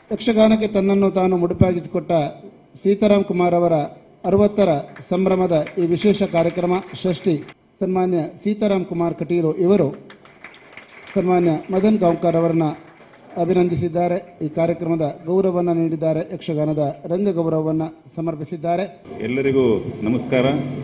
ಯಕ್ಷಗಾನಕ್ಕೆ ತನ್ನನ್ನು ತಾನು ಮುಡುಪಾಗಿಸಿಕೊಟ್ಟ ಸೀತಾರಾಮ್ ಕುಮಾರ್ ಅವರ ಅರವತ್ತರ ಸಂಭ್ರಮದ ಈ ವಿಶೇಷ ಕಾರ್ಯಕ್ರಮ ಷಷ್ಠಿ ಸನ್ಮಾನ್ಯ ಸೀತಾರಾಮ್ ಕುಮಾರ್ ಕಟೀಲು ಇವರು ಸನ್ಮಾನ್ಯ ಮದನ್ ಗಾಂವ್ಕರ್ ಅವರನ್ನ ಅಭಿನಂದಿಸಿದ್ದಾರೆ ಈ ಕಾರ್ಯಕ್ರಮದ ಗೌರವವನ್ನು ನೀಡಿದ್ದಾರೆ ಯಕ್ಷಗಾನದ ರಂಗ ಗೌರವವನ್ನು ಸಮರ್ಪಿಸಿದ್ದಾರೆ ಎಲ್ಲರಿಗೂ ನಮಸ್ಕಾರ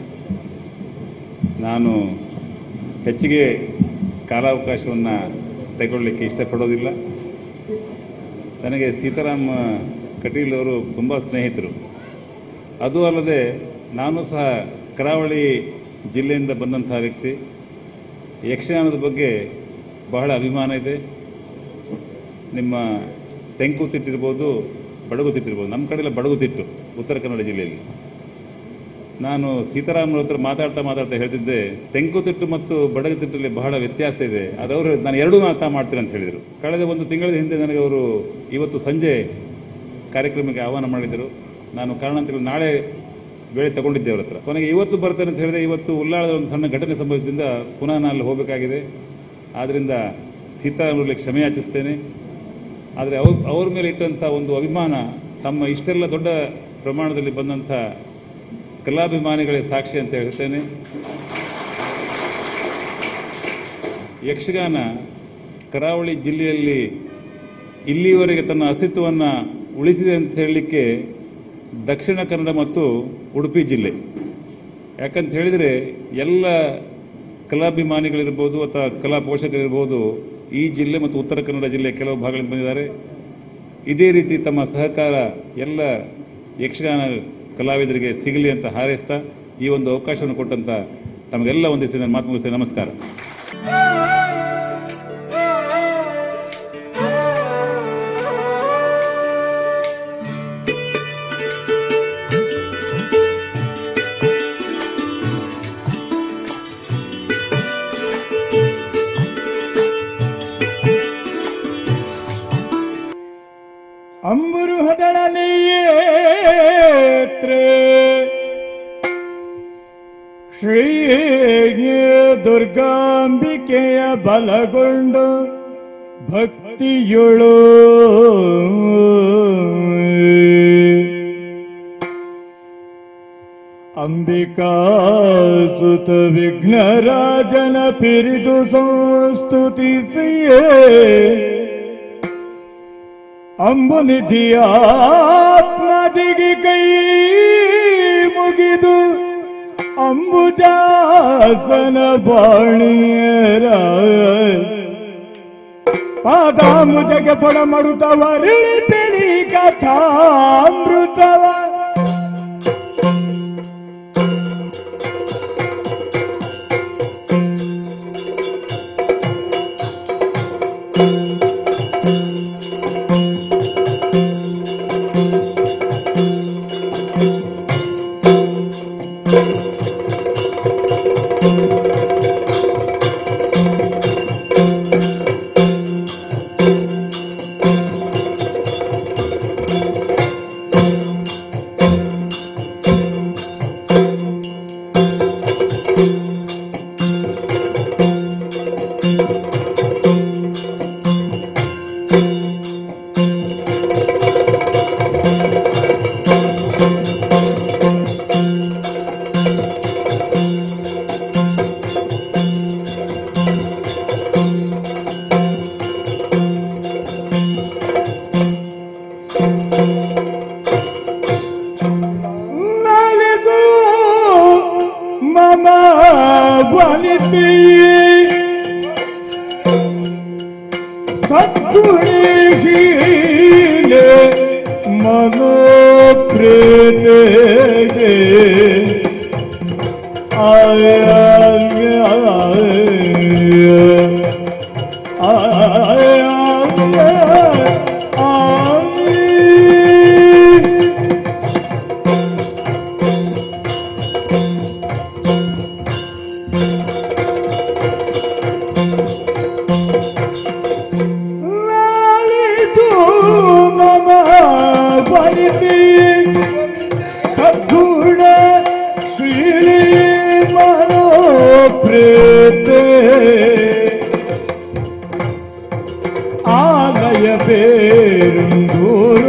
ನಾನು ಹೆಚ್ಚಿಗೆ ಕಾಲಾವಕಾಶವನ್ನು ತೆಗೊಳ್ಳಿಕ್ಕೆ ಇಷ್ಟಪಡೋದಿಲ್ಲ ನನಗೆ ಸೀತಾರಾಮ್ ಕಟೀಲ್ ಅವರು ತುಂಬ ಸ್ನೇಹಿತರು ಅದು ಅಲ್ಲದೆ ನಾನು ಸಹ ಕರಾವಳಿ ಜಿಲ್ಲೆಯಿಂದ ಬಂದಂತಹ ವ್ಯಕ್ತಿ ಯಕ್ಷಗಾನದ ಬಗ್ಗೆ ಬಹಳ ಅಭಿಮಾನ ಇದೆ ನಿಮ್ಮ ತೆಂಕುತಿಟ್ಟಿರ್ಬೋದು ಬಡಗುತಿಟ್ಟಿರ್ಬೋದು ನಮ್ಮ ಕಡೆ ಎಲ್ಲ ಬಡಗುತಿಟ್ಟು ಉತ್ತರ ಕನ್ನಡ ಜಿಲ್ಲೆಯಲ್ಲಿ ನಾನು ಸೀತಾರಾಮರ ಹತ್ರ ಮಾತಾಡ್ತಾ ಮಾತಾಡ್ತಾ ಹೇಳ್ತಿದ್ದೆ ತೆಂಕುತಿಟ್ಟು ಮತ್ತು ಬಡಗುತಿಟ್ಟಲ್ಲಿ ಬಹಳ ವ್ಯತ್ಯಾಸ ಇದೆ ಅದವರು ನಾನು ಎರಡೂ ಅರ್ಥ ಮಾಡ್ತೀನಿ ಅಂತ ಹೇಳಿದರು ಕಳೆದ ಒಂದು ತಿಂಗಳ ಹಿಂದೆ ನನಗೆ ಅವರು ಇವತ್ತು ಸಂಜೆ ಕಾರ್ಯಕ್ರಮಕ್ಕೆ ಆಹ್ವಾನ ಮಾಡಿದರು ನಾನು ಕಾರಣಾಂತರಗಳು ನಾಳೆ ವೇಳೆ ತಗೊಂಡಿದ್ದೆ ಅವ್ರ ಹತ್ರ ಕೊನೆಗೆ ಇವತ್ತು ಬರ್ತೇನೆ ಅಂತ ಹೇಳಿದೆ ಇವತ್ತು ಉಲ್ಲಾಳದ ಒಂದು ಸಣ್ಣ ಘಟನೆ ಸಂಭವಿಸಿದಿಂದ ಪುನಃ ನಾನು ಅಲ್ಲಿ ಹೋಗಬೇಕಾಗಿದೆ ಆದ್ದರಿಂದ ಸೀತಾರಾಮರಲ್ಲಿ ಕ್ಷಮೆ ಯಾಚಿಸ್ತೇನೆ ಆದರೆ ಅವ್ರ ಅವ್ರ ಮೇಲೆ ಇಟ್ಟಂಥ ಒಂದು ಅಭಿಮಾನ ತಮ್ಮ ಇಷ್ಟೆಲ್ಲ ದೊಡ್ಡ ಪ್ರಮಾಣದಲ್ಲಿ ಬಂದಂಥ ಕಲಾಭಿಮಾನಿಗಳೇ ಸಾಕ್ಷಿ ಅಂತ ಹೇಳ್ತೇನೆ ಯಕ್ಷಗಾನ ಕರಾವಳಿ ಜಿಲ್ಲೆಯಲ್ಲಿ ಇಲ್ಲಿಯವರೆಗೆ ತನ್ನ ಅಸ್ತಿತ್ವವನ್ನು ಉಳಿಸಿದೆ ಅಂತ ಹೇಳಲಿಕ್ಕೆ ದಕ್ಷಿಣ ಕನ್ನಡ ಮತ್ತು ಉಡುಪಿ ಜಿಲ್ಲೆ ಯಾಕಂತ ಹೇಳಿದರೆ ಎಲ್ಲ ಕಲಾಭಿಮಾನಿಗಳಿರ್ಬೋದು ಅಥವಾ ಕಲಾ ಪೋಷಕರಿರ್ಬೋದು ಈ ಜಿಲ್ಲೆ ಮತ್ತು ಉತ್ತರ ಕನ್ನಡ ಜಿಲ್ಲೆಯ ಕೆಲವು ಭಾಗಗಳಿಂದ ಬಂದಿದ್ದಾರೆ ಇದೇ ರೀತಿ ತಮ್ಮ ಸಹಕಾರ ಎಲ್ಲ ಯಕ್ಷಗಾನ ಕಲಾವಿದರಿಗೆ ಸಿಗಲಿ ಅಂತ ಹಾರೈಸ್ತಾ ಈ ಒಂದು ಅವಕಾಶವನ್ನು ಕೊಟ್ಟಂತ ತಮಗೆಲ್ಲ ಒಂದಿಸಿ ನಾನು ಮಾತು ಮುಗಿಸ್ತೇನೆ ನಮಸ್ಕಾರ ಅಂಬುರುಹದಳನೆಯೇತ್ರೆ ಶ್ರೀ ದುರ್ಗಾಂಬಿಕೆಯ ಬಲಗೊಂಡು ಭಕ್ತಿಯೊಳು ಅಂಬಿಕಾ ಸುತ ವಿಘ್ನರಾಜನ ಪಿರಿದು ಸಂಸ್ತುತಿಸಿಯೇ ಅಂಬುನಿಧಿಯ ಆತ್ಮದಿಗೆ ಕೈ ಮುಗಿದು ಅಂಬುಜಾಸನ ಬಾಣಿಯರ ಪಾದಾಂಬುಜಗೆ ಪೊಡ ಮಡುತ್ತವ ರಿಳಿಪಿಲಿ ಕಥಾಮೃತವ ನಲಿದು ಮಮ ವನಿತಿ ಸದ್ಗುಣೀಶೀಲೆ ಮನೋಪ್ರೇತೆ ಆಯ ಆಯ ಲಾಲಿತು ಮಮ ಪರಿತಿ ಕದ್ಗುಣ ಶ್ರೀ ಮನೋ ಪ್ರೇತೆ ಆಲಯ ಬೇರುಂದೂರು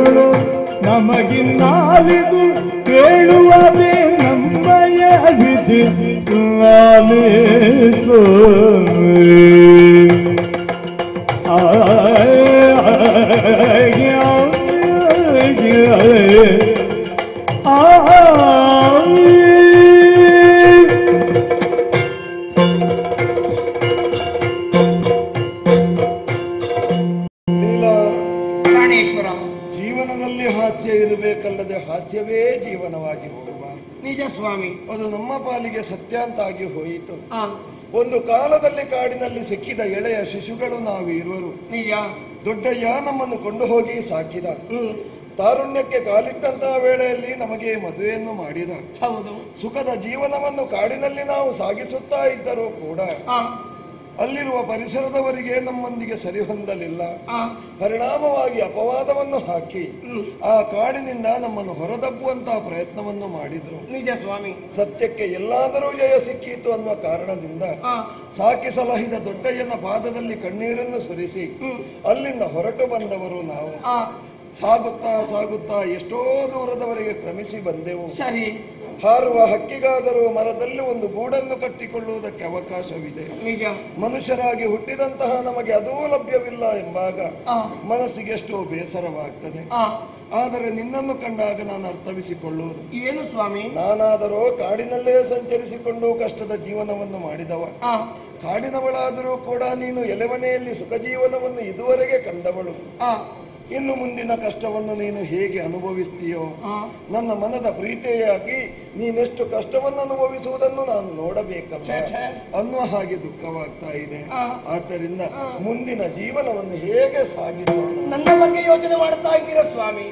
ಹಾಸ್ಯ ಇರಬೇಕಲ್ಲದೆ ಹಾಸ್ಯವೇ ಜೀವನವಾಗಿರುತ್ತಬಾರದು ನಿಜ ಸ್ವಾಮಿ ಅದು ನಮ್ಮ ಪಾಲಿಗೆ ಸತ್ಯ ಅಂತಾಗಿ ಹೋಯಿತು ಆ ಒಂದು ಕಾಲದಲ್ಲಿ ಕಾಡಿನಲ್ಲಿ ಸಿಕ್ಕಿದ ಎಳೆಯ ಶಿಶುಗಳು ನಾವು ಇರುವರು ನಿಜ ದೊಡ್ಡಯ್ಯ ನಮ್ಮನ್ನು ಕೊಂಡು ಹೋಗಿ ಸಾಕಿದ ಹ್ಮ್ ತಾರುಣ್ಯಕ್ಕೆ ಕಾಲಿಟ್ಟಂತಹ ವೇಳೆಯಲ್ಲಿ ನಮಗೆ ಮದುವೆಯನ್ನು ಮಾಡಿದ ಹೌದು ಸುಖದ ಜೀವನವನ್ನು ಕಾಡಿನಲ್ಲಿ ನಾವು ಸಾಗಿಸುತ್ತಾ ಇದ್ದರೂ ಕೂಡ ಆ ಅಲ್ಲಿರುವ ಪರಿಸರದವರಿಗೆ ನಮ್ಮೊಂದಿಗೆ ಸರಿಹೊಂದಲಿಲ್ಲ ಆ ಪರಿಣಾಮವಾಗಿ ಅಪವಾದವನ್ನು ಹಾಕಿ ಹ್ಮ್ ಆ ಕಾಡಿನಿಂದ ನಮ್ಮನ್ನು ಹೊರದಬ್ಬುವಂತಹ ಪ್ರಯತ್ನವನ್ನು ಮಾಡಿದರು ನಿಜ ಸ್ವಾಮಿ ಸತ್ಯಕ್ಕೆ ಎಲ್ಲಾದರೂ ಜಯ ಸಿಕ್ಕೀತು ಅನ್ನುವ ಕಾರಣದಿಂದ ಆ ಸಾಕಿ ಸಲಹಿದ ದೊಡ್ಡಯ್ಯನ ಪಾದದಲ್ಲಿ ಕಣ್ಣೀರನ್ನು ಸುರಿಸಿ ಹ್ಮ್ ಅಲ್ಲಿಂದ ಹೊರಟು ಬಂದವರು ನಾವು ಆ ಸಾಗುತ್ತಾ ಸಾಗುತ್ತಾ ಎಷ್ಟೋ ದೂರದವರೆಗೆ ಕ್ರಮಿಸಿ ಬಂದೆವು ಸರಿ ಹಾರುವ ಹಕ್ಕಿಗಾದರೂ ಮರದಲ್ಲಿ ಒಂದು ಗೂಡನ್ನು ಕಟ್ಟಿಕೊಳ್ಳುವುದಕ್ಕೆ ಅವಕಾಶವಿದೆ ನಿಜ ಮನುಷ್ಯರಾಗಿ ಹುಟ್ಟಿದಂತಹ ನಮಗೆ ಅದೂ ಲಭ್ಯವಿಲ್ಲ ಎಂಬಾಗ ಆ ಮನಸ್ಸಿಗೆ ಎಷ್ಟೋ ಬೇಸರವಾಗ್ತದೆ ಆ ಆದರೆ ನಿನ್ನನ್ನು ಕಂಡಾಗ ನಾನು ಅರ್ಥವಿಸಿಕೊಳ್ಳುವುದು ಏನು ಸ್ವಾಮಿ ನಾನಾದರೂ ಕಾಡಿನಲ್ಲೇ ಸಂಚರಿಸಿಕೊಂಡು ಕಷ್ಟದ ಜೀವನವನ್ನು ಮಾಡಿದವ ಆ ಕಾಡಿನವಳಾದರೂ ಕೂಡ ನೀನು ಎಲೆಮನೆಯಲ್ಲಿ ಸುಖ ಜೀವನವನ್ನು ಇದುವರೆಗೆ ಕಂಡವಳು ಆ ಇನ್ನು ಮುಂದಿನ ಕಷ್ಟವನ್ನು ನೀನು ಹೇಗೆ ಅನುಭವಿಸ್ತೀಯೋ ಆ ನನ್ನ ಮನದ ಪ್ರೀತಿಯಾಗಿ ನೀನೆಷ್ಟು ಕಷ್ಟವನ್ನು ಅನುಭವಿಸುವುದನ್ನು ನಾನು ನೋಡಬೇಕಲ್ಲ ಛೇ, ಛೇ. ಅನ್ನುವ ಹಾಗೆ ದುಃಖವಾಗ್ತಾ ಇದೆ ಆ. ಆದ್ದರಿಂದ ಮುಂದಿನ ಜೀವನವನ್ನು ಹೇಗೆ ಸಾಗಿಸೋಣ ನನ್ನ ಬಗ್ಗೆ ಯೋಚನೆ ಮಾಡ್ತಾ ಇದ್ದೀರಾ ಸ್ವಾಮಿ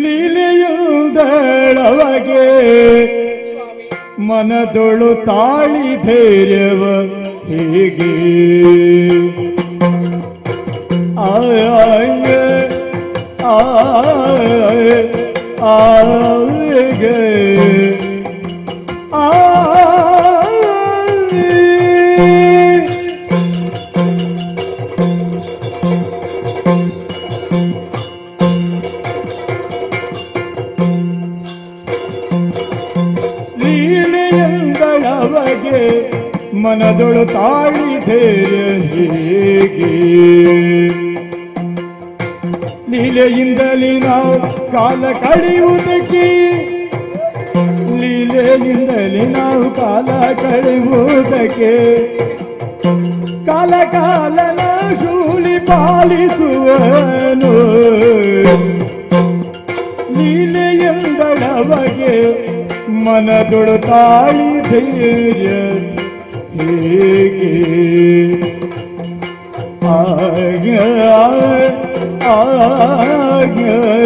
ಲೀಲೆಯುದಳವಗೆ ಸ್ವಾಮಿ ಮನದೊಳು ತಾಳಿ ಧೈರ್ಯವ ಹೀಗೆ ಆಯ ಆಯ ಆಯ ಆಯ ಲೀಲೆಯಂದಳವಗೆ ಮನದೊಳು ತಾಳಿ ಧೈರ್ಯ ಹೇಗೆ ಲೀಲೆಯಿಂದಲೇ ನಾವು ಕಾಲ ಕಳೆಯುವುದಕ್ಕೆ ಲೀಲೆಯಿಂದಲೇ ನಾವು ಕಾಲ ಕಳೆಯುವುದಕ್ಕೆ ಕಾಲ ಕಾಲನ ಶೂಲಿ ಪಾಲಿಸುವನು ಲೀಲೆಯಂದಳವಗೆ ಮನದೊಳು ತಾಳಿ ಧೈರ್ಯ ಹೇಗೆ ಆಗ ಆಗ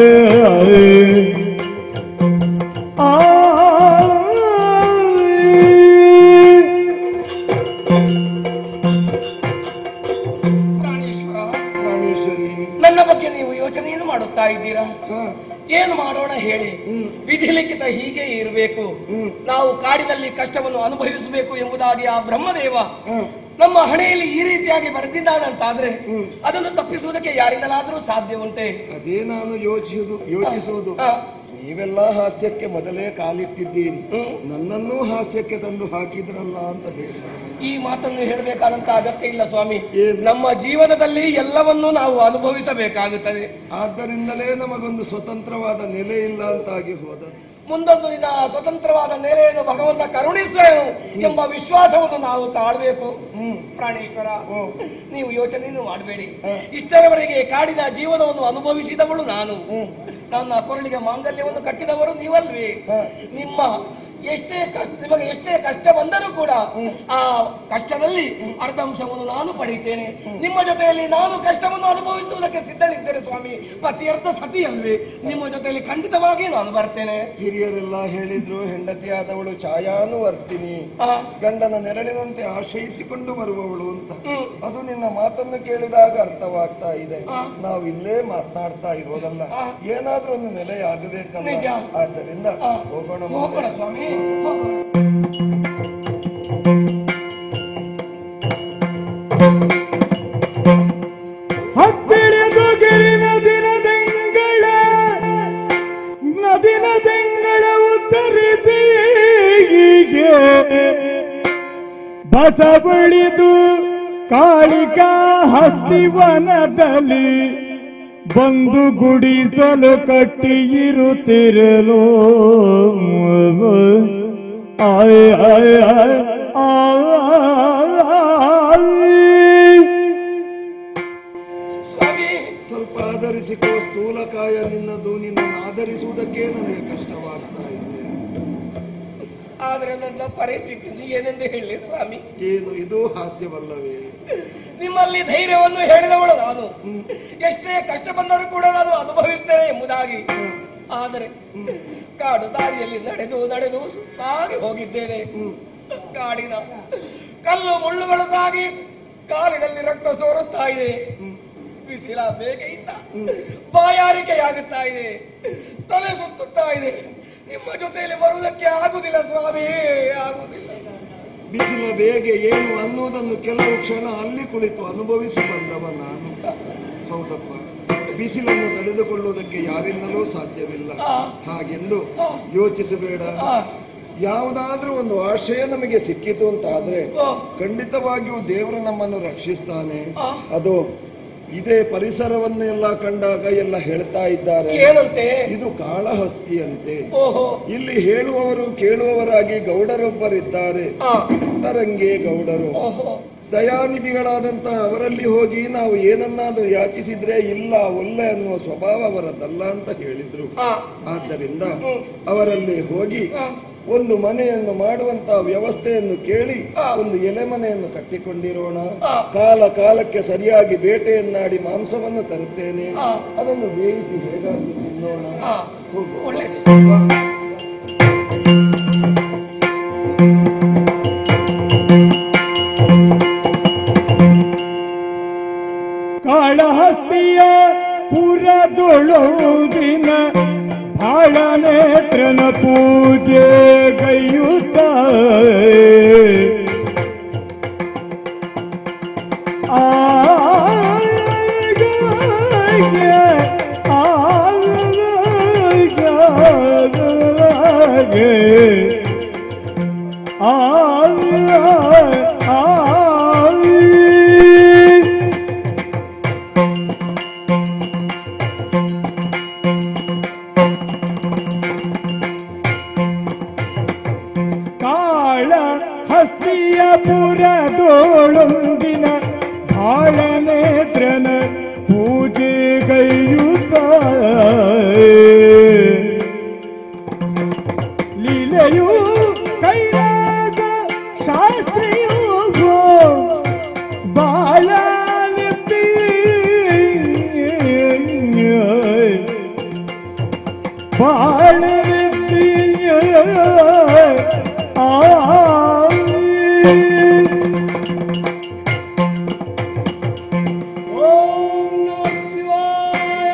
ಪ್ರಾಣೇಶ್ವರ ಪ್ರಾಣೇಶ್ವರಿ ನನ್ನ ಬಗ್ಗೆ ನೀವು ಯೋಚನೆಯನ್ನು ಮಾಡುತ್ತಾ ಇದ್ದೀರಾ ಹ, ಏನು ಮಾಡೋಣ ಹೇಳಿ ಹ್ಮ್. ವಿಧಿಲಿಖಿತ ಹೀಗೆ ಇರಬೇಕು ಹ್ಮ್. ನಾವು ಕಾಡಿನಲ್ಲಿ ಕಷ್ಟವನ್ನು ಅನುಭವಿಸಬೇಕು ಎಂಬುದಾಗಿ ಆ ಬ್ರಹ್ಮದೇವ ಹ, ನಮ್ಮ ಹಣೆಯಲ್ಲಿ ಈ ರೀತಿಯಾಗಿ ಬರೆದಿದ್ದಾನಂತಾದ್ರೆ ಹ್ಮ್. ಅದನ್ನು ತಪ್ಪಿಸುವುದಕ್ಕೆ ಯಾರಿಂದಲಾದರೂ ಸಾಧ್ಯ ಉಂಟೆ ಅದೇ ನಾನು ಯೋಚಿಸುವುದು ಯೋಚಿಸುವುದು ಆ, ನೀವೆಲ್ಲ ಹಾಸ್ಯಕ್ಕೆ ಮೊದಲೇ ಕಾಲಿಟ್ಟಿದ್ದೀರಿ ಹ್ಮ್. ನನ್ನನ್ನೂ ಹಾಸ್ಯಕ್ಕೆ ತಂದು ಹಾಕಿದ್ರಲ್ಲ ಅಂತ ಬೇಸರ ಈ ಮಾತನ್ನು ಹೇಳಬೇಕಾದಂತ ಅಗತ್ಯ ಇಲ್ಲ ಸ್ವಾಮಿ ಏನು? ನಮ್ಮ ಜೀವನದಲ್ಲಿ ಎಲ್ಲವನ್ನೂ ನಾವು ಅನುಭವಿಸಬೇಕಾಗುತ್ತದೆ ಆದ್ದರಿಂದಲೇ ನಮಗೊಂದು ಸ್ವತಂತ್ರವಾದ ನೆಲೆ ಇಲ್ಲ ಅಂತಾಗಿ ಹೋದದ್ದು ಮುಂದೊಂದು ದಿನ ಸ್ವತಂತ್ರವಾದ ನೆಲೆಯನ್ನು ಭಗವಂತ ಕರುಣಿಸುವನು ಎಂಬ ವಿಶ್ವಾಸವನ್ನು ನಾವು ತಾಳ್ಬೇಕು ಹ್ಮ್ ಪ್ರಾಣೇಶ್ವರ ಓ. ನೀವು ಯೋಚನೆಯನ್ನು ಮಾಡಬೇಡಿ ಹ. ಇಷ್ಟರವರೆಗೆ ಕಾಡಿನ ಜೀವನವನ್ನು ಅನುಭವಿಸಿದವಳು ನಾನು ಹ್ಮ್ ನನ್ನ ಕೊರಳಿಗೆ ಮಾಂಗಲ್ಯವನ್ನು ಕಟ್ಟಿದವರು ನೀವಲ್ವೇ ಹ. ನಿಮ್ಮ ಎಷ್ಟೇ ಕಷ್ಟ ನಿಮಗೆ ಎಷ್ಟೇ ಕಷ್ಟ ಬಂದರೂ ಕೂಡ ಆ ಕಷ್ಟದಲ್ಲಿ ಅರ್ಧಾಂಶವನ್ನು ನಾನು ಪಡೆಯುತ್ತೇನೆ ನಿಮ್ಮ ಜೊತೆಯಲ್ಲಿ ನಾನು ಕಷ್ಟವನ್ನು ಅನುಭವಿಸುವುದಕ್ಕೆ ಸಿದ್ಧಳಿದ್ದೇನೆ ಸ್ವಾಮಿ ಪತಿಯರ್ಥ ಸತಿ ಅಲ್ವೇ ನಿಮ್ಮ ಜೊತೆಯಲ್ಲಿ ಖಂಡಿತವಾಗಿ ನಾನು ಬರ್ತೇನೆ ಹಿರಿಯರೆಲ್ಲ ಹೇಳಿದ್ರು ಹೆಂಡತಿಯಾದವಳು ಛಾಯಾನುವರ್ತಿನಿ ಆ, ಗಂಡನ ನೆರಳಿನಂತೆ ಆಶ್ರಯಿಸಿಕೊಂಡು ಬರುವವಳು ಅಂತ ಹ್ಮ್. ಅದು ನಿನ್ನ ಮಾತನ್ನು ಕೇಳಿದಾಗ ಅರ್ಥವಾಗ್ತಾ ಇದೆ ಆ. ನಾವು ಇಲ್ಲೇ ಮಾತನಾಡ್ತಾ ಇರೋದಲ್ಲ ಆ. ಏನಾದ್ರೂ ಒಂದು ನೆಲೆಯಾಗಬೇಕಲ್ಲ ನಿಜ. ಆದ್ದರಿಂದ ಆ, ಹೋಗೋಣ ಹೋಗೋಣ ಮಾರ್ರೆ. ಸ್ವಾಮಿ ಹೋಗೋಣ. ಹತ್ತಿಳಿದು ಗಿರಿ ನದಿನ ತೆಂಗಳ ನದಿನ ತೆಂಗಳ ಉತ್ತರಿಸಿ ಹೀಗೆ ಬಸ ಬಳಿದು ಕಾಳಿಕಾ ಹಸ್ತಿವನದಲ್ಲಿ ಬಂದು ಗುಡಿಸಲು ಕಟ್ಟಿಯಿರುತ್ತಿರಲು ಆಯ್ ಆಯ್ ಆಯ್ ಆಯ್ ಸ್ವಾಮಿ ಸ್ವಲ್ಪ ಸ್ವಲ್ಪ ಆಧರಿಸಿಕೋ ಸ್ಥೂಲಕಾಯ ನಿನ್ನದು ನಿನ್ನನ್ನು ಆಧರಿಸುವುದಕ್ಕೆ ನನಗೆ ಕಷ್ಟವಾಗ್ತಾ ಇದೆ ಆದ್ರೆ ನನ್ನ ಪರಿಸ್ಥಿತಿ ಏನೆಂದು ಹೇಳಿ ಸ್ವಾಮಿ ಏನು ಇದು ಹಾಸ್ಯವಲ್ಲವೇ ನಿಮ್ಮಲ್ಲಿ ಧೈರ್ಯವನ್ನು ಹೇಳಿದವಳು ನಾನು ಎಷ್ಟೇ ಕಷ್ಟ ಬಂದರೂ ಕೂಡ ನಾನು ಅನುಭವಿಸ್ತೇನೆ ಎಂಬುದಾಗಿ ಆದರೆ ಕಾಡು ದಾರಿಯಲ್ಲಿ ನಡೆದು ನಡೆದು ಸುತ್ತಾಗಿ ಹೋಗಿದ್ದೇನೆ ಕಾಡಿನ ಕಲ್ಲು ಮುಳ್ಳುಗಳು ತಾಗಿ ಕಾಲಿನಲ್ಲಿ ರಕ್ತ ಸೋರುತ್ತಾ ಇದೆ ಬಿಸಿಲ ಬೇಗೆಯಿಂದ ಬಾಯಾರಿಕೆಯಾಗುತ್ತಾ ಇದೆ ತಲೆ ಸುತ್ತುತ್ತಾ ಇದೆ ನಿಮ್ಮ ಜೊತೆಯಲ್ಲಿ ಬರುವುದಕ್ಕೆ ಆಗುದಿಲ್ಲ ಸ್ವಾಮಿ ಆಗುದಿಲ್ಲ ಬಿಸಿಲ ಬೇಗೆ ಏನು ಅನ್ನುವುದನ್ನು ಕೆಲವು ಕ್ಷಣ ಅಲ್ಲಿ ಕುಳಿತು ಅನುಭವಿಸಿ ಬಂದವ ನಾನು ಹೌದಪ್ಪ ಬಿಸಿಲನ್ನು ತಡೆದುಕೊಳ್ಳುವುದಕ್ಕೆ ಯಾರಿಂದಲೂ ಸಾಧ್ಯವಿಲ್ಲ ಆ. ಹಾಗೆಂದು ಆ. ಯೋಚಿಸಬೇಡ ಆ, ಯಾವುದಾದ್ರೂ ಒಂದು ಆಶಯ ನಮಗೆ ಸಿಕ್ಕಿತು ಅಂತ ಆದ್ರೆ ಆ, ಖಂಡಿತವಾಗಿಯೂ ದೇವರು ನಮ್ಮನ್ನು ರಕ್ಷಿಸ್ತಾನೆ ಆ. ಅದು ಇದೇ ಪರಿಸರವನ್ನೆಲ್ಲ ಕಂಡಾಗ ಎಲ್ಲ ಹೇಳ್ತಾ ಇದ್ದಾರೆ ಏನಂತೆ ಇದು ಕಾಳಹಸ್ತಿಯಂತೆ ಓಹೋ ಇಲ್ಲಿ ಹೇಳುವವರು ಕೇಳುವವರಾಗಿ ಗೌಡರೊಬ್ಬರಿದ್ದಾರೆ ಆ, ತರಂಗೆ ಗೌಡರು ಓಹೋ ದಯಾನಿಧಿಗಳಾದಂತ ಅವರಲ್ಲಿ ಹೋಗಿ ನಾವು ಏನನ್ನಾದ್ರೂ ಯಾಚಿಸಿದ್ರೆ ಇಲ್ಲ ಒಲ್ಲೆ ಅನ್ನುವ ಸ್ವಭಾವ ಅವರದ್ದಲ್ಲ ಅಂತ ಹೇಳಿದ್ರು ಆ, ಆದ್ದರಿಂದ ಹ್ಮ್. ಅವರಲ್ಲಿ ಹೋಗಿ ಆ, ಒಂದು ಮನೆಯನ್ನು ಮಾಡುವಂತ ವ್ಯವಸ್ಥೆಯನ್ನು ಕೇಳಿ ಆ. ಒಂದು ಎಲೆ ಮನೆಯನ್ನು ಕಟ್ಟಿಕೊಂಡಿರೋಣ ಆ. ಕಾಲ ಕಾಲಕ್ಕೆ ಸರಿಯಾಗಿ ಬೇಟೆಯನ್ನಾಡಿ ಮಾಂಸವನ್ನು ತರುತ್ತೇನೆ ಆ. ಅದನ್ನು ಬೇಯಿಸಿ ಹೇಗಾದ್ರೂ ತಿನ್ನೋಣ ಆ, ಹೋಗು. ಒಳ್ಳೆದು ಕಾಳಹಸ್ತಿಯ ಪುರದೊಳಗಿನ ಭಾಳ ನೇತ್ರನ ಪೂಜೆ ಗೈಯುತ್ತ ಆ ಕಾಳ ಹಸ್ತಿಯ ಪುರದೋಳೊಂದಿನ ಭಾಳ ನೇತ್ರನ ಪೂಜೆ ಗೈಯುತ್ತ ಲೀಲೆಯು ಕೈಲಾಗ ಶಾಸ್ತ್ರಿಯು ಬಾಳ ಬಾಳರಿದ್ದೀಯ ಆ ಓಂ ನಮಃ ಶಿವಾಯ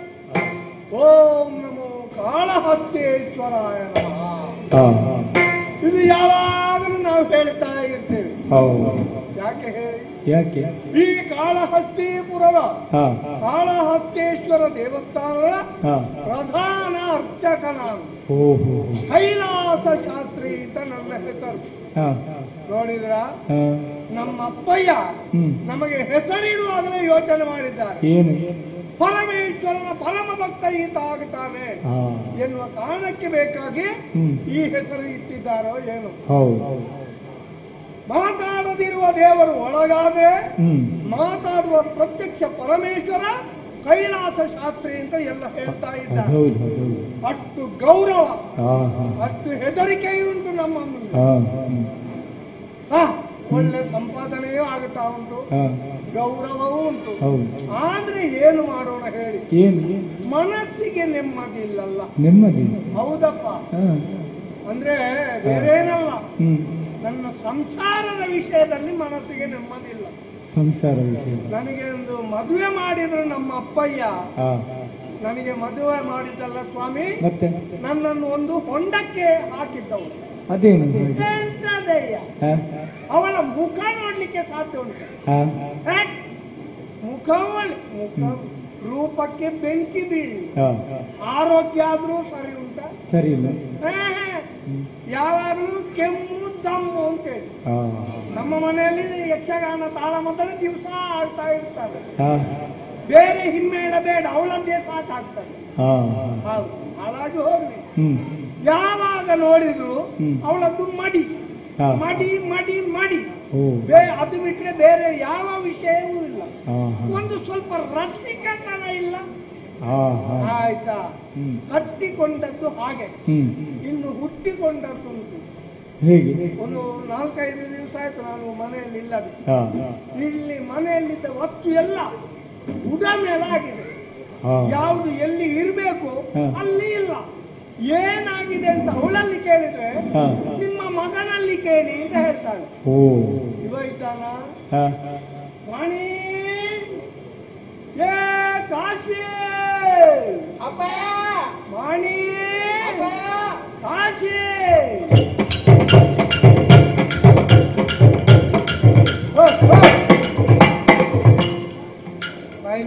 ಓಂ ನಮೋ ಕಾಳಹಸ್ತೇಶ್ವರಾಯ ನಮಃ ಇದು ಯಾವಾಗಲೂ ನಾವು ಹೇಳ್ತಾ ಇರ್ತೇವೆ ಯಾಕೆ ಹೇಳಿ ಯಾಕೆ ಈ ಕಾಳಹಸ್ತಿಪುರದ ಹಾ ಕಾಳಹಸ್ತೇಶ್ವರ ದೇವಸ್ಥಾನದ ಹಾ ಪ್ರಧಾನ ಅರ್ಚಕ ನಾನು ಓಹೋ ಕೈಲಾಸ ಶಾಸ್ತ್ರಿ ಅಂತ ನನ್ನ ಹೆಸರು ಹಾ ನೋಡಿದ್ರ ಹಾ ನಮ್ಮ ಅಪ್ಪಯ್ಯ ಹ್ಮ್ ನಮಗೆ ಹೆಸರಿಡುವಾಗಲೇ ಯೋಚನೆ ಮಾಡಿದ್ದಾರೆ ಏನು ಪರಮೇಶ್ವರನ ಪರಮ ಭಕ್ತ ಈತ ಆಗುತ್ತಾನೆ ಹಾ ಎನ್ನುವ ಕಾರಣಕ್ಕೆ ಬೇಕಾಗಿ ಹ್ಮ್ ಈ ಹೆಸರು ಇಟ್ಟಿದ್ದಾರೋ ಏನು ಹೌದು ಮಾತಾಡದಿರುವ ದೇವರು ಒಳಗಾದ್ರೆ ಹ್ಮ್ ಮಾತಾಡುವ ಪ್ರತ್ಯಕ್ಷ ಪರಮೇಶ್ವರ ಕೈಲಾಸ ಶಾಸ್ತ್ರಿ ಅಂತ ಎಲ್ಲ ಹೇಳ್ತಾ ಇದ್ದಾರೆ ಹೌದು ಹೌದು ಅಷ್ಟು ಗೌರವ ಹಾ ಹಾ ಅಷ್ಟು ಹೆದರಿಕೆಯುಂಟು ನಮ್ಮ ಮುಂದೆ ಹಾ ಹ್ಮ್. ಆ, ಒಳ್ಳೆ ಸಂಪಾದನೆಯೂ ಆಗುತ್ತಾ ಉಂಟು ಹಾ ಗೌರವವೂ ಉಂಟು ಹೌದು ಆದ್ರೆ ಏನು ಮಾಡೋಣ ಹೇಳಿ ಏನು ಏನು ಮನಸ್ಸಿಗೆ ನೆಮ್ಮದಿ ಇಲ್ಲಲ್ಲ ನೆಮ್ಮದಿ ಹೌದಪ್ಪ ಹಾ ಅಂದ್ರೆ ಬೇರೇನಲ್ಲ ಹ್ಮ್ ನನ್ನ ಸಂಸಾರದ ವಿಷಯದಲ್ಲಿ ಮನಸ್ಸಿಗೆ ನೆಮ್ಮದಿ ಇಲ್ಲ ಸಂಸಾರ ವಿಷಯ ನನಗೆ ಒಂದು ಮದುವೆ ಮಾಡಿದ್ರು ನಮ್ಮ ಅಪ್ಪಯ್ಯ ಹಾ ನನಗೆ ಮದುವೆ ಮಾಡಿದ್ದಲ್ಲ ಸ್ವಾಮಿ ಮತ್ತೆ ನನ್ನನ್ನು ಒಂದು ಹೊಂಡಕ್ಕೆ ಹಾಕಿದ್ದವು ಅದೇನು ಎಂತದಯ್ಯ ಹಾ ಅವಳ ಮುಖ ನೋಡ್ಲಿಕ್ಕೆ ಸಾಧ್ಯ ಉಂಟು ಹಾ ಹೇ? ಮುಖವಳಿ ಮುಖ ರೂಪಕ್ಕೆ ಬೆಂಕಿ ಬೀಳಿ ಹಾ ಆರೋಗ್ಯ ಆದ್ರೂ ಸರಿ ಉಂಟ ಸರಿ ಇಲ್ಲ ಯಾವಾಗಲೂ ಕೆಮ್ಮು ದಮ್ಮು ಅಂತೇಳಿ ಹಾ ನಮ್ಮ ಮನೆಯಲ್ಲಿ ಯಕ್ಷಗಾನ ತಾಳಮದ್ದಳೆ ದಿವಸ ಆಗ್ತಾ ಇರ್ತಾರೆ ಹಾ ಬೇರೆ ಹಿಮ್ಮೇಳ ಬೇಡ ಅವಳದ್ದೇ ಸಾಕಾಗ್ತದೆ ಹಾ ಹೌದು ಹಾಳಾಗಿ ಹೋಗ್ಲಿ ಹ್ಮ್ ಯಾವಾಗ ನೋಡಿದ್ರು ಹ್ಮ್. ಅವಳದ್ದು ಮಡಿ ಹಾ. ಮಡಿ ಮಡಿ ಮಡಿ ಓ ಬೇ- ಅದು ಬಿಟ್ರೆ ಬೇರೆ ಯಾವ ವಿಷಯವೂ ಇಲ್ಲ ಹಾ ಹಾ ಒಂದು ಸ್ವಲ್ಪ ರಸಿಕತನ ಇಲ್ಲ ಹಾ ಹಾ ಆಯ್ತಾ ಹ್ಮ್ ಕಟ್ಟಿಕೊಂಡದ್ದು ಹಾಗೆ ಹ್ಮ್ ಇನ್ನು ಹುಟ್ಟಿಕೊಂಡದ್ದುಂಟು ಹೇಗೆ ಒಂದು ನಾಲ್ಕೈದು ದಿವಸ ಆಯ್ತು ನಾನು ಮನೆಯಲ್ಲಿ ಇಲ್ಲದೆ ಹಾ ಇಲ್ಲಿ ಮನೆಯಲ್ಲಿದ್ದ ವಸ್ತು ಎಲ್ಲ ಉಡಮೇಲಾಗಿದೆ ಹಾ ಯಾವುದು ಎಲ್ಲಿ ಇರಬೇಕು ಹಾ. ಅಲ್ಲಿ ಇಲ್ಲ ಏನಾಗಿದೆ ಅಂತ ಅವಳಲ್ಲಿ ಕೇಳಿದ್ರೆ ಹಾ. ನಿಮ್ಮ ಮಗನಲ್ಲಿ ಕೇಳಿ ಅಂತ ಹೇಳ್ತಾಳೆ ಓ ಇವ ಇದ್ದಾನ ಹಾ ವಾಣಿ ಏ ಕಾಶಿ ಅಪ್ಪಯ್ಯ ವಾಣಿ ಕಾಶಿ ಹೋ, ಹೋ. ಬಾಯಿ.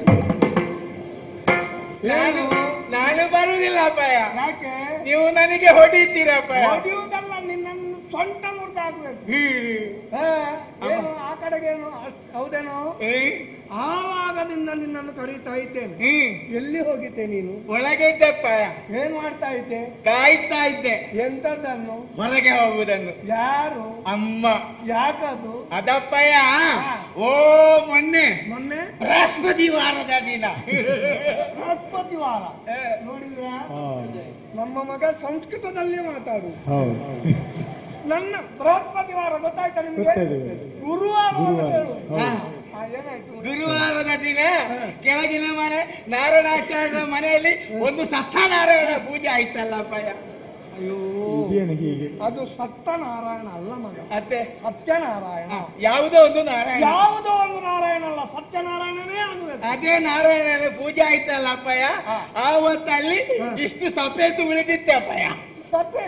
ನಾನು ನಾನು ಬರುವುದಿಲ್ಲ ಅಪ್ಪಯ್ಯ ಯಾಕೆ ನೀವು ನನಗೆ ಹೊಡಿತೀರಪ್ಪಯ್ಯ ಹೊಡೆಯುವುದಲ್ಲ ನಿನ್ನನ್ನು ಸೊಂಟ ಮುರಿದಾಗ್ಬೇಕು ಏನು ಆ ಕಡೆಗೇನು ಅಷ್ಟ್- ಹೌದೇನೋ ಆವಾಗದಿಂದ ನಿನ್ನನ್ನು ಕರೀತಾ ಇದ್ದೇನೆ ಎಲ್ಲಿ ಹೋಗಿದ್ದೆ ನೀನು ಒಳಗೆ ಇದ್ದಪ್ಪಯ್ಯ ಏನ್ ಮಾಡ್ತಾ ಇದ್ದೆ ಕಾಯ್ತಾ ಇದ್ದೆ ಎಂತದನ್ನು ಹೊರಗೆ ಹೋಗುವುದನ್ನು ಯಾರು ಅಮ್ಮ ಯಾಕದು ಅದಪ್ಪಯ್ಯ ಓ ಮೊನ್ನೆ ಮೊನ್ನೆ ಬೃಹಸ್ಪತಿ ವಾರದ ದಿನ ಬೃಹಸ್ಪತಿ ವಾರ ನೋಡಿದ್ರಾ ಹಾ ನಮ್ಮ ಮಗ ಸಂಸ್ಕೃತದಲ್ಲೇ ಮಾತಾಡು ಹೌದು ನನ್ನ ಬೃಹಸ್ಪತಿ ವಾರ ಗೊತ್ತಾಯ್ತಾ ನಿಮ್ಗೆ ಗೊತ್ತಾಗಿದೆ. ಗುರುವಾರ ಅಂತ ಗುರುವಾರ. ಹೇಳು. ಹೌದು. ಹಾ, ಏನಾಯ್ತು ಗುರುವಾರದ ದಿನ ಕೆಳಗಿನ ಮನೆ ನಾರಾಯಣಾಚಾರ್ಯರ ಮನೆಯಲ್ಲಿ ಒಂದು ಸತ್ಯನಾರಾಯಣ ಪೂಜೆ ಆಯ್ತಲ್ಲಪ್ಪಯ್ಯ ಅಯ್ಯೋ ಇದೇನು ಹೀಗೆ ಅದು ಸತ್ಯನಾರಾಯಣ ಅಲ್ಲ ಮಗ ಮತ್ತೆ ಸತ್ಯನಾರಾಯಣ ಯಾವುದೋ ಒಂದು ನಾರಾಯಣ ಯಾವುದೋ ಒಂದು ನಾರಾಯಣ ಅಲ್ಲ ಸತ್ಯನಾರಾಯಣನೇ ಆಗಬೇಕು ಅದೇ ನಾರಾಯಣನ ಪೂಜೆ ಆಯ್ತಲ್ಲ ಅಪ್ಪಯ್ಯ ಆವತ್ತಲ್ಲಿ ಇಷ್ಟು ಸಫೇತು ಉಳಿದಿತ್ತೆ ಅಪ್ಪಯ್ಯ ಸತ್ಯ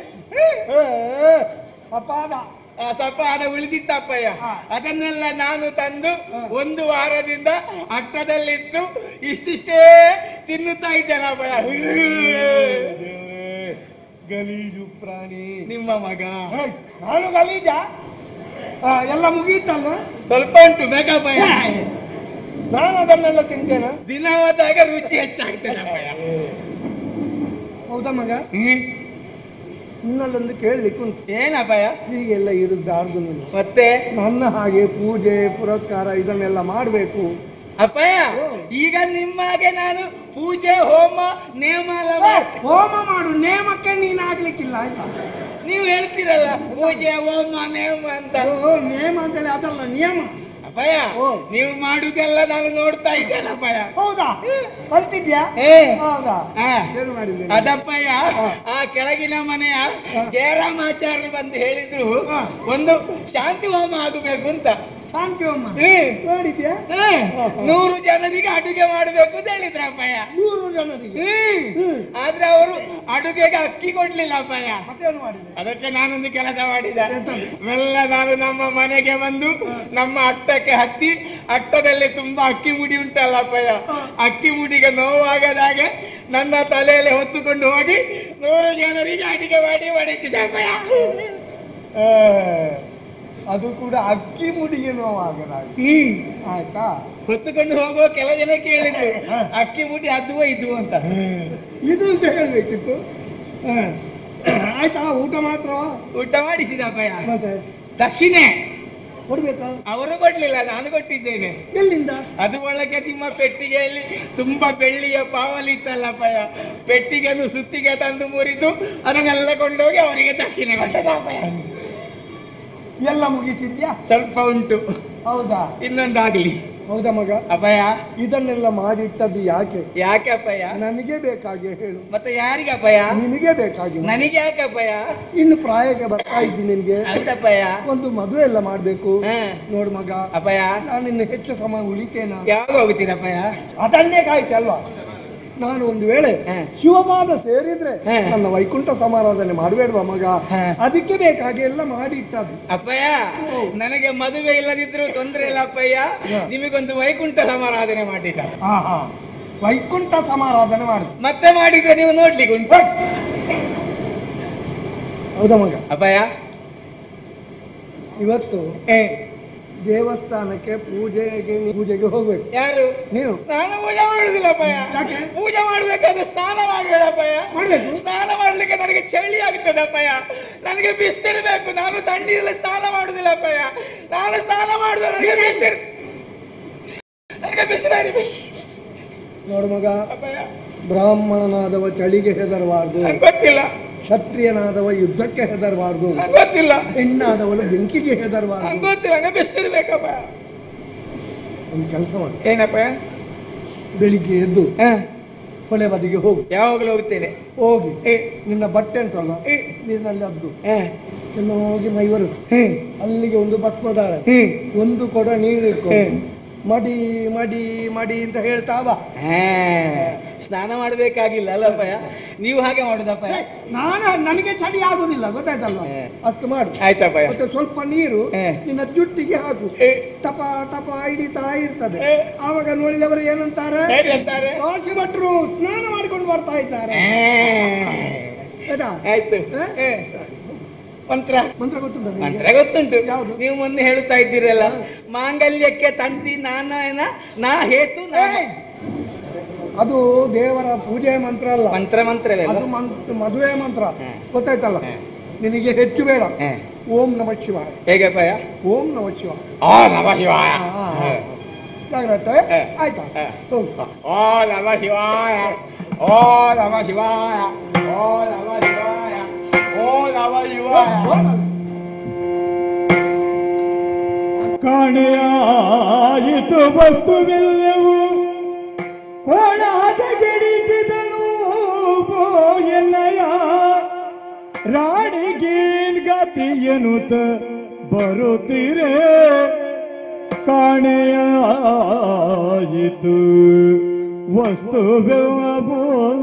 ಸಪಾದ ಆ ಸಪಾದ ಉಳಿದಿತ್ತಪ್ಪಯ್ಯ ಹಾ. ಅದನ್ನೆಲ್ಲ ನಾನು ತಂದು ಒಂದು ವಾರದಿಂದ ಅಟ್ಟದಲ್ಲಿಟ್ಟು ಇಷ್ಟಿಷ್ಟೇ ತಿನ್ನುತ್ತಾ ಇದ್ದೇನೆ ಅಪ್ಪಯ್ಯ ಗಲೀಜು ಪ್ರಾಣಿ ನಿಮ್ಮ ಮಗ ಹೇಯ್, ನಾನು ಗಲೀಜ ಆ, ಎಲ್ಲ ಮುಗಿಯಿತಲ್ಲ ಸ್ವಲ್ಪ ಉಂಟು ಬೇಕಪ್ಪಯ್ಯ ನಾನು ಅದನ್ನೆಲ್ಲ ತಿಂತೇನೆ ದಿನ ಹೋದಾಗ ರುಚಿ ಹೆಚ್ಚಾಗ್ತದೆ ಅಪ್ಪಯ್ಯ ಹೌದಾ ಮಗ ಹ್ಮ್. ನಿನ್ನಲ್ಲೊಂದು ಕೇಳಲಿಕ್ಕೆ ಉಂಟು ಏನಪ್ಪಯ್ಯ ಹೀಗೆಲ್ಲ ಇರುದಾರ್ದು ನೀನು ಮತ್ತೆ ನನ್ನ ಹಾಗೆ ಪೂಜೆ ಪುರಸ್ಕಾರ ಇದನ್ನೆಲ್ಲ ಮಾಡಬೇಕು ಅಪ್ಪಯ್ಯ ಈಗ ನಿಮ್ಮಾಗೆ ನಾನು ಪೂಜೆ ಹೋಮ ನೇಮ ಎಲ್ಲ ಮಾಡ್ತೀನಿ ಹೋಮ ಮಾಡು ನೇಮಕ್ಕೆ ನೀನು ಆಗ್ಲಿಕ್ಕಿಲ್ಲ ಆಯ್ತಾ ನೀವು ಹೇಳ್ತೀರಲ್ಲ ಪೂಜೆ ಹೋಮ ನೇಮ ಅಂತ ಓ ನೇಮ ಅಂತೇಳಿ ಅದಲ್ಲ ನಿಯಮ ಅಪ್ಪಯ್ಯ ಓ. ನೀವು ಮಾಡುದೆಲ್ಲ ನಾನು ನೋಡ್ತಾ ಇದ್ದೇನೆ ಅಪ್ಪಯ್ಯ ಹೌದಾ ಕಲ್ತಿದ್ಯಾ ಏ. ಹೌದಾ ಆ, ಏನು ಮಾಡಿದ್ರಿ ಅದಪ್ಪಯ್ಯ ಆ ಕೆಳಗಿನ ಮನೆಯ ಜಯರಾಮಾಚಾರ್ಯರು ಬಂದು ಹೇಳಿದ್ರು ಹಾ. ಒಂದು ಶಾಂತಿ ಹೋಮ ಆಗಬೇಕು ಅಂತ ಶಾಂತಿ ಹೋಮ ಹ್ಮ್. ನೋಡಿದ್ಯಾ ಹ್ಮ್. ನೂರು ಜನರಿಗೆ ಅಡುಗೆ ಮಾಡಬೇಕು ಅಂತ ಹೇಳಿದ್ರು ಅಪ್ಪಯ್ಯ ನೂರು ಜನರಿಗೆ ಹ್ಮ್. ಹ್ಮ್. ಆದ್ರೆ ಅವರು ಅಡುಗೆಗೆ ಅಕ್ಕಿ ಕೊಡ್ಲಿಲ್ಲ ಅಪ್ಪಯ್ಯ ಮತ್ತೇನು ಮಾಡಿದ್ರಿ ಅದಕ್ಕೆ ನಾನೊಂದು ಕೆಲಸ ಮಾಡಿದೆ ಎಂತದು? ಮೆಲ್ಲ ನಾನು ನಮ್ಮ ಮನೆಗೆ ಬಂದು ನಮ್ಮ ಅಟ್ಟಕ್ಕೆ ಹತ್ತಿ ಅಟ್ಟದಲ್ಲಿ ತುಂಬಾ ಅಕ್ಕಿ ಮುಡಿ ಉಂಟಲ್ಲ ಅಪ್ಪಯ್ಯ ಅಕ್ಕಿ ಮುಡಿಗೆ ನೋವಾಗದ ಹಾಗೆ ನನ್ನ ತಲೆಯಲ್ಲಿ ಹೊತ್ತುಕೊಂಡು ಹೋಗಿ ನೂರು ಜನರಿಗೆ ಅಡಿಗೆ ಮಾಡಿ ಬಡಿಸಿದೆ ಅಪ್ಪಯ್ಯ ಆ, ಅದು ಕೂಡ ಅಕ್ಕಿ ಮುಡಿಗೆ ನೋವಾಗದ ಹ್ಮ್ ಆಯ್ತಾ ಹೊತ್ತುಕೊಂಡು ಹೋಗುವ ಕೆಲ ಜನ ಕೇಳಿದ್ರು ಅಕ್ಕಿ ಮುಡಿ ಅದುವ ಇದು ಅಂತ ಇದು ಅಂತ ಹೇಳ್ಬೇಕಿತ್ತು ಆ, ಆಯ್ತಾ ಊಟ ಮಾತ್ರ ಊಟ ಮಾಡಿಸಿದ ಅಪ್ಪಯ್ಯ ಮತ್ತೆ ದಕ್ಷಿಣೆ ಕೊಡ್ಬೇಕಾ ಅವರು ಕೊಡ್ಲಿಲ್ಲ ನಾನು ಕೊಟ್ಟಿದ್ದೇನೆ ಎಲ್ಲಿಂದ ಅದು ಒಳಗೆ ನಿಮ್ಮ ಪೆಟ್ಟಿಗೆಯಲ್ಲಿ ತುಂಬಾ ಬೆಳ್ಳಿಯ ಪಾವಲಿ ಇತ್ತಲ್ಲಪ್ಪಯ್ಯ ಪೆಟ್ಟಿಗೆಯನ್ನು ಸುತ್ತಿಗೆ ತಂದು ಮುರಿದು ಅದನ್ನೆಲ್ಲ ಕೊಂಡೋಗಿ ಅವರಿಗೆ ದಕ್ಷಿಣೆ ಕೊಟ್ಟದಪ್ಪಯ್ಯ ಎಲ್ಲ ಮುಗಿಸಿದ್ಯಾ ಸ್ವಲ್ಪ ಉಂಟು ಹೌದಾ ಇನ್ನೊಂದಾಗ್ಲಿ ಹೌದಾ ಮಗ ಅಪ್ಪಯ್ಯ ಇದನ್ನೆಲ್ಲ ಮಾಡಿಟ್ಟದ್ದು ಯಾಕೆ ಯಾಕೆ ಅಪ್ಪಯ್ಯ ನನಗೆ ಬೇಕಾಗಿ ಹೇಳು ಮತ್ತೆ ಯಾರಿಗೆ ಅಪ್ಪಯ್ಯ ನಿನಗೆ ಬೇಕಾಗಿ ನನಗೆ ಯಾಕೆ ಅಪ್ಪಯ್ಯ ಇನ್ನು ಪ್ರಾಯಕ್ಕೆ ಬರ್ತಾ ಇದ್ದೀನಿ ನಿನ್ಗೆ ಹೌದಪ್ಪಯ್ಯ ಒಂದು ಮದುವೆ ಎಲ್ಲ ಮಾಡ್ಬೇಕು ಹ. ನೋಡು ಮಗ ಅಪ್ಪಯ್ಯ ನಾನು ಇನ್ನು ಹೆಚ್ಚು ಸಮಯ ಉಳಿತೇನಾ ಯಾವಾಗ ಹೋಗ್ತೀರಪ್ಪಯ್ಯ ಅದನ್ನೇ ಕಾಯ್ತೆ ಅಲ್ವಾ ನಾನು ಒಂದು ವೇಳೆ ಹ. ಶಿವಪಾದ ಸೇರಿದ್ರೆ ಹ. ನನ್ನ ವೈಕುಂಠ ಸಮಾರಾಧನೆ ಮಾಡಬೇಡುವ ಮಗ ಹ. ಅದಕ್ಕೆ ಬೇಕಾಗಿ ಎಲ್ಲ ಮಾಡಿ ಇಟ್ಟದ್ದು ಅಪ್ಪಯ್ಯ ನನಗೆ ಮದುವೆ ಇಲ್ಲದಿದ್ರು ತೊಂದರೆ ಇಲ್ಲ ಅಪ್ಪಯ್ಯ ಹ. ನಿಮಗೊಂದು ವೈಕುಂಠ ಸಮಾರಾಧನೆ ಮಾಡಿದ ಹಾ ಹಾ ವೈಕುಂಠ ಸಮಾರಾಧನೆ ಮಾಡಿದ್ರು ಮತ್ತೆ ಮಾಡಿದ್ರೆ ನೀವು ನೋಡ್ಲಿಕ್ಕೆ ಉಂಟು ಹೌದಾ ಮಗ ಅಪ್ಪಯ್ಯ ಇವತ್ತು ಏ ದೇವಸ್ಥಾನಕ್ಕೆ ಪೂಜೆಗೆ ಪೂಜೆಗೆ ಹೋಗ್ಬೇಕು ಯಾರು ನೀವು ನಾನು ಪೂಜೆ ಮಾಡುದಿಲ್ಲಪ್ಪಯ್ಯ ಯಾಕೆ? ಪೂಜೆ ಮಾಡ್ಬೇಕಾದ್ರೆ ಸ್ನಾನ ಮಾಡಬೇಡಪ್ಪಯ್ಯ ಮಾಡ್ಬೇಕು. ಸ್ನಾನ ಮಾಡ್ಲಿಕ್ಕೆ ನನಗೆ ಚಳಿ ಆಗ್ತದೆ ಅಪ್ಪಯ್ಯ ನನಗೆ ಬಿಸಿಲಿರಬೇಕು ನಾನು ತಣ್ಣೀರಲ್ಲಿ ಸ್ನಾನ ಮಾಡುದಿಲ್ಲಪ್ಪಯ್ಯ ನಾನು ಸ್ನಾನ ಮಾಡುದು ನನಗೆ ಬಿಸಿಲು ನನಗೆ ಬಿಸಿಲರಿಬೇಕು ನೋಡು ಮಗ ಅಪ್ಪಯ್ಯ ಬ್ರಾಹ್ಮಣನಾದವ ಚಳಿಗೆ ಹೆದರಬಾರ್ದು ನಂಗೆ ಗೊತ್ತಿಲ್ಲ ಕ್ಷತ್ರಿಯನಾದವ ಯುದ್ಧಕ್ಕೆ ಹೆದರಬಾರ್ದು ನಂಗೆ ಗೊತ್ತಿಲ್ಲ ಹೆಣ್ಣಾದವಳು ಬೆಂಕಿಗೆ ಹೆದರಬಾರ್ದು ನಂಗೆ ಗೊತ್ತಿಲ್ಲ ನಂಗೆ ಬಿಸಿಲಿರ್ಬೇಕಪ್ಪಯ್ಯ ಒಂದು ಕೆಲಸ ಮಾಡಿ ಏನಪ್ಪಯ್ಯ ಬೆಳಿಗ್ಗೆ ಎದ್ದು ಹ, ಹೊಳೆ ಬದಿಗೆ ಹೋಗು ಯಾವಾಗಲೂ ಹೋಗ್ತೇನೆ ಹೋಗಿ ಏ, ನಿನ್ನ ಬಟ್ಟೆ ಉಂಟಲ್ಲ ಏ, ನೀರಿನಲ್ಲಿ ಅದ್ದು ಹ, ಚೆನ್ನಾಗಿ ಮೈವರು ಹ್ಮ್, ಅಲ್ಲಿಗೆ ಒಂದು ಭಸ್ಮದಾರ ಹ್ಮ್. ಒಂದು ಕೊಡ ನೀರು ಇಟ್ಕೊ ಹ್ಮ್. ಮಡಿ ಮಡಿ ಮಡಿ ಅಂತ ಹೇಳ್ತಾ ಬಾ ಹಾ, ಸ್ನಾನ ಮಾಡಬೇಕಾಗಿಲ್ಲ ಅಲ್ಲಪ್ಪಯ್ಯ ನೀವು ಹಾಗೆ ಮಾಡುದಪ್ಪಯ್ಯ ನಾನು ನನಗೆ ಚಳಿ ಆಗುದಿಲ್ಲ ಗೊತ್ತಾಯ್ತಲ್ವಾ ಹೇ. ಅಷ್ಟು ಮಾಡು ಆಯ್ತಪ್ಪಯ್ಯ ಮತ್ತೆ ಸ್ವಲ್ಪ ನೀರು ಹೇ. ನಿನ್ನ ಜುಟ್ಟಿಗೆ ಹಾಕು ಏ, ಟಪ ಟಪ ಹಿಡಿತಾ ಇರ್ತದೆ ಹೇ. ಆವಾಗ ನೋಡಿದವರು ಏನಂತಾರೆ ಹೇಗೆ ಅಂತಾರೆ ಕಾಶಿ ಭಟ್ರು ಸ್ನಾನ ಮಾಡಿಕೊಂಡು ಬರ್ತಾ ಇದ್ದಾರೆ ಹಾ, ಆಯ್ತಾ? ಆಯ್ತು ಹೇ? ಹೇ. ಮಂತ್ರ ಮಂತ್ರ ಗೊತ್ತುಂಟ ನಿನಗೆ? ಮಂತ್ರ ಗೊತ್ತುಂಟು ಯಾವುದು? ನೀವು ಮೊನ್ನೆ ಹೇಳುತ್ತಾ ಇದ್ದೀರಲ್ಲ ಮಾಂಗಲ್ಯಕ್ಕೆ ತಂತಿ ನಾನ ಏನ ನಾ ಹೇತು ನಾ ಏ! ಅದು ದೇವರ ಪೂಜೆ ಮಂತ್ರ ಅಲ್ಲ ಮಂತ್ರ ಮಂತ್ರವೇ ಅದು ಅಲ್ಲ? ಮಂತ್- ಮದುವೆ ಮಂತ್ರ ಹೇ. ಗೊತ್ತಾಯ್ತಲ್ಲ ಹೇ. ನಿನಗೆ ಹೆಚ್ಚು ಬೇಡ ಹೇ. ಓಂ ನಮ ಶಿವಾಯ ಹೇಗಪ್ಪಯ್ಯ ಓಂ ನಮ ಶಿವಾಯ ಓ ನಮ ಶಿವಾಯ ಹಾ, ಹಾ, ಹಾ. ಜಾಗ್ರತೆ ಹೇ. ಆಯ್ತಾ ಹೇ. ಹೋಗು. ಓ ನಮ ಶಿವಾಯ ಓ ನಮ ಶಿವಾಯ ಓ ನಮ ಶಿವಾಯ ಓ ನಮ ಶಿವಾಯ ಕಾಣೆಯಾಯಿತು ವಸ್ತುವೆಲ್ಲವೂ ಕೋಣಾದ ಗಿಡಿಸಿದನು ಎನ್ನಯ ರಾಣಿಗೇನ್ ಗತಿ ಎನ್ನುತ್ತ ಬರುತ್ತೀರೆ ಕಾಣೆಯಾಯಿತು ವಸ್ತುವೆಲ್ಲವೂ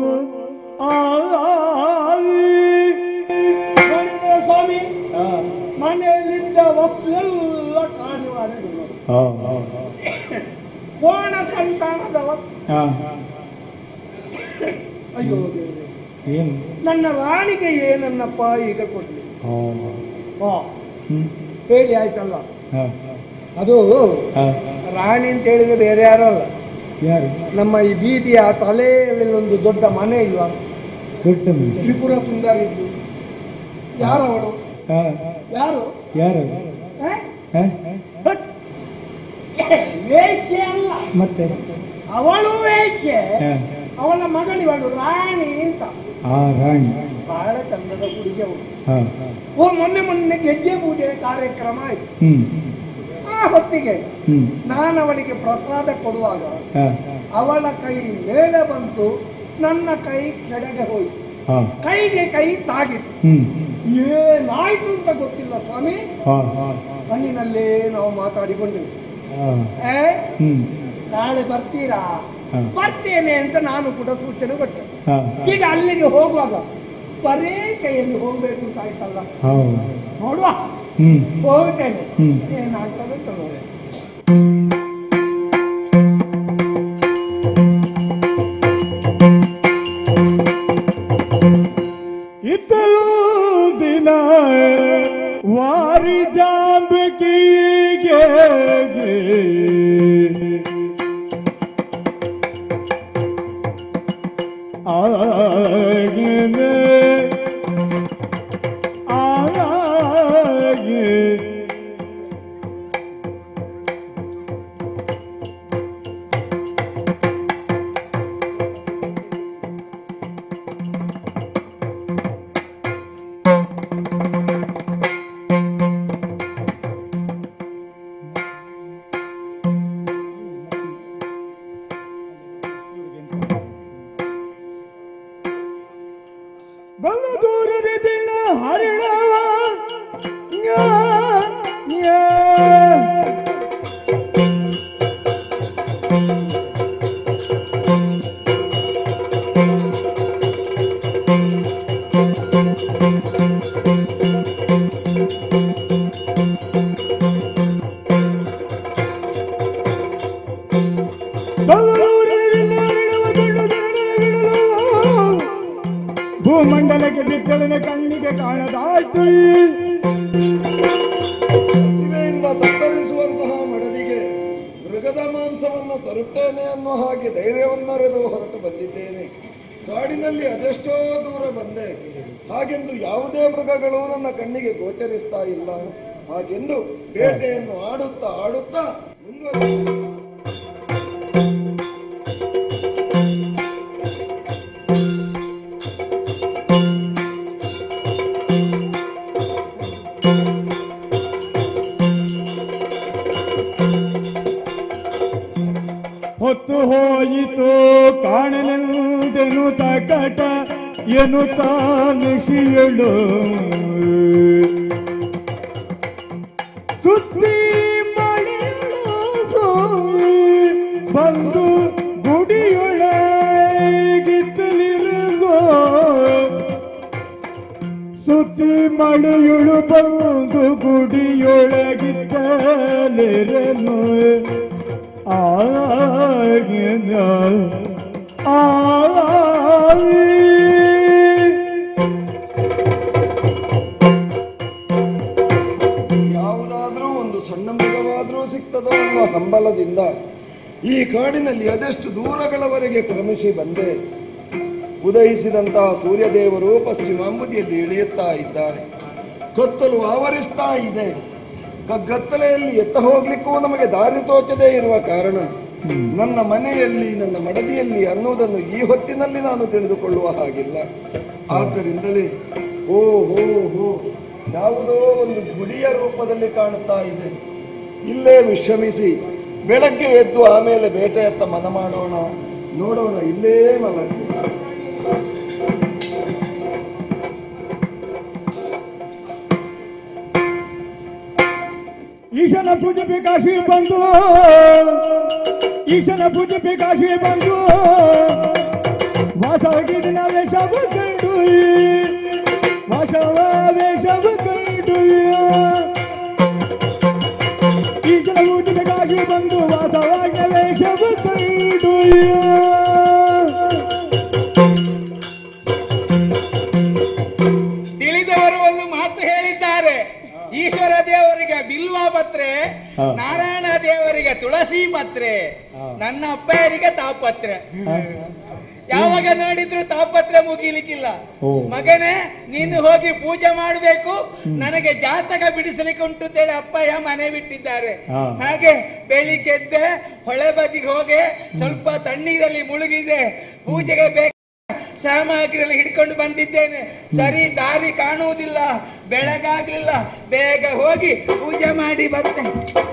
ಆಯಿ ನೋಡಿದ್ರೆ ಸ್ವಾಮಿ ಮನೆಯಲ್ಲಿದ್ದ ವಸ್ತು ಎಲ್ಲ ಕಾಣುವಾಗಿದೆ ನೋಡಿ. ಆ, ಆ, ಕೋಣ ಸಂತಾನದ ವಸ್ತು ಆ. ಅಯ್ಯೋ ದೇವ್ರೇ. ಏನು ನನ್ನ ರಾಣಿಗೆ ಏನನ್ನಪ್ಪ ಈಗ ಕೊಡ್ಲಿ ಆ, ಹಾ ಹ್ಮ್. ಹೇಳಿ ಆಯ್ತಲ್ಲ ಆ, ಅದು ಆ. ರಾಣಿ ಅಂತ ಹೇಳಿದ್ರೆ ಬೇರೆ ಯಾರು ಅಲ್ಲ ಯಾರು ನಮ್ಮ ಈ ಬೀದಿಯ ತಲೆಯಲ್ಲಿ ಒಂದು ದೊಡ್ಡ ಮನೆ ಇಲ್ವಾ ದೊಡ್ಡ ಮನುಷ್ಯ. ತ್ರಿಪುರ ಸುಂದರಿ ಇದ್ದು ಯಾರವಳು ಆ, ಯಾರು ಯಾರು ಹ? ಆ? ಹಟ್. ವೇಶ್ಯೆ ಅಲ್ಲ ಮತ್ತೆ ಅವಳು ವೇಶ್ಯೆ ಆ, ಅವಳ ಮಗಳಿವಳು ರಾಣಿ ಅಂತ ಆ ರಾಣಿ ಬಹಳ ಚಂದದ ಹುಡುಗಿ ಅವಳು ಆ, ಓ ಮೊನ್ನೆ ಮೊನ್ನೆ ಗೆಜ್ಜೆ ಪೂಜೆ ಕಾರ್ಯಕ್ರಮ ಆಯ್ತು ಹ್ಮ್ ಆ ಹೊತ್ತಿಗೆ ಹ್ಮ್ ನಾನು ಅವಳಿಗೆ ಪ್ರಸಾದ ಕೊಡುವಾಗ ಆ, ಅವಳ ಕೈ ಮೇಲೆ ಬಂತು ನನ್ನ ಕೈ ಕೆಳಗೆ ಹೋಯ್ತು ಆ, ಕೈಗೆ ಕೈ ತಾಗಿತು ಹ್ಮ್ ಏನಾಯ್ತು ಅಂತ ಗೊತ್ತಿಲ್ಲ ಸ್ವಾಮಿ ಆ, ಆ, ಕಣ್ಣಿನಲ್ಲೇ ನಾವು ಮಾತಾಡಿಕೊಂಡೆವು ಆ, ಏ ಹ್ಮ್ ನಾಳೆ ಬರ್ತೀರಾ ಹಾ. ಬರ್ತೇನೆ ಅಂತ ನಾನು ಕೂಡ ಸೂಚನೆ ಕೊಟ್ಟೆ ಆ, ಈಗ ಅಲ್ಲಿಗೆ ಹೋಗುವಾಗ ಬರೇ ಕೈಯಲ್ಲಿ ಹೋಗ್ಬೇಕು ಅಂತ ಆಯ್ತಲ್ಲ ಹೌದು ನೋಡುವ ಹ್ಮ್ ಹೋಗ್ತೇನೆ ಹ್ಮ್. ಏನಾಗ್ತದೆ ಅಂತ ನೋಡಿ ಇತ್ತಲು ದಿನ ವಾರಿ ಜಾಂಬಕಿಗೆ ಆಗನೆ ಆಗೆ ಬಲ್ಲ ದೂರದಿದ್ದ ಹರಿಣವ ನ್ಯಾ, ನ್ಯಾ. ಬಲ್ಲ ದೂರದಿದ್ದ ಹರಿಣವ ಕಂಡು ಬೆರಳನೆ ಬಿಡಲು ಭೂಮಂಡಲಕ್ಕೆ ಬಿತ್ತಳನೆ ಕಣ್ಣಿಗೆ ಕಾಣದಾಯ್ತು ಪ್ರತಿಭೆಯಿಂದ ತತ್ತರಿಸುವಂತಹ ಮೃಗದ ಮಾಂಸವನ್ನು ತರುತ್ತೇನೆ ಅನ್ನುವ ಹಾಗೆ ಧೈರ್ಯವನ್ನರೆದು ಹೊರಟು ಬಂದಿದ್ದೇನೆ ಕಾಡಿನಲ್ಲಿ ಅದೆಷ್ಟೋ ದೂರ ಬಂದೆ ಹಾಗೆಂದು ಯಾವುದೇ ಮೃಗಗಳು ನನ್ನ ಕಣ್ಣಿಗೆ ಗೋಚರಿಸ್ತಾ ಇಲ್ಲ ಹಾಗೆಂದು ಬೇಟೆಯನ್ನು ಆಡುತ್ತಾ ಆಡುತ್ತಾ ಮುಂದುವರಿಸಿದೆ ಹೊತ್ತು ಹೋಯಿತು ಕಾಣಲೆಂದೆನು ತಕಟ ಎನ್ನುತ್ತ ನಿಶಿಯಳು ಸುತ್ತಿ ಮಳೆಯೊಳಗು ಬಂದು ಗುಡಿಯೊಳಗಿತ್ತಲಿರುಗೋ ಸುತ್ತಿ ಮಳೆಯುಳು ಬಂದು ಗುಡಿಯೊಳಗಿತ್ತಲಿರನು ಆಗಿನ ಆಗಿ ಯಾವುದಾದ್ರೂ ಒಂದು ಸಣ್ಣ ಮೃಗವಾದರೂ ಸಿಗ್ತದೋ ಅನ್ನುವ ಹಂಬಲದಿಂದ ಈ ಕಾಡಿನಲ್ಲಿ ಅದೆಷ್ಟು ದೂರಗಳವರೆಗೆ ಕ್ರಮಿಸಿ ಬಂದೆ ಉದಯಿಸಿದಂತಹ ಸೂರ್ಯದೇವರು ಪಶ್ಚಿಮಾಂಬುದಿಯಲ್ಲಿ ಇಳಿಯುತ್ತಾ ಇದ್ದಾರೆ ಕತ್ತಲು ಆವರಿಸ್ತಾ ಇದೆ ಕಗ್ಗತ್ತಲೆಯಲ್ಲಿ ಎತ್ತ ಹೋಗ್ಲಿಕ್ಕೂ ನಮಗೆ ದಾರಿ ತೋಚದೇ ಇರುವ ಕಾರಣ ನನ್ನ ಮನೆಯಲ್ಲಿ ನನ್ನ ಮಡದಿಯಲ್ಲಿ ಅನ್ನುವುದನ್ನು ಈ ಹೊತ್ತಿನಲ್ಲಿ ನಾನು ತಿಳಿದುಕೊಳ್ಳುವ ಹಾಗಿಲ್ಲ ಆದ್ದರಿಂದಲೇ ಓ ಹೋ ಹೋ ಯಾವುದೋ ಒಂದು ಗುಡಿಯ ರೂಪದಲ್ಲಿ ಕಾಣಿಸ್ತಾ ಇದೆ ಇಲ್ಲೇ ವಿಶ್ರಮಿಸಿ ಬೆಳಗ್ಗೆ ಎದ್ದು ಆಮೇಲೆ ಬೇಟೆಯತ್ತ ಮನ ಮಾಡೋಣ ನೋಡೋಣ ಇಲ್ಲೇ ಮಲಗಿ ಈಶನ ಪೂಜೆ ಕಾಶಿ ಬಂದು ಈಶನ ಪೂಜೆ ಕಾಶಿ ಬಂದು ವಾಸವಾಗಿನ ವೇಷವ ಕಂಡು ವಾಸವ ವೇಷವ ಕಂಡು ಈಶನ ಪೂಜೆ ಕಾಶಿ ಬಂದು ವಾಸವಾಗಿನ ವೇಷವ ಕಂಡು ತಿಳಿದವರು ಒಂದು ಮಾತು ಹೇಳಿದ್ದಾರೆ ಈಶ್ವರ ದೇವರಿಗೆ ಬಿಲ್ವ ಪತ್ರೆ ಹಾ. ನಾರಾಯಣ ದೇವರಿಗೆ ತುಳಸಿ ಪತ್ರೆ ನನ್ನ ಅಪ್ಪಯ್ಯರಿಗೆ ತಾಪತ್ರೆ ಯಾವಾಗ ನೋಡಿದ್ರು ತಾಪತ್ರೆ ಮುಗಿಲಿಕ್ಕಿಲ್ಲ ಓ. ಮಗನೇ ನೀನು ಹೋಗಿ ಪೂಜೆ ಮಾಡಬೇಕು ನನಗೆ ಜಾತಕ ಬಿಡಿಸಲಿಕ್ಕೆ ಉಂಟು ಅಂತೇಳಿ ಅಪ್ಪಯ್ಯ ಮನೆ ಬಿಟ್ಟಿದ್ದಾರೆ ಹಾ. ಹಾಗೆ ಬೆಳಿಗ್ಗೆ ಎದ್ದೆ ಹೊಳೆ ಬದಿಗೆ ಹೋಗಿ ಸ್ವಲ್ಪ ತಣ್ಣೀರಲ್ಲಿ ಮುಳುಗಿದೆ ಪೂಜೆಗೆ ಬೇಕು ಸಾಮಗ್ರಿಯಲ್ಲಿ ಹಿಡ್ಕೊಂಡು ಬಂದಿದ್ದೇನೆ ಸರಿ ದಾರಿ ಕಾಣುವುದಿಲ್ಲ ಬೆಳಗಾಗ್ಲಿಲ್ಲ ಬೇಗ ಹೋಗಿ ಪೂಜೆ ಮಾಡಿ ಬರ್ತೇನೆ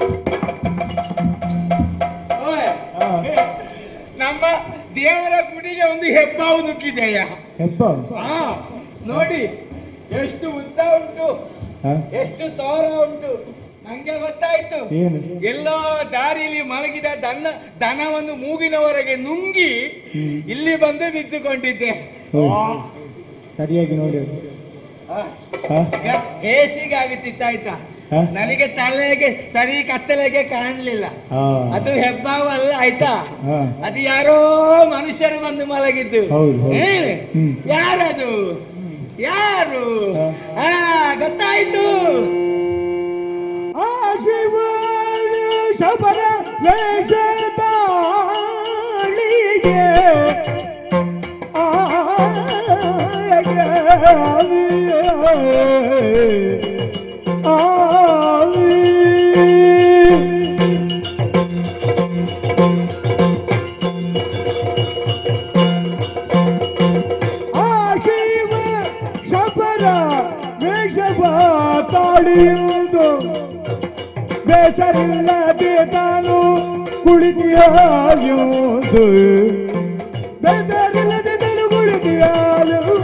ಓಯ್, ನಮ್ಮ ದೇವರ ಗುಡಿಗೆ ಒಂದು ಹೆಬ್ಬಾವು ನುಗ್ಗಿದೆಯ ಹೆಬ್ಬ ಹಾ ನೋಡಿ ಎಷ್ಟು ಉದ್ದ ಉಂಟು ಹ? ಎಷ್ಟು ತೋರ ಉಂಟು ನಂಗೆ ಗೊತ್ತಾಯ್ತು ಏನು ಎಲ್ಲೋ ದಾರಿಲಿ ಮಲಗಿದ ದನ ದನವನ್ನು ಮೂಗಿನವರೆಗೆ ನುಂಗಿ ಇಲ್ಲಿ ಬಂದು ಬಿದ್ದುಕೊಂಡಿದ್ದೆ ಹೌದು. ಸರಿಯಾಗಿ ನೋಡಿ ಆ, ಹ? ಈಗ ಹೇಸಿಗಾಗುತ್ತಿತ್ತಾಯ್ತಾ ಹ? ನನಗೆ ತಲೆಗೆ ಸರಿ ಕತ್ತಲೆಗೆ ಕಾಣಲಿಲ್ಲ ಹಾ. ಅದು ಹೆಬ್ಬಾವು ಅಲ್ಲ ಆಯ್ತಾ ಹಾ. ಅದು ಯಾರೋ ಮನುಷ್ಯರು ಬಂದು ಮಲಗಿದ್ದು ಹೌದು, ಹೌದು. ಏ? ಹ್ಮ್. ಯಾರದು ಯಾರು ಹಾ. ಆ ಗೊತ್ತಾಯ್ತು ಆ ಶಿವ ಶಬರ ವೇಷದಾಳಿಗೆ ಆ ಶಿವ ಶಬರ ವೇಷವ ತಾಳಿಯುವುದು ಬೇಸರಿಲ್ಲದೆ ತಾನು ಕುಳಿತಿಯಾಯುವುದು ಬೇಸರಿಲ್ಲದೆ ತಾನು ಕುಳಿತಿಯಾಯುವುದು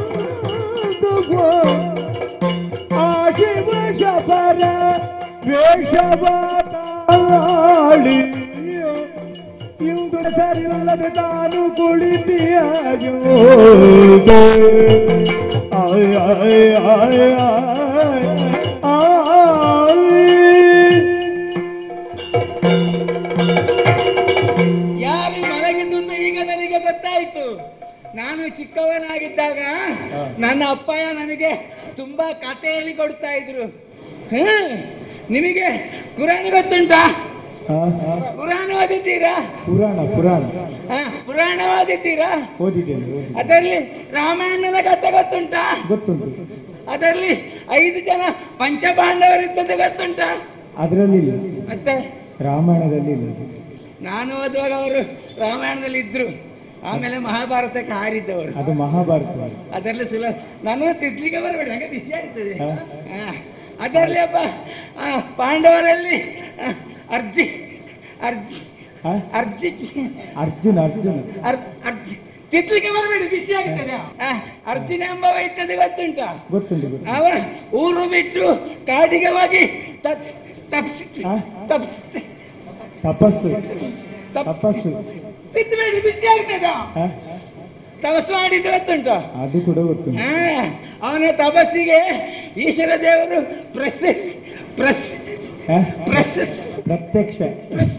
ಆ ಶಿವ ಶಬರ ವೇಷವ ತಾಳಿ ಇಂದು ಸರಿಲ್ಲದೆ ತಾನು ಕುಳಿತಿಯಾಯುವುದು ಆಯ್ ಆಯ್ ಆಯ್ ಆಯ್ ಆಯ್ ಯಾರು ಮಲಗಿದ್ದು ಅಂತ ಈಗ ನನಗೆ ಗೊತ್ತಾಯ್ತು ನಾನು ಚಿಕ್ಕವನಾಗಿದ್ದಾಗ ನನ್ನ ಅಪ್ಪಯ್ಯ ನನಗೆ ತುಂಬಾ ಕತೆ ಹೇಳಿ ಕೊಡ್ತಾ ಇದ್ರು ಹ್ಮ್ ನಿಮಗೆ ಕುರಾನ್ ಗೊತ್ತುಂಟಾ ಆ, ಕುರಾನ್ ಓದಿದ್ದೀರಾ ಪುರಾಣ ಪುರಾಣ ಹಾ ಪುರಾಣ ಓದಿದ್ದೀರಾ ಓದಿದ್ದೇನೆ ಓದಿ- ಅದರಲ್ಲಿ ರಾಮಾಯಣದ ಕಥೆ ಗೊತ್ತುಂಟಾ ಗೊತ್ತುಂಟು ಅದರಲ್ಲಿ ಐದು ಜನ ಪಂಚಪಾಂಡವರಿದ್ದದ್ದು ಗೊತ್ತುಂಟಾ ಅದರಲ್ಲಿ ಇಲ್ಲ ಮತ್ತೆ ರಾಮಾಯಣದಲ್ಲಿ ಇಲ್ಲ ನಾನು ಓದುವಾಗ ಅವರು ರಾಮಾಯಣದಲ್ಲಿ ಇದ್ರು ಆಮೇಲೆ ಮಹಾಭಾರತಕ್ಕೆ ಹಾರಿದ್ದವರು ಅದು ಮಹಾಭಾರತ ಅದರಲ್ಲಿ ಸುಲಭ ನಾನು ತಿದ್ಲಿಕ್ಕೆ ಬರಬೇಡ ನಂಗೆ ಬಿಸಿ ಆಗ್ತದೆ ಹಾ. ಹಾ. ಅದರಲ್ಲಿ ಒಬ್ಬ ಆ, ಪಾಂಡವರಲ್ಲಿ ಆ, ಅರ್ಜಿ ಅರ್ಜಿ ಆ? ಅರ್ಜಿ ಅರ್ಜುನ ಅರ್ಜುನ ಅರ್- ಅರ್ಜಿ ತಿದ್ಲಿಕ್ಕೆ ಬರಬೇಡಿ ಬಿಸಿ ಆಗ್ತದೆ ಆ, ಅರ್ಜುನ ಎಂಬ ವೈದ್ಯದ ಗೊತ್ತುಂಟಾ ಗೊತ್ತುಂಟು ಗೊತ್ತು ಅವ ಊರು ಬಿಟ್ಟು ಕಾಡಿಗೆ ಹೋಗಿ ತಪ್ಸ್ ತಪ್ಸಿ ಆ? ತಪ್ಸಿ ತಪಸ್ಸು ತಪ್ ತಪಸ್ಸು ತಿದ್ದಬೇಡಿ ಬಿಸಿ ಆಗ್ತದ ಆ? ತಪಸ್ಸು ಮಾಡಿದ್ದು ಗೊತ್ತುಂಟಾ ಅದು ಕೂಡ ಗೊತ್ತುಂಟು ಹಾ, ಅವನ ತಪಸ್ಸಿಗೆ ಈಶ್ವರ ದೇವರು ಪ್ರಶಸ್ ಪ್ರಸ್ ಆ? ಪ್ರಶಸ್ ಪ್ರತ್ಯಕ್ಷ ಪ್ರಸ್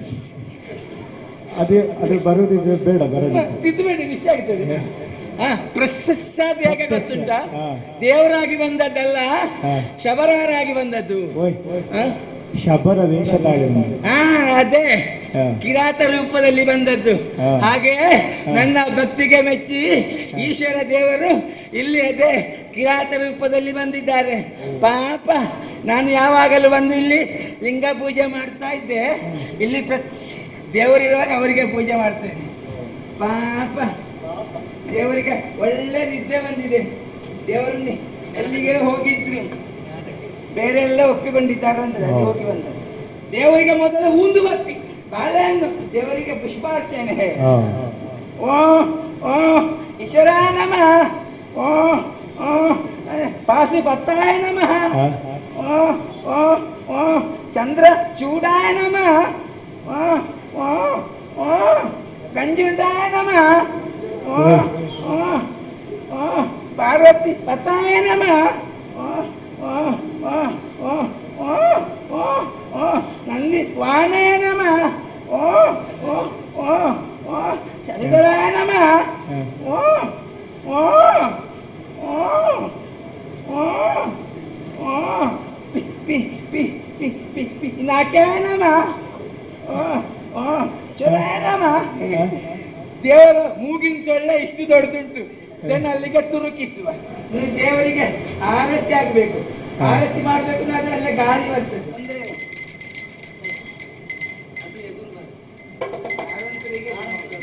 ಅದು ಅದು ಬರುವುದು ಬೇಡ ಬರೋದು ತಿದ್ದಬೇಡಿ ವಿಷಯ ಆಗ್ತದೆ ಹಾ ಪ್ರಶಸ್ತಾದ ಹೇಗೆ ಗೊತ್ತುಂಟಾ ಹಾ. ದೇವರಾಗಿ ಬಂದದ್ದಲ್ಲ ಹಾ. ಶಬರಾರಾಗಿ ಬಂದದ್ದು ಓಯ್ ಹಾ? ಶಬರ ವೇಷ ತಾಳಿ ಉಂಟು. ಹಾ ಅದೇ ಹಾ. ಕಿರಾತ ರೂಪದಲ್ಲಿ ಬಂದದ್ದು ಹಾ. ಹಾಗೆ ನನ್ನ ಭಕ್ತಿಗೆ ಮೆಚ್ಚಿ ಈಶ್ವರ ದೇವರು ಇಲ್ಲಿ ಅದೇ ಕಿರಾತ ರೂಪದಲ್ಲಿ ಬಂದಿದ್ದಾರೆ ಪಾಪ ನಾನು ಯಾವಾಗಲೂ ಬಂದು ಇಲ್ಲಿ ಲಿಂಗ ಪೂಜೆ ಮಾಡ್ತಾ ಇದ್ದೆ ಇಲ್ಲಿ ಪ್ರತಿ ದೇವರಿರುವಾಗ ಅವರಿಗೆ ಪೂಜೆ ಮಾಡ್ತೇನೆ ಪಾಪ ದೇವರಿಗೆ ಒಳ್ಳೆ ನಿದ್ದೆ ಬಂದಿದೆ ದೇವರು ನಿ- ಎಲ್ಲಿಗೆ ಹೋಗಿದ್ರು ಬೇರೆ ಎಲ್ಲ ಒಪ್ಪಿಕೊಂಡಿದ್ದಾರೆ ಅಂದ್ರೆ ಅಲ್ಲಿ ಹೋಗಿ ಬಂದ ದೇವರಿಗೆ ಮೊದಲು ಊಂದು ಬತ್ತಿ ಬಾಳೆಹಣ್ಣು ದೇವರಿಗೆ ಪುಷ್ಪಾರ್ಚನೆ ಹಾ. ಓ ಓ ಈಶ್ವರ ನಮಃ ಓ ಓ ಅಹ್, ಪಾಸಿ ಪತ್ತಾಯ ನಮಃ ಆ? ಓ ಓ ಓ ಚಂದ್ರ ಚೂಡಾಯ ನಮಃ ಓ ಓ ಓ ಗಂಜುಂಡಾಯ ನಮಃ ಓ ಓ ಓ ಪಾರ್ವತಿ ಪತಾಯ ನಮಃ ಓ ಓ ಓ ಓ ಓ ಓ ಓ ನಂದಿ ವಾಣಾಯ ನಮಃ ಓ ಓ ಓ ಓ ಚಂದ್ರಾಯ ನಮಃ ಓ ಓ ಓ ಓ ಓ ಪಿ ಪಿ ಪಿ ಪಿ ಪಿ ಪಿ ನಾಟ್ಯಾಯ ನಮಃ ಓ ಓ ಚುರಾಯ ನಮಃ ದೇವರ ಮೂಗಿನ ಸೊಳ್ಳೆ ಇಷ್ಟು ದೊಡ್ಡದುಂಟು ಇದನ್ನು ಅಲ್ಲಿಗೆ ತುರುಕಿಸುವ ಇನ್ನು ದೇವರಿಗೆ ಆರತಿ ಆಗಬೇಕು ಆರತಿ ಮಾಡಬೇಕು ಅಂದ್ರೆ ಅಲ್ಲೇ ಗಾಳಿ ಬರ್ತದೆ ಅಂದ್ರೆ ಅದು ಎದುರು ಬರ್ತದೆ. ಆರಂತರಿಗೆ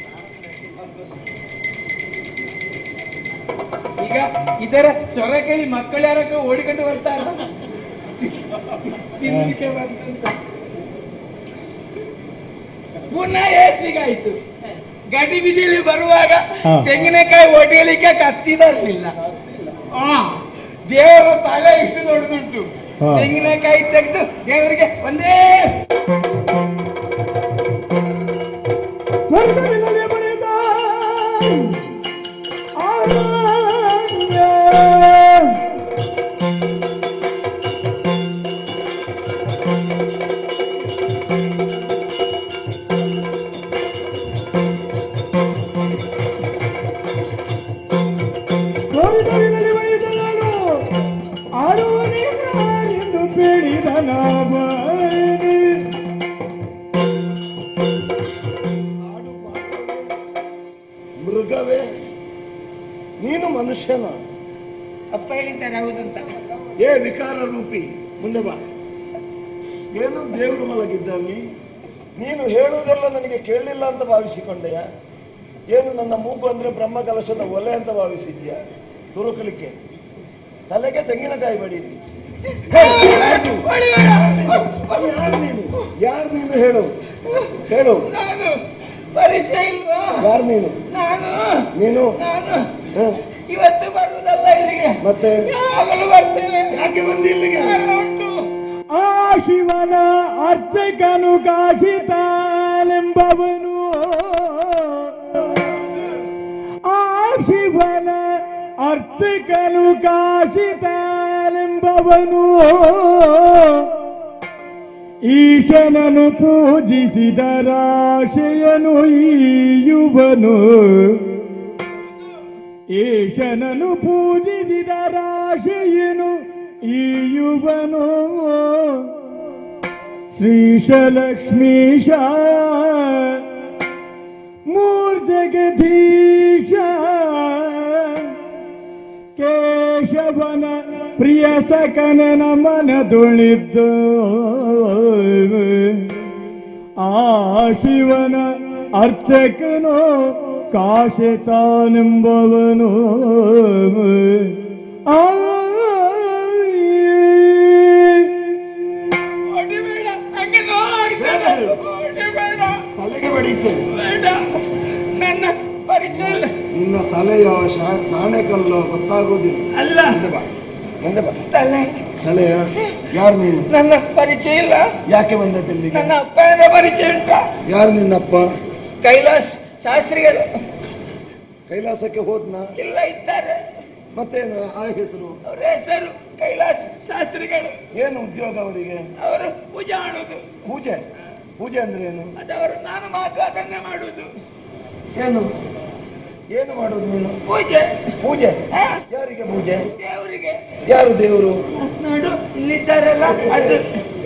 ಈಗ ಇದರ ಸ್ವರ ಕೇಳಿ ಮಕ್ಕಳು ಯಾರಕ್ಕ ಓಡಿಕೊಂಡು ಬರ್ತಾರ ತಿನ್ಲಿಕ್ಕೆ ಬಂತಂತ ಪುನಃ ಏಸಿಗಾಯ್ತು ಗಡಿ ಬಿದಿಲಿ ಬರುವಾಗ ಹಾ. ತೆಂಗಿನಕಾಯಿ ಒಡೆಯಲಿಕ್ಕೆ ಕತ್ತಿ ಬರಲಿಲ್ಲ ಆ ದೇವರ ತಲೆ ಇಷ್ಟು ದೊಡ್ಡದುಂಟು ಹಾ. ತೆಂಗಿನಕಾಯಿ ತೆಗೆದು ದೇವರಿಗೆ ಒಂದೇ ಸ್ವರ್ಗವಿಲ್ಲದೆ ಬಳಿದ ಆರಣ್ಯ. ಸ್ವರ್ಗವಿಲ್ಲದೆ ಬಳಿದ ನಾನು ಆಡುವನೆಂದು ಬೇಡಿದ ನಾವನೇ. ಮೃಗವೇ ನೀನು ಮನುಷ್ಯನ ಅಪ್ಪ ಹೇಳಿದ್ದಾರೆ ಹೌದಂತ ಏ ವಿಕಾರ ರೂಪಿ ಮುಂದೆ ಬಾ ಏನು ದೇವರು ಮಲಗಿದ್ದಾನೆ ನೀನು ಹೇಳುವುದೆಲ್ಲ ನನಗೆ ಕೇಳಲಿಲ್ಲ ಅಂತ ಭಾವಿಸಿಕೊಂಡೆಯ ಏನು ನನ್ನ ಮೂಗು ಅಂದ್ರೆ ಬ್ರಹ್ಮ ಕಲಶದ ಒಲೆ ಅಂತ ಭಾವಿಸಿದ್ಯಾ ತುರುಕಲಿಕ್ಕೆ ತಲೆಗೆ ತೆಂಗಿನಕಾಯಿ ಬಡೀತಿ ಯಾರು ನೀನು ಯಾರು ನೀನು ಹೇಳು ಹೇಳು ನಾನು ಪರಿಚಯ ಇಲ್ವಾ ಯಾರು ನೀನು ನಾನು ನೀನು ನಾನು ಹ? ಇವತ್ತು ಬರುವುದಲ್ಲ ಇಲ್ಲಿಗೆ ಮತ್ತೆ ಯಾವಾಗಲೂ ಬರ್ತೇನೆ ಯಾಕೆ ಬಂದಿ ಇಲ್ಲಿಗೆ ಕಾರಣ ಉಂಟು ಆ ಶಿವನ ಅರ್ಚಕನು ಕಾಶಿತಾನೆಂಬವನು ಆ ಶಿವನ ಅರ್ಚಕನು ಕಾಶಿತಾನೆಂಬವನು ಈಶನನು ಪೂಜಿಸಿದ ರಾಶಿಯನು ಈಯುವನು ಈಶನನು ಪೂಜಿಸಿದ ರಾಶಿಯನು ಈಯುವನು ಶ್ರೀಶಲಕ್ಷ್ಮೀಶ ಮೂರ್ಜಗಧೀಶ ಕೇಶವನ ಪ್ರಿಯ ಸಕನನ ಮನದುಳಿದ್ದು ಆ ಶಿವನ ಅರ್ಚಕನು ಕಾಶಿತಾನೆಂಬವನು ಆ ಹೊಡಿಬೇಡ ಹಂಗೆ ನೋಡ್ತೇನೆ. ಹೊಡಿಬೇಡ ತಲೆಗೆ ಬಡೀತೇನೆ ಬೇಡ ನನ್ನ ಪರಿಚಯ ಇಲ್ಲ ನಿನ್ನ ತಲೆಯೋ ಶಾ- ಸಾಣೆಕಲ್ಲೋ ಗೊತ್ತಾಗೋದಿಲ್ಲ ಅಲ್ಲ ಮುಂದೆ ಬಾ ಮುಂದೆ ಬಾ ತಲೆ ತಲೆಯ ಯಾರು ನೀನು ನನ್ನ ಪರಿಚಯ ಇಲ್ಲ ಯಾಕೆ ಬಂದದ್ದಿಲ್ಲಿಗೆ ನನ್ನ ಅಪ್ಪನ ಪರಿಚಯ ಉಂಟಾ ಯಾರು ನಿನ್ನಪ್ಪ ಕೈಲಾಸ್ ಶಾಸ್ತ್ರಿಗಳು ಕೈಲಾಸಕ್ಕೆ ಹೋದ್ನ ಇಲ್ಲ ಇದ್ದಾರೆ ಮತ್ತೇನು ಆ ಹೆಸರು ಅವರ ಹೆಸರು ಕೈಲಾಸ್ ಶಾಸ್ತ್ರಿಗಳು ಏನು ಉದ್ಯೋಗ ಅವರಿಗೆ ಅವರು ಪೂಜೆ ಮಾಡುದು ಪೂಜೆ ಪೂಜೆ ಅಂದ್ರೆ ಏನು ಅದವರು ನಾನು ಮಾತ್ರ ಅದನ್ನೇ ಮಾಡುದು ಏನು ಏನು ಮಾಡೋದು ನೀನು ಪೂಜೆ ಪೂಜೆ ಹಾ, ಯಾರಿಗೆ ಪೂಜೆ ದೇವರಿಗೆ ಯಾರು ದೇವರು ನೋಡು ಇಲ್ಲಿದ್ದಾರಲ್ಲ ಅದು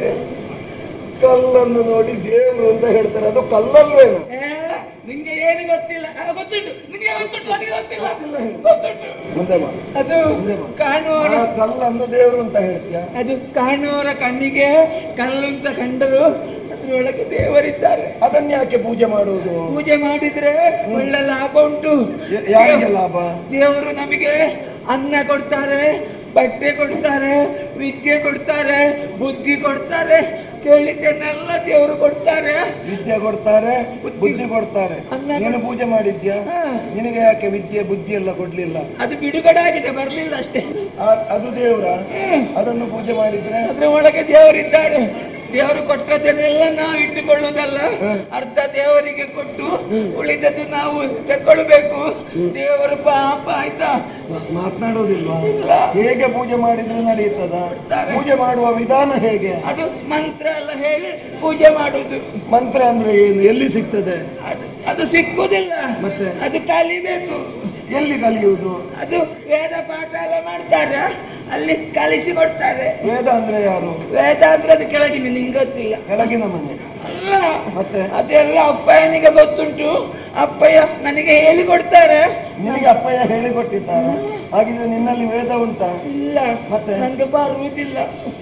ಕಲ್ಲನ್ನು ನೋಡಿ ದೇವರು ಅಂತ ಹೇಳ್ತಾರೆ ಅದು ಕಲ್ಲಲ್ವೇನು ಏ, ನಿಂಗೆ ಏನು ಗೊತ್ತಿಲ್ಲ ಆ, ಗೊತ್ತುಂಟು ನಿಂಗೆ ಗೊತ್ತುಂಟು ನನಗೆ ಗೊತ್ತಿಲ್ಲ ಗೊತ್ತುಂಟು ಮುಂದೆ ಬಾ ಅದು ಕಾಣುವವರ ಆ ಕಲ್ಲನ್ನು ದೇವರು ಅಂತ ಹೇಳ್ತೀಯ ಅದು ಕಾಣುವವರ ಕಣ್ಣಿಗೆ ಕಲ್ಲು ಅಂತ ಕಂಡರು ಅದ್ರೊಳಗೆ ದೇವರಿದ್ದಾರೆ ಅದನ್ನ ಯಾಕೆ ಪೂಜೆ ಮಾಡುವುದು ಪೂಜೆ ಮಾಡಿದ್ರೆ ಒಳ್ಳೆ ಲಾಭ ಉಂಟು ಯ- ಯಾರಿಗೆ ಲಾಭ ದೇವರು ನಮಗೆ ಅನ್ನ ಕೊಡ್ತಾರೆ ಬಟ್ಟೆ ಕೊಡ್ತಾರೆ ವಿದ್ಯೆ ಕೊಡ್ತಾರೆ ಬುದ್ಧಿ ಕೊಡ್ತಾರೆ ಕೇಳಿದ್ದನ್ನೆಲ್ಲ ದೇವರು ಕೊಡ್ತಾರೆ ವಿದ್ಯೆ ಕೊಡ್ತಾರೆ ಬುದ್ಧಿ ಕೊಡ್ತಾರೆ ಅನ್ನ ನೀನು ಪೂಜೆ ಮಾಡಿದ್ಯಾ ಹಾ. ನಿನಗೆ ಯಾಕೆ ವಿದ್ಯೆ ಬುದ್ಧಿ ಎಲ್ಲ ಕೊಡ್ಲಿಲ್ಲ ಅದು ಬಿಡುಗಡೆ ಆಗಿದೆ ಬರ್ಲಿಲ್ಲ ಅಷ್ಟೇ ಆ- ಅದು ದೇವರ ಹ್ಮ್. ಅದನ್ನು ಪೂಜೆ ಮಾಡಿದ್ರೆ ಅದ್ರ ಒಳಗೆ ದೇವರಿದ್ದಾರೆ ದೇವರು ಕೊಟ್ಟದನ್ನೆಲ್ಲ ನಾವು ಇಟ್ಟುಕೊಳ್ಳುವುದಲ್ಲ ಅರ್ಧ ದೇವರಿಗೆ ಕೊಟ್ಟು ಉಳಿದದ್ದು ನಾವು ತಗೊಳ್ಬೇಕು ದೇವರು ಪಾಪ ಆಯ್ತಾ ಮಾ- ಮಾತ್ನಾಡೋದಿಲ್ವಾ ಇಲ್ಲ. ಹೇಗೆ ಪೂಜೆ ಮಾಡಿದ್ರು ನಡೆಯುತ್ತದ ಕೊಡ್ತಾರೆ. ಪೂಜೆ ಮಾಡುವ ವಿಧಾನ ಹೇಗೆ ಅದು ಮಂತ್ರ ಎಲ್ಲ ಹೇಳಿ ಪೂಜೆ ಮಾಡುದು ಮಂತ್ರ ಅಂದ್ರೆ ಏನು ಎಲ್ಲಿ ಸಿಗ್ತದೆ ಅದು ಅದು ಸಿಕ್ಕುದಿಲ್ಲ ಮತ್ತೆ? ಅದು ಕಲಿಬೇಕು ಎಲ್ಲಿ ಕಲಿಯುವುದು ಅದು ವೇದ ಪಾಠ ಎಲ್ಲ ಮಾಡ್ತಾರೆ ಅಲ್ಲಿ ಕಲಿಸಿ ಕೊಡ್ತಾರೆ ವೇದ ಅಂದ್ರೆ ಯಾರು ವೇದ ಅಂದ್ರೆ ಅದು ಕೆಳಗಿನ ನಿಂಗೆ ಗೊತ್ತಿಲ್ಲ ಕೆಳಗಿನ ಮನೆ ಅಲ್ಲ ಮತ್ತೆ ಅದೆಲ್ಲ ಅಪ್ಪಯ್ಯನಿಗೆ ಗೊತ್ತುಂಟು ಅಪ್ಪಯ್ಯ ನನಗೆ ಹೇಳಿ ಕೊಡ್ತಾರೆ ನಿನಗೆ ಅಪ್ಪಯ್ಯ ಹೇಳಿಕೊಟ್ಟಿದ್ದಾರೆ ಹಾಗಿದ್ರೆ ನಿನ್ನಲ್ಲಿ ವೇದ ಉಂಟಾ ಇಲ್ಲ ಮತ್ತೆ? ನಂಗೆ ಬರುವುದಿಲ್ಲ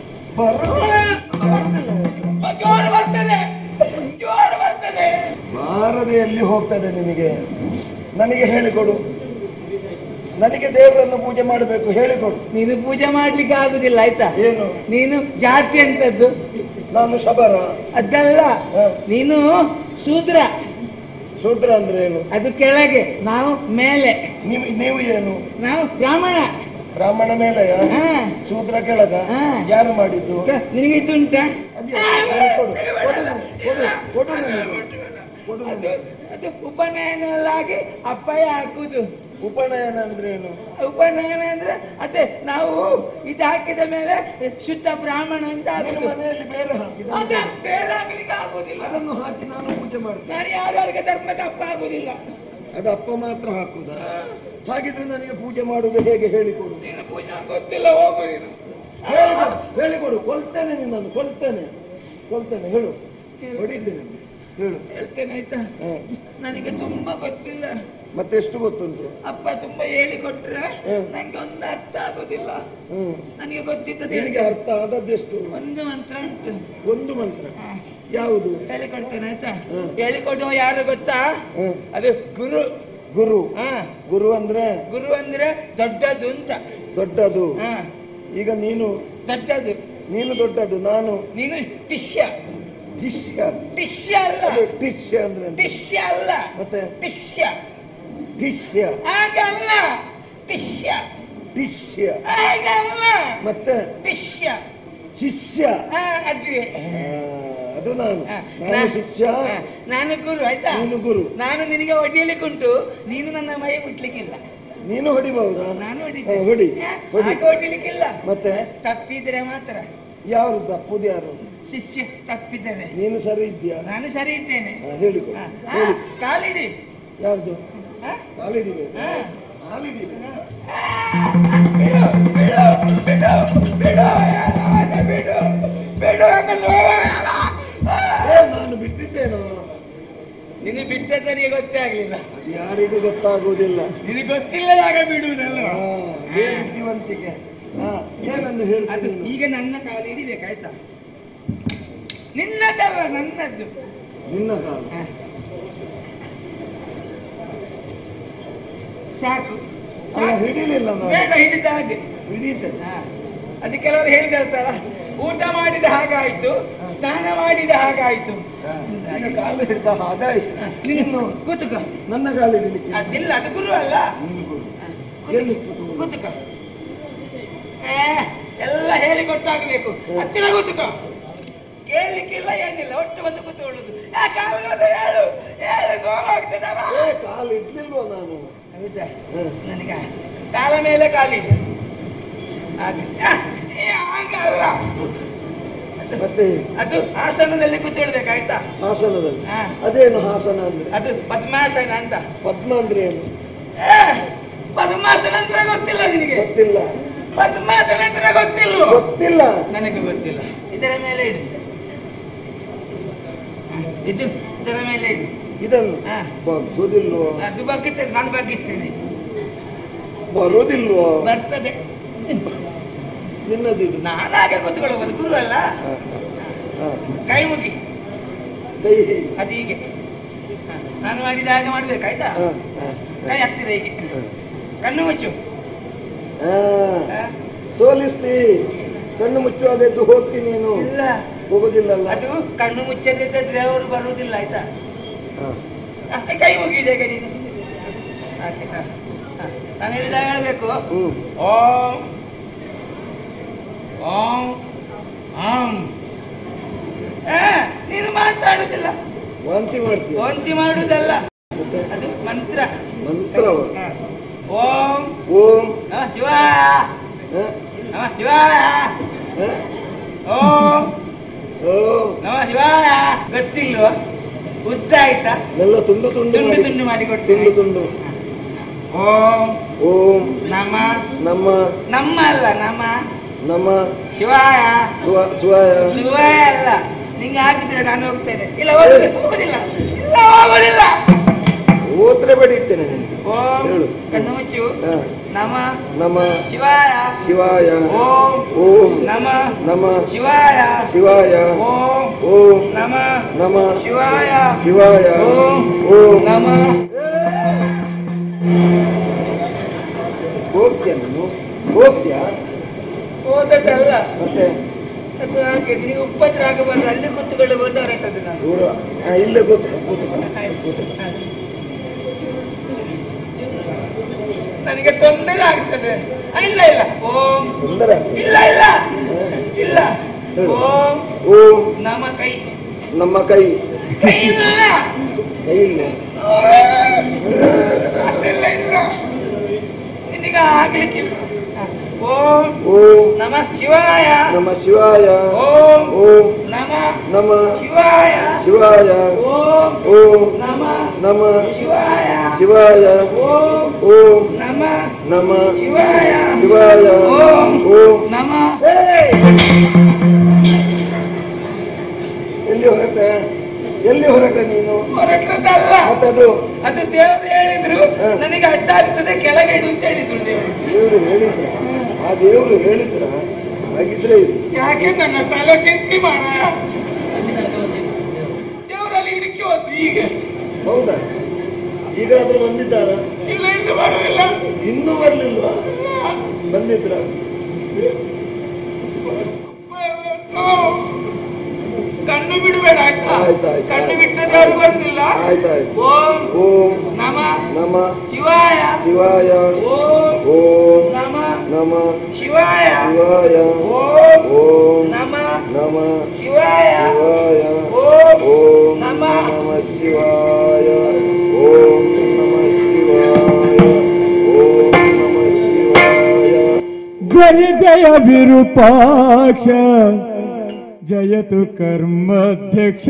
ಬರ- ಜೋರು ಬರ್ತದೆ ಜೋರು ಬರ್ತದೆ ಬಾರದೆ ಎಲ್ಲಿ ಹೋಗ್ತದೆ ನಿನಗೆ ನನಗೆ ಹೇಳಿಕೊಡು ನನಗೆ ದೇವರನ್ನು ಪೂಜೆ ಮಾಡಬೇಕು ಹೇಳಿಕೊಡು ನೀನು ಪೂಜೆ ಮಾಡ್ಲಿಕ್ಕೆ ಆಗುದಿಲ್ಲ ಆಯ್ತಾ ಏನು ನೀನು ಜಾತಿ ಅಂತದ್ದು ನಾನು ಶಬರ ಅದಲ್ಲ ಹ. ನೀನು ಶೂದ್ರ ಶೂದ್ರ ಅಂದ್ರೆ ಏನು ಅದು ಕೆಳಗೆ ನಾವು ಮೇಲೆ ನೀವು ನೀವು ಏನು ನಾವು ಬ್ರಾಹ್ಮಣ ಬ್ರಾಹ್ಮಣ ಮೇಲೆಯ ಹ. ಶೂದ್ರ ಕೆಳಗ ಹಾ. ಯಾರು ಮಾಡಿದ್ದು ಕ- ನಿನಗೆ ಇದು ಉಂಟಾ ಕೊಡು, ಕೊಡು ನನಗೆ, ಕೊಡು, ಕೊಡು ನನಗೆ. ಕೊಡು ನನಗೆ. ಅದು ಉಪನಯನ ಎಲ್ಲ ಆಗಿ ಅಪ್ಪಯ್ಯ ಹಾಕುದು ಉಪನಯನ ಅಂದ್ರೆ ಏನು ಉಪನಯನ ಅಂದ್ರೆ ಅದೇ ನಾವು ಇದು ಹಾಕಿದ ಮೇಲೆ ಶುದ್ಧ ಬ್ರಾಹ್ಮಣ ಅಂತ ನಿನ್ನ ಆಗುದು ಮನೆಯಲ್ಲಿ ಬೇರೆ ಹಾಕಿದ ಅದೇ ಬೇರೆ ಆಗ್ಲಿಕ್ಕೆ ಆಗುದಿಲ್ಲ ಅದನ್ನು ಹಾಕಿ ನಾನು ಪೂಜೆ ಮಾಡ್ತೇನೆ ನಾನು ಯಾರ್ಯಾರಿಗೆ ಧರ್ಮದ ಅಪ್ಪ ಆಗುದಿಲ್ಲ ಅದು ಅಪ್ಪ ಮಾತ್ರ ಹಾಕುದ ಹಾಗಿದ್ರೆ ನನಗೆ ಪೂಜೆ ಮಾಡುವುದು ಹೇಗೆ ಹೇಳಿಕೊಡು ನೀನು ಪೂಜೆ ಗೊತ್ತಿಲ್ಲ ಹೋಗು ನೀನು ಹೇಳಿಕೊಡು ಹೇಳಿಕೊಡು ಕೊಲ್ತೇನೆ ನಿನ್ನನ್ನು ಕೊಲ್ತೇನೆ ಕೊಲ್ತೇನೆ ಹೇಳು ಹೊಡಿತೇನೆ ಹೇಳು ಹೇಳ್ತೇನೆ ಆಯ್ತಾ ಹ. ನನಗೆ ತುಂಬಾ ಗೊತ್ತಿಲ್ಲ ಮತ್ತೆ ಎಷ್ಟು ಗೊತ್ತುಂಟು ಅಪ್ಪ ತುಂಬಾ ಹೇಳಿಕೊಟ್ರೆ ಹ್ಮ್. ನಂಗೆ ಒಂದು ಅರ್ಥ ಆಗುದಿಲ್ಲ ಹ್ಮ್ ನನಗೆ ಗೊತ್ತಿದ್ದದ್ದು ನಿನಗೆ ಹೇಳಿ- ಅರ್ಥ ಆದದ್ದೆಷ್ಟು ಒಂದು ಮಂತ್ರ ಉಂಟು ಒಂದು ಮಂತ್ರ ಹ. ಯಾವುದು ಹೇಳಿಕೊಡ್ತೇನೆ ಆಯ್ತಾ ಹ್ಮ್. ಹೇಳಿಕೊಡುವ ಯಾರು ಗೊತ್ತಾ ಹ್ಮ್. ಅದು ಗುರು ಗುರು ಹ ಗುರು ಅಂದ್ರೆ ಗುರು ಅಂದ್ರೆ ದೊಡ್ಡದು ಅಂತ ದೊಡ್ಡದು ಹ ಈಗ ನೀನು ದೊಡ್ಡದು ನೀನು ದೊಡ್ಡದು ನಾನು ನೀನು ಟಿಶ್ಯ ಟಿಶ್ಯ ಟಿಶ್ಯ ಅಲ್ಲ ಅದು ಟಿಶ್ಯ ಅಂದ್ರೆ ಎಂತ? ಟಿಶ್ಯ ಅಲ್ಲ ಮತ್ತೆ ಟಿಶ್ಯ ಟಿಶ್ಯ ಹಾಗಲ್ಲ ಟಿಶ್ಯ ಟಿಶ್ಯ ಹಾಗಲ್ಲ ಮತ್ತೆ ಟಿಶ್ಯ ಶಿಷ್ಯ ಹಾ ಅದುವೆ ಆ, ಅದು ನಾನು ಹ, ನಾನು ನಾ- ಶಿಷ್ಯ ಹ, ನಾನು ಗುರು ಆಯ್ತಾ ನೀನು ಗುರು ನಾನು ನಿನಗೆ ಹೊಡಿಲಿಕ್ಕುಂಟು ನೀನು ನನ್ನ ಮೈ ಮುಟ್ಲಿಕ್ಕಿಲ್ಲ ನೀನು ಹೊಡಿಬಹುದಾ ನಾನು ಹ, ಹೊಡಿತೇನೆ ಹೊಡಿ ಹ, ಹೊಡಿ ಹಾಗೆ ಹೊಡಿಲಿಕ್ಕಿಲ್ಲ ಮತ್ತೆ ತಪ್ಪಿದ್ರೆ ಮಾತ್ರ ಯಾರು ತಪ್ಪುದು ಯಾರು ಶಿಷ್ಯ ತಪ್ಪಿದರೆ ನೀನು ಸರಿ ಇದ್ಯಾ ನಾನು ಸರಿ ಇದ್ದೇನೆ ಹ, ಹೇಳಿಕೊಡು ಹ, ಹ, ಹೇಳಿ ಕಾಲಿಡಿ ಯಾರ್ದು ಹ? ಕಾಲಿಡಿವೆ ಹ. ಕಾಲಿಡಿವೆ ಬಿಡು ಬಿಡು ಬಿಡು ಬಿಡು ಯಾರವನ್ನ ಬಿಡು ಬಿಡು ನನ್ನ ನೋವ. ಬಿಟ್ಟೇನೋ ನಿನಗೆ ಬಿಟ್ಟದ್ದು ನನಗೆ ಗೊತ್ತೇ ಆಗ್ಲಿಲ್ಲ ಅದು ಯಾರಿಗೂ ಗೊತ್ತಾಗುವುದಿಲ್ಲ ನಿನಗೆ ಗೊತ್ತಿಲ್ಲದಾಗ ಬಿಡುವುದಲ್ಲ ಆ, ಏನ್ ಬುದ್ಧಿವಂತಿಕೆ ಆ, ಏನನ್ನು ಅದು ಹೇಳ್ತೀನಿ ನೀನು? ಈಗ ನನ್ನ ಕಾಲು ಹಿಡಿಬೇಕಾಯ್ತಾ ನಿನ್ನದಲ್ಲ ನನ್ನದ್ದು ನಿನ್ನ ಕಾಲ ಹ. ಸಾಕು ಅಲ್ಲ ಹಿಡಿಲಿಲ್ಲ ನಾನು ಬೇಡ ಹಿಡಿದ ಹಾಗೆ ಹಿಡಿತೇನೆ ಹ. ಅದು ಕೆಲವರು ಹೇಳಿದಲ್ತಲ್ಲ ಊಟ ಮಾಡಿದ ಹಾಗಾಯ್ತು ಸ್ನಾನ ಮಾಡಿದ ಹಾಗಾಯ್ತು ಆ, ನಿನ್ನ ಕಾಲು ಹಿಡಿದ ಹಾಗಾಯ್ತು ನೀನು ಕೂತುಕ ನನ್ನ ಕಾಲು ಹಿಡಿಲಿಕ್ಕೆ ಅದಿಲ್ಲ ಅದು ಗುರು ಅಲ್ಲ ನೀನು ಕೊಡು. ಎಲ್ಲಿ ಕೂತ್ಕೊಳ್ಳು? ಕೂತುಕ ಏ, ಎಲ್ಲ ಹೇಳಿ ಗೊತ್ತಾಗಬೇಕು ಹತ್ತಿರ ಕೂತುಕ ಕೇಳಲಿಕ್ಕಿಲ್ಲ ಏನಿಲ್ಲ ಒಟ್ಟು ಬಂದು ಕೂತ್ಕೊಳ್ಳುದು ಯಾ ಕಾಲುಗೋದು ಹೇಳು ಹೇಳು ನೋವಾಗ್ತದವ ಏ ಕಾಲು ಇಡ್ಲಿಲ್ವ ನಾನು ಹೌದಾ ಹ. ನನಗ ಕಾಲ ಮೇಲೆ ಕಾಲಿದೆ ಹಾಗೆ ಆ, ಏ, ಹಾಗಲ್ಲ ಮತ್ತೆ ಅದು ಆಸನದಲ್ಲಿ ಕೂತ್ಕೊಳ್ಬೇಕಾಯ್ತಾ ಹಾಸನದಲ್ಲಿ ಹಾ. ಅದೇನು ಹಾಸನ ಅಂದ್ರೆ ಅದು ಪದ್ಮಾಸನ ಅಂತ ಪದ್ಮ ಅಂದ್ರೆ ಏನು ಏ, ಪದ್ಮಾಸನ ಅಂದ್ರೆ ಗೊತ್ತಿಲ್ಲ ನಿನಗೆ ಗೊತ್ತಿಲ್ಲ ಪದ್ಮಾಸನ ಅಂದ್ರೆ ಗೊತ್ತಿಲ್ಲ ಗೊತ್ತಿಲ್ಲ ನನಗೆ ಗೊತ್ತಿಲ್ಲ ಇದರ ಮೇಲೆ ಇಡು ಹ, ಇದು ಇದರ ಮೇಲೆ ಇಡು ಇದನ್ನು ಹಾ. ಬಗ್ಗುದಿಲ್ವೋ ಅದು ಬಗ್ಗಿಸ್ತೇನೆ ನಾನು ಬಗ್ಗಿಸ್ತೇನೆ ಬರುವುದಿಲ್ವೋ ಬರ್ತದೆ ನಿನ್ನದಿದು ನಾನು ಹಾಗೆ ಕೂತ್ಕೊಳ್ಳಬಹುದು ಗುರು ಅಲ್ಲ ಹಾ, ಹಾ. ಕೈ ಮುಗಿ ಕೈ ಹೀಗೆ. ಅದು ಹೀಗೆ ಹ, ನಾನು ಮಾಡಿದ ಹಾಗೆ ಮಾಡ್ಬೇಕಾಯ್ತಾ ಹಾ, ಹಾ, ಕೈ ಹತ್ತಿರ ಹೀಗೆ ಹಾ. ಕಣ್ಣು ಮುಚ್ಚು ಹಾ. ಹ, ಸೋಲಿಸ್ತಿ ಕಣ್ಣು ಮುಚ್ಚುವಾಗ ಎದ್ದು ಹೋಗ್ತಿ ನೀನು ಇಲ್ಲ ಹೋಗುದಿಲ್ಲಲ್ಲ ಅದು ಕಣ್ಣು ಮುಚ್ಚದಿದ್ದ ದೇವರು ಬರುವುದಿಲ್ಲ ಆಯ್ತಾ ಹಾ. ಹ, ಕೈ ಮುಗಿದೆ ಈಗ ನೀನು ಹಾಗೆ, ಹ, ಹ. ನಾನು ಹೇಳಿದಾಗ ಹೇಳ್ಬೇಕು ಹ್ಮ್ ಓಂ ಓಂ ಆಂ ಏ, ನೀನು ಮಾತಾಡುದಿಲ್ಲ ವಾಂತಿ ಮಾಡ್ತೀಯ ವಾಂತಿ ಮಾಡುವುದಲ್ಲ ಮತ್ತೆ ಅದು ಮಂತ್ರ ಮಂತ್ರವ ಹ. ಓಂ ಓಂ ನಮ ಶಿವಾಯ ಹ? ನಮ ಶಿವಾಯ ಹ? ಓಂ ಓಂ ನಮ ಶಿವಾಯ ಗೊತ್ತಿಲ್ವ ಉದ್ದ ಆಯ್ತಾ ಎಲ್ಲ ತುಂಡು ತುಂಡು ತುಂಡು ಮಾಡಿ- ತುಂಡು ಮಾಡಿ ತುಂಡು ಕೊಡ್ತೀನಿ ತುಂಡು ಓಂ ಓಂ ನಮ ನಮ್ಮ ನಮ್ಮ ಅಲ್ಲ ನಮ ನಮ್ಮ ಶಿವಾಯ ಸುವ- ಸುವಾಯ ಶಿವಾಯ ಅಲ್ಲ ನಿಂಗೆ ಆಗಿದ್ರೆ ನಾನು ಹೋಗ್ತೇನೆ ಇಲ್ಲ ಹೋಗುದಿಲ್ಲ ಹೋಗುದಿಲ್ಲ ಇಲ್ಲ ಹೋಗುದಿಲ್ಲ ಓತ್ರೆ ಬಡಿತೇನೆ ನಿನಗೆ. ಓಂ ಹೇಳು. ಕಣ್ಣು ಮುಚ್ಚು ಹ. ನಮ ನಮ್ಮ ಶಿವಾಯ ಶಿವಾಯ ಓಂ ಓಂ ನಮ ನಮ ಶಿವಾಯ ಶಿವಾಯ ಓಂ ಓಂ ನಮ ನಮ ಶಿವಾಯ ಶಿವಾಯ ಓಂ ಓಂ ನಮ ಹೋಗ್ತೀಯ ನೀನು ಹೋಗ್ತೀಯಾ ಓದದಲ್ಲ ಮತ್ತೆ ಅದು ಹಾಗೆ ನಿನಗೆ ಉಪದ್ರ ಆಗಬಾರ್ದು ಅಲ್ಲಿ ಕೂತ್ಕೊಳ್ಳಬಹುದು ಹೊರಟದ್ದು ನಾನು ದೂರ ಆ, ಇಲ್ಲೇ ಕೂತು ಕೂತು ಆಯ್ತು. ನನಗೆ ತೊಂದರೆ ಆಗ್ತದೆ ಆ, ಇಲ್ಲ ಇಲ್ಲ ಓಂ ತೊಂದರೆ ಇಲ್ಲ ಇಲ್ಲ ಇಲ್ಲ ಓಂ ಓಂ ನಮ ಕೈ ನಮ್ಮ ಕೈ ಕೈ ಇಲ್ಲ ಕೈ ಇಲ್ಲ ಅದೆಲ್ಲ ಇಲ್ಲ ನಿನಗೆ ಆಗ್ಲಿಕ್ಕಿಲ್ಲ ಹ. ಓಂ ಓಂ ನಮ ಶಿವಾಯ ನಮ್ಮ ಶಿವಾಯ ಓಂ ಓಂ ನಮ ನಮ ಶಿವಾಯ ಶಿವಾಯ ಓಂ ಓಂ ನಮ ನಮ ಶಿವಾಯ ಶಿವಾಯ ಓಂ ಓಂ ನಮ ನಮ ಶಿವಾಯ ಶಿವಾಯ ಓಂ ಓಂ ನಮ ಎಲ್ಲಿ ಹೊರಟ ಎಲ್ಲಿ ಹೊರಟ ನೀನು ಹೊರಟದಲ್ಲ ಮತ್ತದು ಅದು ದೇವರು ಹೇಳಿದ್ರು ಹ. ನನಗೆ ಅಡ್ಡ ಆಗ್ತದೆ ಕೆಳಗೆ ಇಡು ಅಂತ ಹೇಳಿದ್ರು ದೇವರು ದೇವರು ಹೇಳಿದ್ರ ಆ ದೇವರು ಹೇಳಿದ್ರ ಹಾಗಿದ್ರೆ ಇದು ಯಾಕೆ ನನ್ನ ತಲೆ ಕೆತ್ತಿ ಮಾರಾಯ ದೇವರಲ್ಲಿ ಹಿಡಿಕೆ ಹೋದ್ರು ಈಗ ಹೌದಾ ಈಗಾದ್ರೂ ಬಂದಿದ್ದಾರ ಇಲ್ಲ ಇನ್ನು ಬರುವುದಿಲ್ಲ ಇನ್ನೂ ಬರ್ಲಿಲ್ವಾ ಬಂದಿದ್ರ ಕಣ್ಣು ಬಿಡಬೇಡ ಆಯ್ತಾ ಆಯ್ತು, ಆಯ್ತು, ಕಣ್ಣು ಆಯ್ತು. ಬಿಟ್ಟರೆ ದೇವರು ಬರುದಿಲ್ಲ ಆಯ್ತಾಯ್ತು ಓಂ ಓಂ ನಮ ನಮ ಶಿವಾಯ ಶಿವಾಯ ಓಂ ಓಂ ನಮ ನಮ ಶಿವಾಯ ಶಿವಾಯ ಓಂ ಓಂ ನಮ ನಮ ಶಿವಾಯ ಶಿವಾಯ ಓಂ ಓಂ ನಮ ನಮ ಶಿವಾಯ ಓಂ ನಮ ಶಿವಾಯ ಓಂ ನಮ ಶಿವಾಯ ಜಯ ಜಯ ವಿರೂಪಾಕ್ಷ ಜಯತು ಕರ್ಮಾಧ್ಯಕ್ಷ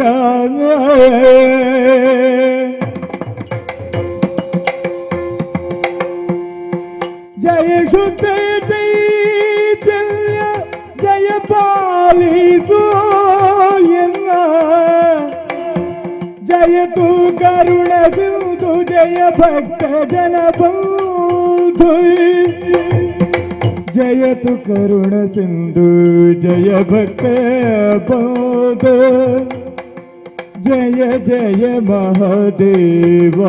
ಜಯ ಶುದ್ಧ ಚೈತನ್ಯ ಜಯ ಪಾಲಿದು ಎನ್ನ ಕರುಣ ಸಿಂಧು ಜಯ ಭಕ್ತ ಜನ ಬಂಧು ಜಯತು ಕರುಣ ಸಿಂಧು ಜಯ ಭಕ್ತ ಬಂಧು ಜಯ ಜಯ ಮಹಾದೇವ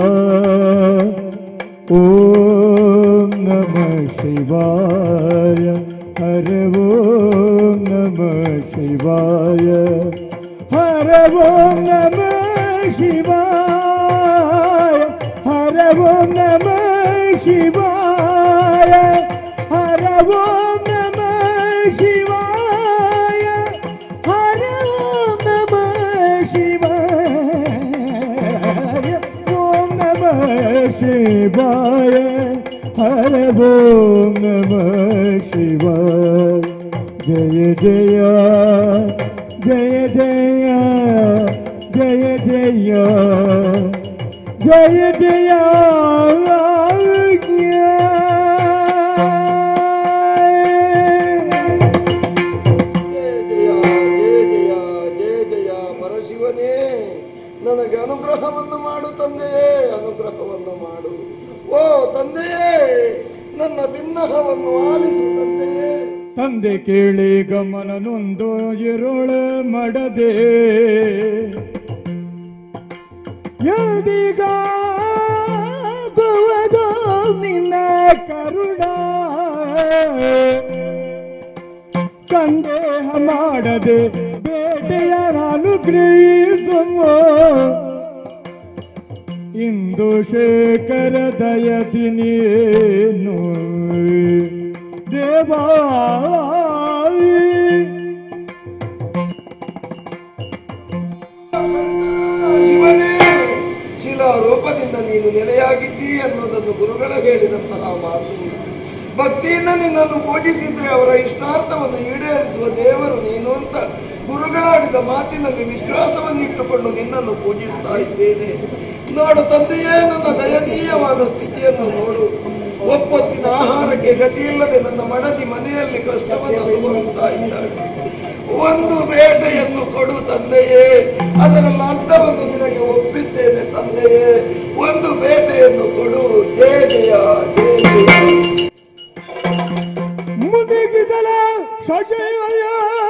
ಓಂ ನಮ ಶಿವಾಯ ಹರ ಓಂ ನಮ ಶಿವಾಯ ಹರ ಓಂ ನಮ ಶಿವಾಯ ಹರ ಓಂ ನಮ ಶಿವಾಯ ಹರ ಓಂ ನಮ ಶಿವಾಯ ಹರ ಓಂ ನಮ ಶಿವಾಯ ಓಂ ನಮ ಶಿವಾಯ ಹರ ಓಂ ನಮ ಶಿವಾಯ ಜಯ ಜಯ ಜಯ ಜಯ ಜಯ ಜಯ ಜಯ ಜಯ ಜಯ ಜಯ ಜಯ ಜಯ ಜಯ ಪರಶಿವನೇ ನನಗೆ ಅನುಗ್ರಹವನ್ನು ಮಾಡು ತಂದೆಯೇ ಅನುಗ್ರಹವನ್ನು ಮಾಡು ಓ ತಂದೆಯೇ ನನ್ನ ಬಿನ್ನಹವನ್ನು ಆಲಿಸು ತಂದೆಯೇ ತಂದೆ ಕೇಳಿ ಗಮನ ನೊಂದು ಇರುಳ ಮಡದೆ ಎಲ್ದೀಗ ಗುವದು ನಿನ್ನ ಕರುಣ ಸಂದೇಹ ಮಾಡದೆ ಬೇಟೆಯ ನಾನು ಗ್ರಹಿಸುವ ಇಂದು ಶೇಖರ ದಯದಿನೇನು ದೇವಾ ಶಿವನೇ ಶಿಲಾ ರೂಪದಿಂದ ನೀನು ನೆಲೆಯಾಗಿದ್ದೀ ಅನ್ನೋದನ್ನು ಗುರುಗಳು ಹೇಳಿದಂತಹ ಮಾತು ಭಕ್ತಿಯಿಂದ ನಿನ್ನನ್ನು ಪೂಜಿಸಿದ್ರೆ ಅವರ ಇಷ್ಟಾರ್ಥವನ್ನು ಈಡೇರಿಸುವ ದೇವರು ನೀನು ಅಂತ ಗುರುಗಳಾಡಿದ ಮಾತಿನಲ್ಲಿ ವಿಶ್ವಾಸವನ್ನಿಟ್ಟುಕೊಂಡು ನಿನ್ನನ್ನು ಪೂಜಿಸ್ತಾ ಇದ್ದೇನೆ ನೋಡು ತಂದೆಯೇ ನನ್ನ ದಯನೀಯವಾದ ಸ್ಥಿತಿಯನ್ನು ನೋಡು ಒಪ್ಪೊತ್ತಿನ ಆಹಾರಕ್ಕೆ ಗತಿಯಿಲ್ಲದೆ ನನ್ನ ಮಡದಿ ಮನೆಯಲ್ಲಿ ಕಷ್ಟವನ್ನು ಅನುಭವಿಸ್ತಾ ಇದ್ದಾಳೆ ಒಂದು ಬೇಟೆಯನ್ನು ಕೊಡು ತಂದೆಯೇ ಅದರಲ್ಲಿ ಅರ್ಥವನ್ನು ನಿನಗೆ ಒಪ್ಪಿಸ್ತೇನೆ ತಂದೆಯೇ ಒಂದು ಬೇಟೆಯನ್ನು ಕೊಡು ಜಯ ಜಯ ಜಯ ಜಯ ಮುನಿಗಿದಲ ಸಜೀವಯ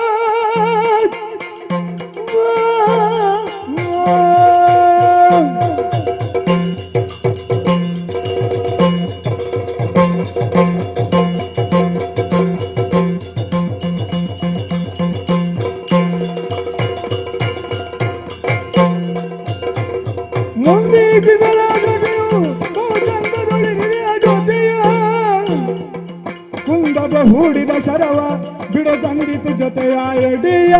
ಮುನಿಗಿದಲ ಜೊತೆಯ ಕುಂದದ ಹೂಡಿದ ಶರವ ಬಿಡದಂದಿತು ಜೊತೆಯ ಎಡೆಯ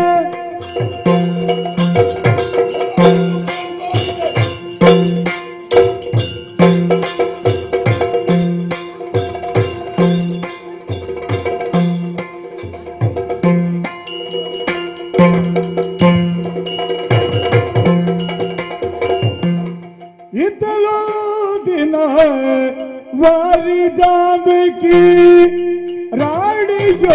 ಇದ್ದಲೋ ದಿನ ವಾರಿ ಜಾನಕಿ ರಾಣಿಯೋ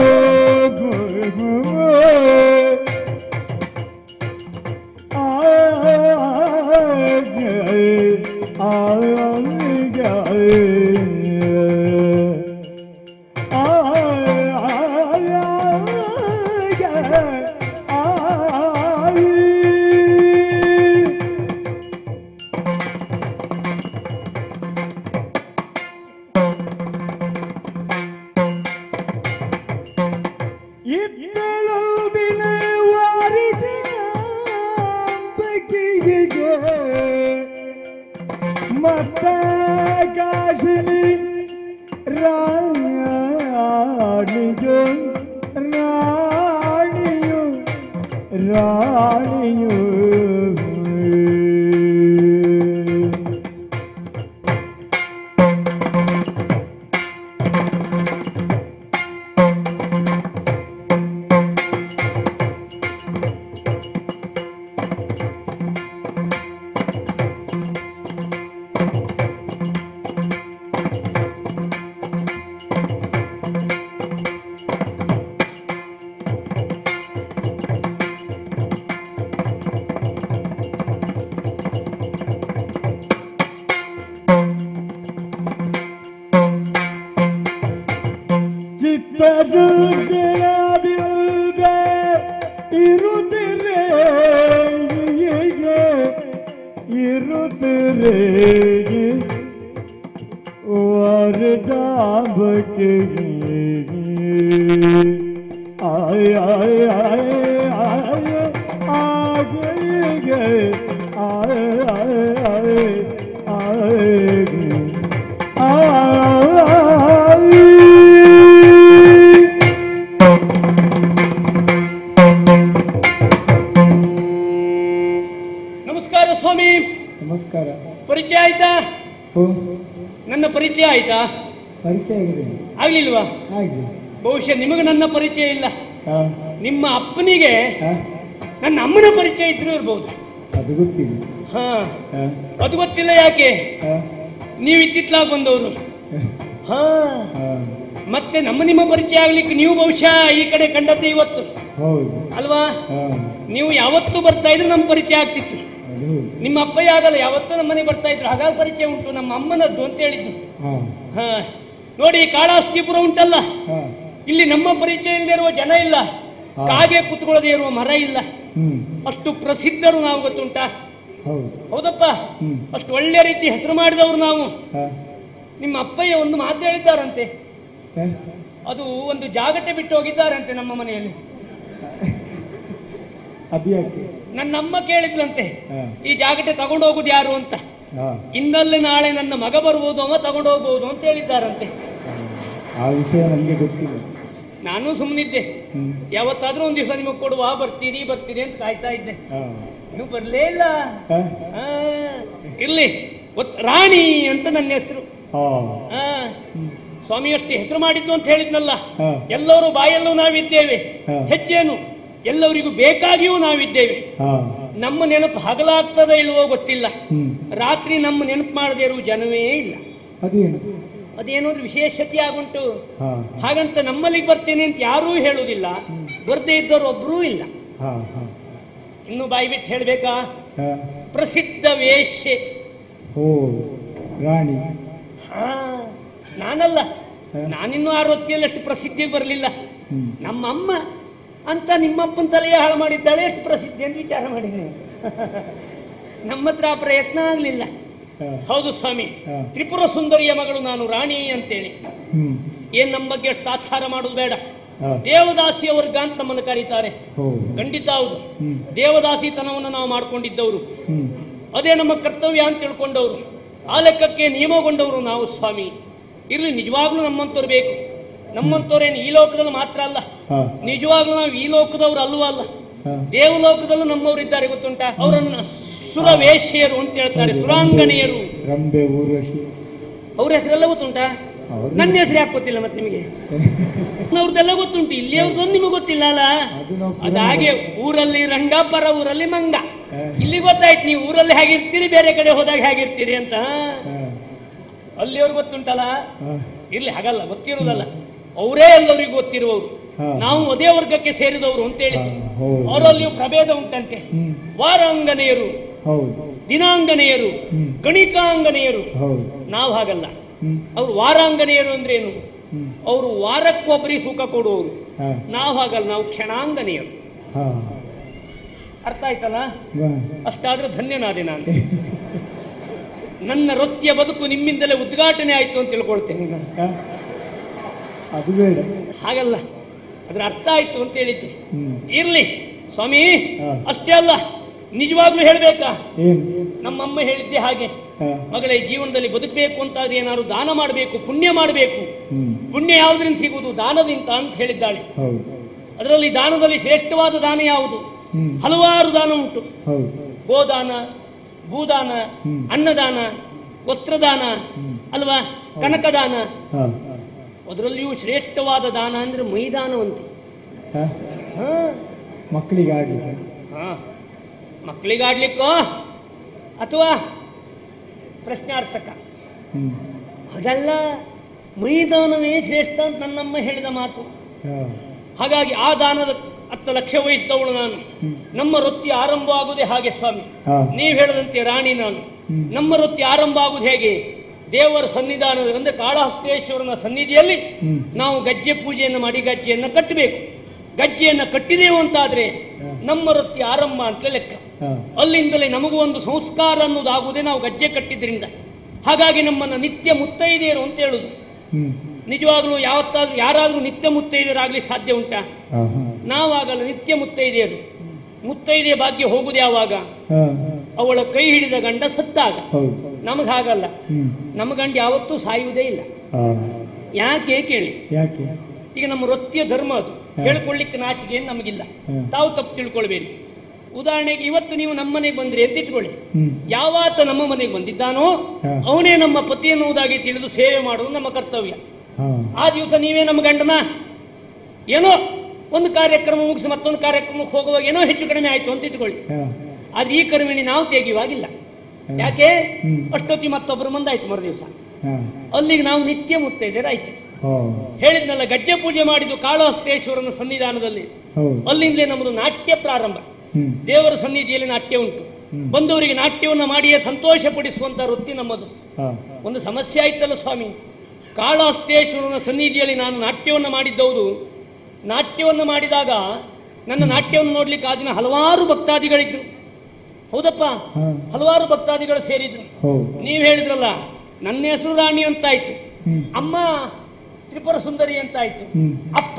ಇದ್ದಳು ದಿನ ವಾರಿದ ಬಗೆಗೆ ಮತ್ತ ಕಾಶಿನಿ ರಾಣಿಯು ರಾಣಿಯು ರಾಣಿಯು ತರುಗಳಾದಿಲ್ದೆ ಇರುತ್ತಿರೆ ಇರುತ್ತಿರೆ ವರದಾಂಬಕ್ಕೆ ಆಯ ಆಯ ಆಯ ಆಯ ಆಗೆ ಆಯ ಆಯ ಆಯ ಆಯ ನಮಸ್ಕಾರ ಸ್ವಾಮಿ ನಮಸ್ಕಾರ ಪರಿಚಯ ಆಯ್ತಾ ಓ ನನ್ನ ಪರಿಚಯ ಆಯ್ತಾ ಪರಿಚಯ ಆಗಿದೆ ಆಗ್ಲಿಲ್ವಾ ಹಾಗೆ ಬಹುಶಃ ನಿಮಗೆ ನನ್ನ ಪರಿಚಯ ಇಲ್ಲ ಹಾ ನಿಮ್ಮ ಅಪ್ಪನಿಗೆ ಹಾ ನನ್ನ ಅಮ್ಮನ ಪರಿಚಯ ಇದ್ರೂ ಇರ್ಬೋದು ಅದು ಗೊತ್ತಿಲ್ಲ ಹಾ ಹಾ ಅದು ಗೊತ್ತಿಲ್ಲ ಯಾಕೆ ಹಾ ನೀವು ಇತ್ತಿತ್ಲಾಗ ಬಂದವರು ಹಾ ಹಾ ಮತ್ತೆ ನಮ್ಮ ನಿಮ್ಮ ಪರಿಚಯ ಆಗ್ಲಿಕ್ಕೆ ನೀವು ಬಹುಶಃ ಈ ಕಡೆ ಕಂಡದ್ದೇ ಇವತ್ತು ಹೌದು ಅಲ್ವಾ ಹಾ ನೀವು ಯಾವತ್ತೂ ಬರ್ತಾ ಇದ್ರೆ ನಮ್ಮ ಪರಿಚಯ ಆಗ್ತಿತ್ತು ಅದು ನಿಮ್ಮ ಅಪ್ಪಯ್ಯ ಆಗಲ್ಲ ಯಾವತ್ತೂ ನಮ್ಮ ಮನೆ ಬರ್ತಾ ಇದ್ರು ಹಾಗಾಗಿ ಪರಿಚಯ ಉಂಟು ನಮ್ಮ ಅಮ್ಮನದ್ದು ಅಂತ ಹೇಳಿದ್ದು ಹಾ ಹಾ ನೋಡಿ ಕಾಳಾಸ್ತಿಪುರ ಉಂಟಲ್ಲ ಹಾ ಇಲ್ಲಿ ನಮ್ಮ ಪರಿಚಯ ಇಲ್ಲದೆ ಇರುವ ಜನ ಇಲ್ಲ ಹಾ. ಕಾಗೆ ಕುತ್ಕೊಳ್ಳದೆ ಇರುವ ಮರ ಇಲ್ಲ ಹ್ಮ್ ಅಷ್ಟು ಪ್ರಸಿದ್ಧರು ನಾವು ಗೊತ್ತುಂಟಾ ಹೌದು ಹೌದಪ್ಪ ಹ್ಮ್ ಅಷ್ಟು ಒಳ್ಳೆ ರೀತಿ ಹೆಸರು ಮಾಡಿದವರು ನಾವು ಹಾ ನಿಮ್ಮ ಅಪ್ಪಯ್ಯ ಒಂದು ಮಾತು ಹೇಳಿದ್ದಾರಂತೆ ಹಾ ಅದು ಒಂದು ಜಾಗಟೆ ಬಿಟ್ಟು ಹೋಗಿದ್ದಾರಂತೆ ನಮ್ಮ ಮನೆಯಲ್ಲಿ ಅದು ಯಾಕೆ ನನ್ನ ಅಮ್ಮ ಕೇಳಿದ್ಲಂತೆ ಹಾ ಈ ಜಾಗಟೆ ತಗೊಂಡು ಹೋಗುದು ಯಾರು ಅಂತ ಹಾ ಇನ್ನಲ್ಲಿ ನಾಳೆ ನನ್ನ ಮಗ ಬರ್ಬೋದು ಅವ ತಗೊಂಡು ಹೋಗ್ಬೋದು ಅಂತ ಹೇಳಿದ್ದಾರಂತೆ ಆ ವಿಷಯ ನನಗೆ ಗೊತ್ತಿಲ್ಲ ನಾನು ಸುಮ್ಮನಿದ್ದೆ ಹ್ಮ್ ಯಾವತ್ತಾದ್ರೂ ಒಂದು ದಿವಸ ನಿಮಗೆ ಕೊಡುವ ಬರ್ತೀರಿ ಬರ್ತೀರಿ ಅಂತ ಕಾಯ್ತಾ ಇದ್ದೆ ಹಾ ನೀವು ಬರ್ಲೇ ಇಲ್ಲ ಹಾ ಆ, ಇರ್ಲಿ ಗೊತ್- ರಾಣಿ ಅಂತ ನನ್ನ ಹೆಸರು ಹಾ ಆ, ಸ್ವಾಮಿ ಅಷ್ಟು ಹೆಸರು ಮಾಡಿದ್ದು ಅಂತ ಹೇಳಿದ್ನಲ್ಲ ಹಾ. ಎಲ್ಲರೂ ಬಾಯಲ್ಲೂ ನಾವಿದ್ದೇವೆ ಹಾ. ಹೆಚ್ಚೇನು ಎಲ್ಲರಿಗೂ ಬೇಕಾಗಿಯೂ ನಾವಿದ್ದೇವೆ ಹಾ ನಮ್ಮ ನೆನಪು ಹಗಲಾಗ್ತದ ಇಲ್ವೋ ಗೊತ್ತಿಲ್ಲ ಹ್ಮ್ ರಾತ್ರಿ ನಮ್ಮ ನೆನಪು ಮಾಡದೇ ಇರುವ ಜನವೇ ಇಲ್ಲ ಅದೇನು ಅದೇನೋ ಒಂದು ವಿಶೇಷತೆ ಆಗುಂಟು ಹಾ ಹಾಗಂತ ನಮ್ಮಲ್ಲಿಗೆ ಬರ್ತೇನೆ ಅಂತ ಯಾರೂ ಹೇಳುವುದಿಲ್ಲ ಬರ್ದೇ ಇದ್ದವರು ಒಬ್ಬರೂ ಇಲ್ಲ ಹಾ ಹಾ ಇನ್ನು ಬಾಯಿ ಬಿಟ್ಟು ಹೇಳ್ಬೇಕಾ ಹಾ ಪ್ರಸಿದ್ಧ ವೇಶ್ಯೆ ಓ ರಾಣಿ ಹಾ ನಾನಲ್ಲ ಹಾ. ನಾನಿನ್ನೂ ಆ ವೃತ್ತಿಯಲ್ಲಿ ಅಷ್ಟು ಪ್ರಸಿದ್ಧಿಗೆ ಬರಲಿಲ್ಲ ಹ್ಮ್ ನಮ್ಮ ಅಮ್ಮ ಅಂತ ನಿಮ್ಮಪ್ಪನ ತಲೆಯ ಹಾಳು ಮಾಡಿದ್ದಾಳೆ ಎಷ್ಟು ಪ್ರಸಿದ್ಧಿ ಅಂತ ವಿಚಾರ ಮಾಡಿದ್ದೀನಿ ನಮ್ಮ ಹತ್ರ ಆ ಪ್ರಯತ್ನ ಆಗಲಿಲ್ಲ ಹಾ ಹೌದು ಸ್ವಾಮಿ ಹಾ. ತ್ರಿಪುರ ಸುಂದರಿಯ ಮಗಳು ನಾನು ರಾಣಿ ಅಂತೇಳಿ ಹ್ಮ್ ಏನ್ ನಮ್ಮ ಬಗ್ಗೆ ಅಷ್ಟು ತಾತ್ಸಾರ ಮಾಡೋದು ಬೇಡ ಹಾ ದೇವದಾಸಿಯ ವರ್ಗ ಅಂತ ನಮ್ಮನ್ನು ಕರೀತಾರೆ ಓ ಖಂಡಿತ ಹೌದು ಹ್ಮ್ ದೇವದಾಸಿತನವನ್ನು ನಾವು ಮಾಡ್ಕೊಂಡಿದ್ದವರು ಹ್ಮ್ ಅದೇ ನಮ್ಮ ಕರ್ತವ್ಯ ಅಂತ ತಿಳ್ಕೊಂಡವರು ಆ ಲೆಕ್ಕಕ್ಕೆ ನಿಯಮಗೊಂಡವರು ನಾವು ಸ್ವಾಮಿ ಇರ್ಲಿ ನಿಜವಾಗ್ಲೂ ನಮ್ಮಂತವ್ರು ಬೇಕು ನಮ್ಮಂತವ್ರೇನು ಈ ಲೋಕದಲ್ಲಿ ಮಾತ್ರ ಅಲ್ಲ ಹಾ ನಿಜವಾಗ್ಲೂ ನಾವು ಈ ಲೋಕದವ್ರು ಅಲ್ಲೂ ಅಲ್ಲ ಹಾ ದೇವಲೋಕದಲ್ಲೂ ನಮ್ಮವರು ಇದ್ದಾರೆ ಗೊತ್ತುಂಟಾ ಅವರನ್ನ ಸುರವೇಶ್ಯರು ಅಂತ ಹೇಳ್ತಾರೆ ಸುರಾಂಗನೆಯರು ರಂಬೆ ಊರ್ವಶಿ ಅವ್ರ ಹೆಸರೆಲ್ಲ ಗೊತ್ತುಂಟಾ ಅವ್ರು ನನ್ನ ಹೆಸರು ಯಾಕೆ ಗೊತ್ತಿಲ್ಲ ಮತ್ತೆ ನಿಮಗೆ ಅವ್ರದ್ದೆಲ್ಲ ಗೊತ್ತುಂಟು ಇಲ್ಲಿ ಅವ್ರದ್ದೊಂದು ನಿಮಗೆ ಗೊತ್ತಿಲ್ಲ ಅಲ್ಲ ಅದು ನಾವು ಅದಾಗೆ ಊರಲ್ಲಿ ರಂಗ ಪರ ಊರಲ್ಲಿ ಮಂಗ ಹಾ. ಇಲ್ಲಿ ಗೊತ್ತಾಯ್ತು ನೀವು ಊರಲ್ಲಿ ಹೇಗಿರ್ತೀರಿ ಬೇರೆ ಕಡೆ ಹೋದಾಗ ಹೇಗಿರ್ತೀರಿ ಅಂತ ಹಾ ಅಲ್ಲಿ ಅವ್ರಿಗೆ ಗೊತ್ತುಂಟಲ್ಲ ಹಾ ಇರ್ಲಿ ಹಾಗಲ್ಲ ಗೊತ್ತಿರುವುದಲ್ಲ ಅವರೇ ಎಲ್ಲರಿಗೂ ಗೊತ್ತಿರುವವರು ಹಾ. ನಾವು ಅದೇ ವರ್ಗಕ್ಕೆ ಸೇರಿದವರು ಅಂತ ಹೇಳಿ ಹಾ, ಹೌದು. ಅವರಲ್ಲಿಯೂ ಪ್ರಭೇದ ಉಂಟಂತೆ ಹ್ಮ್ ವಾರಾಂಗನೆಯರು ಹೌದು ದಿನಾಂಗನೆಯರು ಹ್ಮ್. ಗಣಿಕಾಂಗನೆಯರು ಹೌದು ನಾವು ಹಾಗಲ್ಲ ಹ್ಮ್ ಅವ್ರು ವಾರಾಂಗನೆಯರು ಅಂದ್ರೇನು ಹ್ಮ್ ಅವರು ವಾರಕ್ಕೊಬ್ಬರಿಗೆ ಸುಖ ಕೊಡುವವರು ಹಾ ನಾವು ಹಾಗಲ್ಲ ನಾವು ಕ್ಷಣಾಂಗನೆಯರು ಹಾ ಅರ್ಥ ಆಯ್ತಲ್ಲ ವಾ. ಅಷ್ಟಾದ್ರೂ ಧನ್ಯನಾದೆ ನಾನು ನನ್ನ ವೃತ್ತಿಯ ಬದುಕು ನಿಮ್ಮಿಂದಲೇ ಉದ್ಘಾಟನೆ ಆಯ್ತು ಅಂತ ತಿಳ್ಕೊಳ್ತೇನೆ ಈಗ ಹಾ? ಅದು ಬೇಡ ಹಾಗಲ್ಲ ಅದ್ರ ಅರ್ಥ ಆಯ್ತು ಅಂತ ಹೇಳಿದ್ದೆ ಹ್ಮ್ ಇರ್ಲಿ ಸ್ವಾಮಿ ಹಾ. ಅಷ್ಟೇ ಅಲ್ಲ ನಿಜವಾಗ್ಲೂ ಹೇಳ್ಬೇಕಾ ಏನು ನಮ್ಮಮ್ಮ ಹೇಳಿದ್ದೆ ಹಾಗೆ ಹಾ ಮಗಳೇ ಜೀವನದಲ್ಲಿ ಬದುಕಬೇಕು ಅಂತಾದ್ರೆ ಏನಾದ್ರು ದಾನ ಮಾಡಬೇಕು ಪುಣ್ಯ ಮಾಡಬೇಕು ಹ್ಮ್ ಪುಣ್ಯ ಯಾವುದರಿಂದ ಸಿಗುವುದು ದಾನದಿಂದ ಅಂತ ಹೇಳಿದ್ದಾಳೆ ಹೌದು ಅದರಲ್ಲಿ ದಾನದಲ್ಲಿ ಶ್ರೇಷ್ಠವಾದ ದಾನ ಯಾವುದು ಹ್ಮ್ ಹಲವಾರು ದಾನ ಉಂಟು ಹೌದು ಗೋದಾನ ಭೂದಾನ ಹ್ಮ್. ಅನ್ನದಾನ ವಸ್ತ್ರದಾನ ಹ್ಮ್. ಅಲ್ವಾ ಕನಕದಾನ ಹಾ ಅದರಲ್ಲಿಯೂ ಶ್ರೇಷ್ಠವಾದ ದಾನ ಅಂದ್ರೆ ಮೈದಾನವಂತೆ ಹಾ ಹಾ ಮಕ್ಕಳಿಗೆ ಆಡಿ ಹಾ ಮಕ್ಕಳಿಗಾಡ್ಲಿಕ್ಕೋ ಅಥವಾ ಪ್ರಶ್ನಾರ್ಥಕ ಹ್ಮ್ ಅದಲ್ಲ ಮೈದಾನವೇ ಶ್ರೇಷ್ಠ ಅಂತ ನನ್ನಮ್ಮ ಹೇಳಿದ ಮಾತು ಹಾ ಹಾಗಾಗಿ ಆ ದಾನದ ಅತ್ತ ಲಕ್ಷ್ಯ ವಹಿಸಿದವಳು ನಾನು ಹ್ಮ್. ನಮ್ಮ ವೃತ್ತಿ ಆರಂಭ ಆಗುದೇ ಹಾಗೆ ಸ್ವಾಮಿ ಹಾ ನೀವು ಹೇಳದಂತೆ ರಾಣಿ ನಾನು ಹ್ಮ್. ನಮ್ಮ ವೃತ್ತಿ ಆರಂಭ ಆಗುದು ಹೇಗೆ ದೇವರ ಸನ್ನಿಧಾನ ಅಂದ್ರೆ ಕಾಳಹಸ್ತೇಶ್ವರನ ಸನ್ನಿಧಿಯಲ್ಲಿ ಹ್ಮ್. ನಾವು ಗಜ್ಜೆ ಪೂಜೆಯನ್ನು ಮಾಡಿ ಗಜ್ಜೆಯನ್ನು ಕಟ್ಟಬೇಕು ಗಜ್ಜೆಯನ್ನು ಕಟ್ಟಿದೆವು ಅಂತಾದ್ರೆ ನಮ್ಮ ವೃತ್ತಿ ಆರಂಭ ಅಂತ ಲೆಕ್ಕ ಹಾ. ಅಲ್ಲಿಂದಲೇ ನಮಗೂ ಒಂದು ಸಂಸ್ಕಾರ ಅನ್ನೋದಾಗುವುದೇ ನಾವು ಗಜ್ಜೆ ಕಟ್ಟಿದ್ರಿಂದ ಹಾಗಾಗಿ ನಮ್ಮನ್ನು ನಿತ್ಯ ಮುತ್ತೈದೆಯರು ಅಂತ ಹೇಳುದು ಹ್ಮ್. ನಿಜವಾಗ್ಲೂ ಯಾವತ್ತಾದ್ರೂ ಯಾರಾದ್ರೂ ನಿತ್ಯ ಮುತ್ತೈದೆಯರಾಗ್ಲಿ ಸಾಧ್ಯ ಉಂಟಾ ಹಾ, ಹಾ. ನಾವಾಗಲ್ಲ ನಿತ್ಯ ಮುತ್ತೈದೆಯರು ಮುತ್ತೈದೆ ಭಾಗ್ಯ ಹೋಗುದು ಯಾವಾಗ ಹಾ. ಅವಳ ಕೈ ಹಿಡಿದ ಗಂಡ ಸತ್ತಾಗ ಹೌದು ನಮಗ್ ಹಾಗಲ್ಲ ಹ್ಮ್. ನಮ್ಮ ಗಂಡ ಯಾವತ್ತೂ ಸಾಯುವುದೇ ಇಲ್ಲ ಹಾ. ಯಾಕೆ ಕೇಳಿ ಯಾಕೆ ಈಗ ನಮ್ಮ ವೃತ್ತಿಯ ಧರ್ಮ ಅದು ಹೇಳ್ಕೊಳ್ಳಿಕ್ಕೆ ನಾಚಿಕೆ ಏನು ನಮಗಿಲ್ಲ ಹ್ಮ್. ತಾವು ತಪ್ಪು ತಿಳ್ಕೊಳ್ಬೇಡಿ ಉದಾಹರಣೆಗೆ ಇವತ್ತು ನೀವು ನಮ್ಮ ಮನೆಗೆ ಬಂದ್ರಿ ಅಂತ ಇಟ್ಕೊಳ್ಳಿ ಹ್ಮ್. ಯಾವಾತ ನಮ್ಮ ಮನೆಗೆ ಬಂದಿದ್ದಾನೋ ಹಾ. ಅವನೇ ನಮ್ಮ ಪತಿ ಎನ್ನುವುದಾಗಿ ತಿಳಿದು ಸೇವೆ ಮಾಡುವುದು ನಮ್ಮ ಕರ್ತವ್ಯ ಹಾ. ಆ ದಿವಸ ನೀವೇ ನಮ್ಮ ಗಂಡನ ಏನೋ ಒಂದು ಕಾರ್ಯಕ್ರಮ ಮುಗಿಸಿ ಮತ್ತೊಂದು ಕಾರ್ಯಕ್ರಮಕ್ಕೆ ಹೋಗುವಾಗ ಏನೋ ಹೆಚ್ಚು ಕಡಿಮೆ ಆಯ್ತು ಅಂತ ಇಟ್ಕೊಳ್ಳಿ ಹಾ. ಆದ್ರೆ ಈ ಕರ್ಮಿಣಿ ನಾವು ತೆಗೆಯುವಾಗಿಲ್ಲ ಯಾಕೆ ಹ್ಮ್. ಅಷ್ಟೊತ್ತಿ ಮತ್ತೊಬ್ಬರು ಮುಂದಾಯ್ತು ಮರು ದಿವಸ ಹಾ. ಅಲ್ಲಿಗೆ ನಾವು ನಿತ್ಯ ಮುತ್ತೈದರಾಯ್ತು ಹೋ. ಹೇಳಿದ್ನಲ್ಲ ಗಜ್ಜೆ ಪೂಜೆ ಮಾಡಿದ್ದು ಕಾಳಹಸ್ತೇಶ್ವರನ ಸನ್ನಿಧಾನದಲ್ಲಿ ಹೌದು ಅಲ್ಲಿಂದಲೇ ನಮ್ಮದು ನಾಟ್ಯ ಪ್ರಾರಂಭ ಹ್ಮ್. ದೇವರ ಸನ್ನಿಧಿಯಲ್ಲಿ ನಾಟ್ಯ ಉಂಟು ಹ್ಮ್. ಬಂದವರಿಗೆ ನಾಟ್ಯವನ್ನು ಮಾಡಿಯೇ ಸಂತೋಷ ಪಡಿಸುವಂತ ವೃತ್ತಿ ನಮ್ಮದು ಹಾ. ಒಂದು ಸಮಸ್ಯೆ ಆಯ್ತಲ್ಲ ಸ್ವಾಮಿ ಕಾಳಹಸ್ತೇಶ್ವರನ ಸನ್ನಿಧಿಯಲ್ಲಿ ನಾನು ನಾಟ್ಯವನ್ನು ಮಾಡಿದ್ದೌದು ನಾಟ್ಯವನ್ನು ಮಾಡಿದಾಗ ನನ್ನ ನಾಟ್ಯವನ್ನು ನೋಡ್ಲಿಕ್ಕೆ ಆ ದಿನ ಹಲವಾರು ಭಕ್ತಾದಿಗಳಿದ್ರು ಹೌದಪ್ಪ ಹಾ. ಹಲವಾರು ಭಕ್ತಾದಿಗಳು ಸೇರಿದ್ರು ಹೌದು ನೀವು ಹೇಳಿದ್ರಲ್ಲ ನನ್ನ ಹೆಸರು ರಾಣಿ ಅಂತಾಯ್ತು ಹ್ಮ್. ಅಮ್ಮ ತ್ರಿಪುರ ಸುಂದರಿ ಅಂತಾಯ್ತು ಹ್ಮ್. ಅಪ್ಪ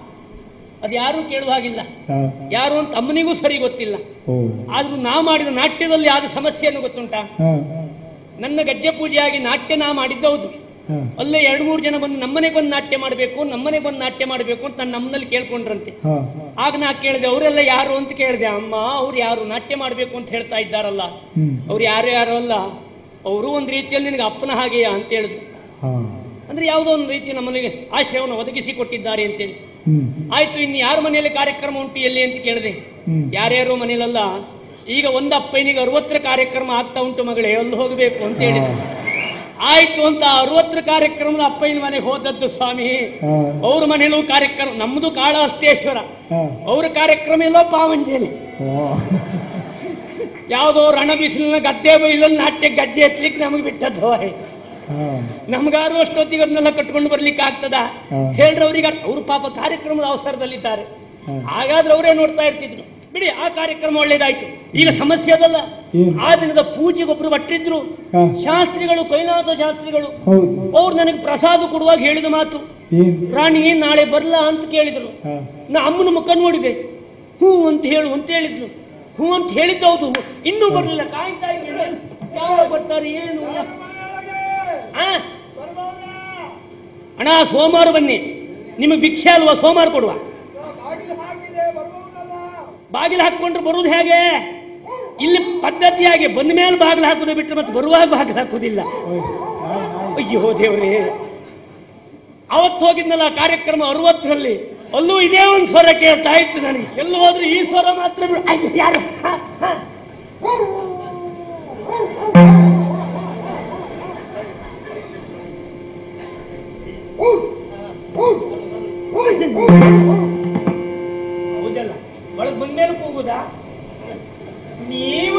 ಅದು ಯಾರೂ ಕೇಳುವ ಹಾಗಿಲ್ಲ ಹಾ. ಯಾರು ಅಂತ ಅಮ್ಮನಿಗೂ ಸರಿ ಗೊತ್ತಿಲ್ಲ ಓ. ಆದ್ರೂ ನಾ ಮಾಡಿದ ನಾಟ್ಯದಲ್ಲಿ ಆದ ಸಮಸ್ಯೆಯನ್ನು ಗೊತ್ತುಂಟಾ ಹಾ. ನನ್ನ ಗಜ್ಜೆ ಪೂಜೆಯಾಗಿ ನಾಟ್ಯ ನಾ ಮಾಡಿದ್ದೌದು ಹಾ. ಅಲ್ಲೇ ಎರಡು ಮೂರು ಜನ ಬಂದು ನಮ್ಮನೆಗೆ ಬಂದು ನಾಟ್ಯ ಮಾಡಬೇಕು ನಮ್ಮನೆಗೆ ಬಂದು ನಾಟ್ಯ ಮಾಡಬೇಕು ಅಂತ ನಾನು ನಮ್ಮನಲ್ಲಿ ಕೇಳ್ಕೊಂಡ್ರಂತೆ ಹಾ. ಆಗ ನಾ ಕೇಳಿದೆ ಅವರೆಲ್ಲ ಯಾರು ಅಂತ ಕೇಳಿದೆ ಅಮ್ಮ ಅವ್ರು ಯಾರು ನಾಟ್ಯ ಮಾಡಬೇಕು ಅಂತ ಹೇಳ್ತಾ ಇದ್ದಾರಲ್ಲ ಹ್ಮ್. ಅವ್ರು ಯಾರು ಯಾರು ಅಲ್ಲ ಅವರು ಒಂದು ರೀತಿಯಲ್ಲಿ ನಿನಗೆ ಅಪ್ಪನ ಹಾಗೆಯಾ ಅಂತ ಹೇಳಿದ್ರು ಹಾ. ಅಂದ್ರೆ ಯಾವುದೋ ಒಂದು ರೀತಿ ನಮ್ಮನಿಗೆ ಆಶಯವನ್ನು ಒದಗಿಸಿ ಕೊಟ್ಟಿದ್ದಾರೆ ಅಂತೇಳಿ ಹ್ಮ್. ಆಯ್ತು ಇನ್ನು ಯಾರ ಮನೆಯಲ್ಲಿ ಕಾರ್ಯಕ್ರಮ ಉಂಟು ಎಲ್ಲಿ ಅಂತ ಕೇಳಿದೆ ಹ್ಮ್. ಯಾರ್ಯಾರೋ ಮನೆಯಲ್ಲ ಈಗ ಒಂದು ಅಪ್ಪನಿಗೆ ಅರವತ್ತರ ಕಾರ್ಯಕ್ರಮ ಆಗ್ತಾ ಉಂಟು ಮಗಳೇ ಅಲ್ಲಿ ಹೋಗಬೇಕು ಅಂತ ಹೇಳಿದೆ ಆಯ್ತು ಅಂತ ಅರವತ್ತರ ಕಾರ್ಯಕ್ರಮದ ಅಪ್ಪಯ್ಯನ ಮನೆಗೆ ಹೋದದ್ದು ಸ್ವಾಮಿ ಹಾ. ಅವ್ರ ಮನೇಲೂ ಕಾರ್ಯಕ್ರಮ ನಮ್ದು ಕಾಳಹಸ್ತೇಶ್ವರ ಹಾ. ಅವ್ರ ಕಾರ್ಯಕ್ರಮ ಎಲ್ಲೋ ಪಾವಂಜೇಲಿ ಓ. ಯಾವುದೋ ರಣ ಬಿಸಿಲಿನ ಗದ್ದೆ ಬೈಲಲ್ಲಿ ನಾಟ್ಯ ಗಜ್ಜೆ ಎತ್ತಲಿಕ್ಕೆ ನಮಗೆ ಬಿಟ್ಟದ್ದು ಹಾ. ನಮ್ಗಾರು ಅಷ್ಟೊತ್ತಿಗೆ ಅದನ್ನೆಲ್ಲ ಕಟ್ಕೊಂಡು ಬರ್ಲಿಕ್ಕೆ ಆಗ್ತದ ಹಾ. ಹೇಳ್ರಿ ಅವ್ರಿಗೆ ಅವ್ರು ಪಾಪ ಕಾರ್ಯಕ್ರಮದ ಅವಸರದಲ್ಲಿದ್ದಾರೆ ಹಾ. ಹಾಗಾದ್ರೆ ಅವರೇ ನೋಡ್ತಾ ಇರ್ತಿದ್ರು ಬಿಡಿ ಆ ಕಾರ್ಯಕ್ರಮ ಒಳ್ಳೇದಾಯ್ತು ಈಗ ಸಮಸ್ಯೆ ಅದಲ್ಲ ಏನು? ಆ ದಿನದ ಪೂಜೆಗೊಬ್ರು ಭಟ್ರಿದ್ರು ಹಾ. ಶಾಸ್ತ್ರಿಗಳು ಕೈಲಾಸ ಶಾಸ್ತ್ರಿಗಳು ಹೌದು ಅವ್ರು ನನಗೆ ಪ್ರಸಾದ ಕೊಡುವಾಗ ಹೇಳಿದ ಮಾತು ಏನ್ ರಾಣಿ ನಾಳೆ ಬರ್ಲಾ ಅಂತ ಕೇಳಿದ್ರು ಹಾ. ನಾ ಅಮ್ಮನ ಮುಖ ನೋಡಿದೆ ಹ್ಞೂ ಅಂತ ಹೇಳು ಅಂತ ಹೇಳಿದ್ರು ಹ್ಞೂ ಅಂತ ಹೇಳಿದ್ದೌದು ಇನ್ನೂ ಬರಲಿಲ್ಲ ಕಾಯ್ತಾ ಇದ್ದೀನಿ ಯಾವಾಗ ಬರ್ತಾರೆ ಏನು ಆ? ಅಣ್ಣ ಸೋಮವಾರ ಬನ್ನಿ ನಿಮಗೆ ಭಿಕ್ಷೆ ಅಲ್ವಾ ಸೋಮವಾರ ಕೊಡುವ ಬಾಗಿಲು ಹಾಕೊಂಡ್ರೆ ಬರುವುದು ಹೇಗೆ ಇಲ್ಲಿ ಪದ್ಧತಿ ಹಾಗೆ ಬಂದ ಮೇಲೆ ಬಾಗಿಲು ಹಾಕುದು ಬಿಟ್ಟರೆ ಮತ್ತೆ ಬರುವಾಗ ಬಾಗಿಲು ಹಾಕುದಿಲ್ಲ ಅಯ್ಯೋ ದೇವರೇ ಅವತ್ತು ಹೋಗಿದ್ನಲ್ಲ ಕಾರ್ಯಕ್ರಮ ಅರವತ್ತರಲ್ಲಿ ಅಲ್ಲೂ ಇದೇ ಒಂದು ಸ್ವರ ಕೇಳ್ತಾ ಇತ್ತು ನನಗೆ ಎಲ್ಲೂ ಹೋದ್ರು ಈ ಸ್ವರ ಮಾತ್ರ ಬಿಡು. ಅಯ್ಯೋ, ಯಾರು ಹ, ಹ. ಹೌದಲ್ಲ ಒಳಗೆ ಬಂದ್ಮೇಲೆ ಕೂಗುದಾ ನೀವ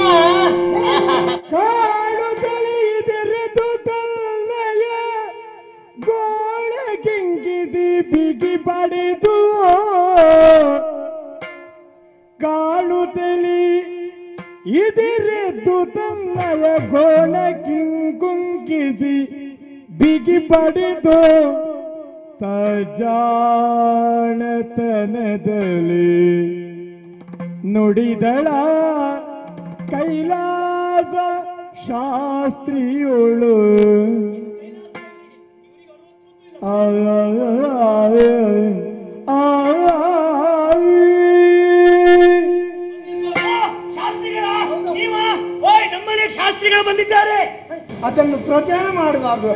ಕಾಡು ತಲೆಯಿದೆರೆದು ತಲ್ಲಯ ಗೋಳ ಗಿಂಗಿದಿ ಬಿಗಿ ಪಡೆದು ಕಾಡು ತಲಿ ಇದಿರೆದ್ದು ತನ್ನಯ ಗೋಣ ಕಿಂಕುಂಕಿಸಿ ಬಿಗಿ ಪಡೆದು ತಜಾಣತನದಲ್ಲಿ ನುಡಿದಳ ಕೈಲಾಸ ಶಾಸ್ತ್ರಿಯೋಳು ಆ, ಆ, ಶಾಸ್ತ್ರಿಗಳ ನೀವ ಓಯ್ ನಮ್ಮನೆಗೆ ಶಾಸ್ತ್ರಿಗಳು ಬಂದಿದ್ದಾರೆ ಅದನ್ನು ಪ್ರಚಾರ ಮಾಡಬಾರ್ದು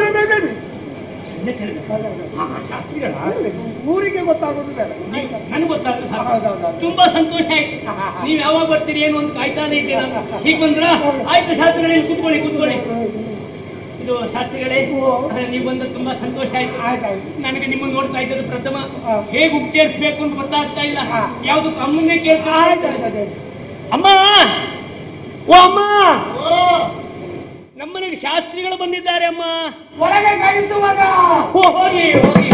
ಶಾಸ್ತ್ರಿಗಳ ಊರಿಗೆ ಗೊತ್ತಾಗೋದು ಬೇಡ ನನಗೆ ಗೊತ್ತಾಗ್ತದೆ ಸಾಕು. ಹೌದೌದು. ತುಂಬಾ ಸಂತೋಷ ಆಯ್ತು ನೀವ್ ಯಾವಾಗ ಬರ್ತೀರಿ ಏನು ಅಂತ ಕಾಯ್ತಾನೆ ಇದ್ದೆ ನಾನು ಹೀಗೆ ಬಂದ್ರ ಆಯ್ತು ಶಾಸ್ತ್ರಿಗಳೇ ಇಲ್ಲಿ ಕೂತ್ಕೊಳ್ಳಿ ಕೂತ್ಕೊಳ್ಳಿ ಇದು ಶಾಸ್ತ್ರಿಗಳೇ ನೀವು ಬಂದ ತುಂಬಾ ಸಂತೋಷ ಆಯ್ತು ಆಯ್ತಾಯ್ತು. ನನಗೆ ನಿಮ್ಮನ್ನು ನೋಡ್ತಾ ಇದ್ದದ್ದು ಪ್ರಥಮ ಹೇಗೆ ಉಪಚರಿಸ್ಬೇಕು ಅಂತ ಗೊತ್ತಾಗ್ತಾ ಇಲ್ಲ ಯಾವ್ದು ಅಮ್ಮನ್ನೇ ಕೇಳ್ತಾ ಅಮ್ಮ ಓ ಅಮ್ಮ ನಮ್ಮನೆಗೆ ಶಾಸ್ತ್ರಿಗಳು ಬಂದಿದ್ದಾರೆ ಅಮ್ಮ ಒಳಗೆ ಕಳಿಸು ಮಗ ಹೋ, ಹೋಗಿ ಹೋಗಿ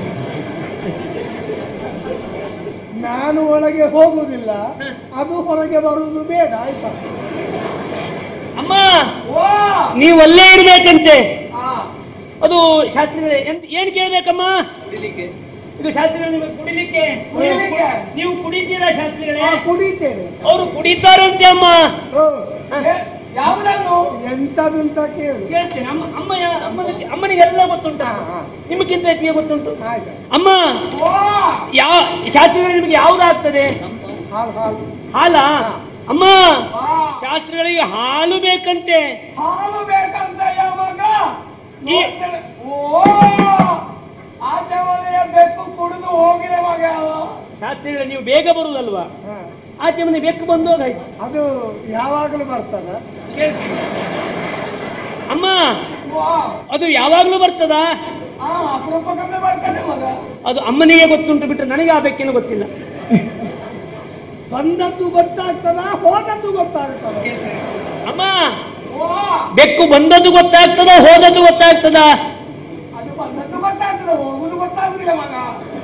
ನಾನು ಒಳಗೆ ಹೋಗುವುದಿಲ್ಲ ಅದು ಹೊರಗೆ ಬರುವುದು ಬೇಡ ಆಯ್ತಾ ಅಮ್ಮ ಓ ನೀವು ಅಲ್ಲೇ ಇರ್ಬೇಕಂತೆ ಆ, ಅದು ಶಾಸ್ತ್ರಿಗಳೇ ಎಂತ ಏನ್ ಕೇಳ್ಬೇಕಮ್ಮ ಇದು ಶಾಸ್ತ್ರಿಗಳು ನಿಮಗೆ ಕುಡಿಲಿಕ್ಕೆ ಕುಡಿಲಿಕ್ಕೆ? ನೀವು ಕುಡಿತೀರಾ ಶಾಸ್ತ್ರಿಗಳೇ ಆ, ಕುಡಿತೇನೆ ಅವರು ಕುಡಿತಾರಂತೆ ಅಮ್ಮ ಓ, ಏ, ಯಾವುದನ್ನು ಎಂತದಂತ ಕೇಳು ಕೇಳ್ತೇನೆ ಅಮ್ಮ ಅಮ್ಮ ಯಾ- ಅಮ್ಮನ ಅಮ್ಮನಿಗೆಲ್ಲ ಗೊತ್ತುಂಟ ಹಾ, ಹಾ. ನಿಮಗಿಂತ ಹೆಚ್ಚಿಗೆ ಗೊತ್ತುಂಟು ಆಯ್ತು ಅಮ್ಮ ಓ ಯಾವ ಶಾಸ್ತ್ರಿಗಳು ನಿಮಗೆ ಯಾವ್ದಾಗ್ತದೆ ಹಾಲು ಹಾಲು ಹಾಲ ಅಮ್ಮ ಆ, ಶಾಸ್ತ್ರಿಗಳಿಗೆ ಹಾಲು ಬೇಕಂತೆ ಹಾಲು ಬೇಕಂತ ಯಾವಾಗ ಈ- ನೋಡ್ತೇನೆ. ಓ ಆಚೆ ಮನೆಯ ಬೆಕ್ಕು ಕುಡಿದು ಹೋಗಿದೆ ಮಗ ಶಾಸ್ತ್ರಿಗಳು ನೀವು ಬೇಗ ಬರುದಲ್ವಾ ಹಾ. ಆಚೆ ಮನೆ ಬೆಕ್ಕು ಬಂದೋಗಾಯ್ತು ಅದು ಯಾವಾಗಲೂ ಬರ್ತದ ಕೇಳ್ತೀನಿ ಅಮ್ಮ ಓ ಅದು ಯಾವಾಗ್ಲೂ ಬರ್ತದಾ ಆ ಅಪರೂಪಕ್ಕೊಮ್ಮೆ ಬರ್ತಾನೆ ಮಗ ಅದು ಅಮ್ಮನಿಗೆ ಗೊತ್ತುಂಟು ಬಿಟ್ಟು ನನಗೆ ಆ ಬೆಕ್ಕಿನ ಗೊತ್ತಿಲ್ಲ ಬಂದದ್ದು ಗೊತ್ತಾಗ್ತದ ಹೋದದ್ದು ಗೊತ್ತಾಗ್ತದ ಅಮ್ಮ ಓ ಬೆಕ್ಕು ಬಂದದ್ದು ಗೊತ್ತಾಗ್ತದ ಹೋದದ್ದು ಗೊತ್ತಾಗ್ತದ ಅದು ಬಂದದ್ದು ಗೊತ್ತಾಗ್ತದೆ ಹೋಗುದು ಗೊತ್ತಾಗುದಿಲ್ಲ ಮಗ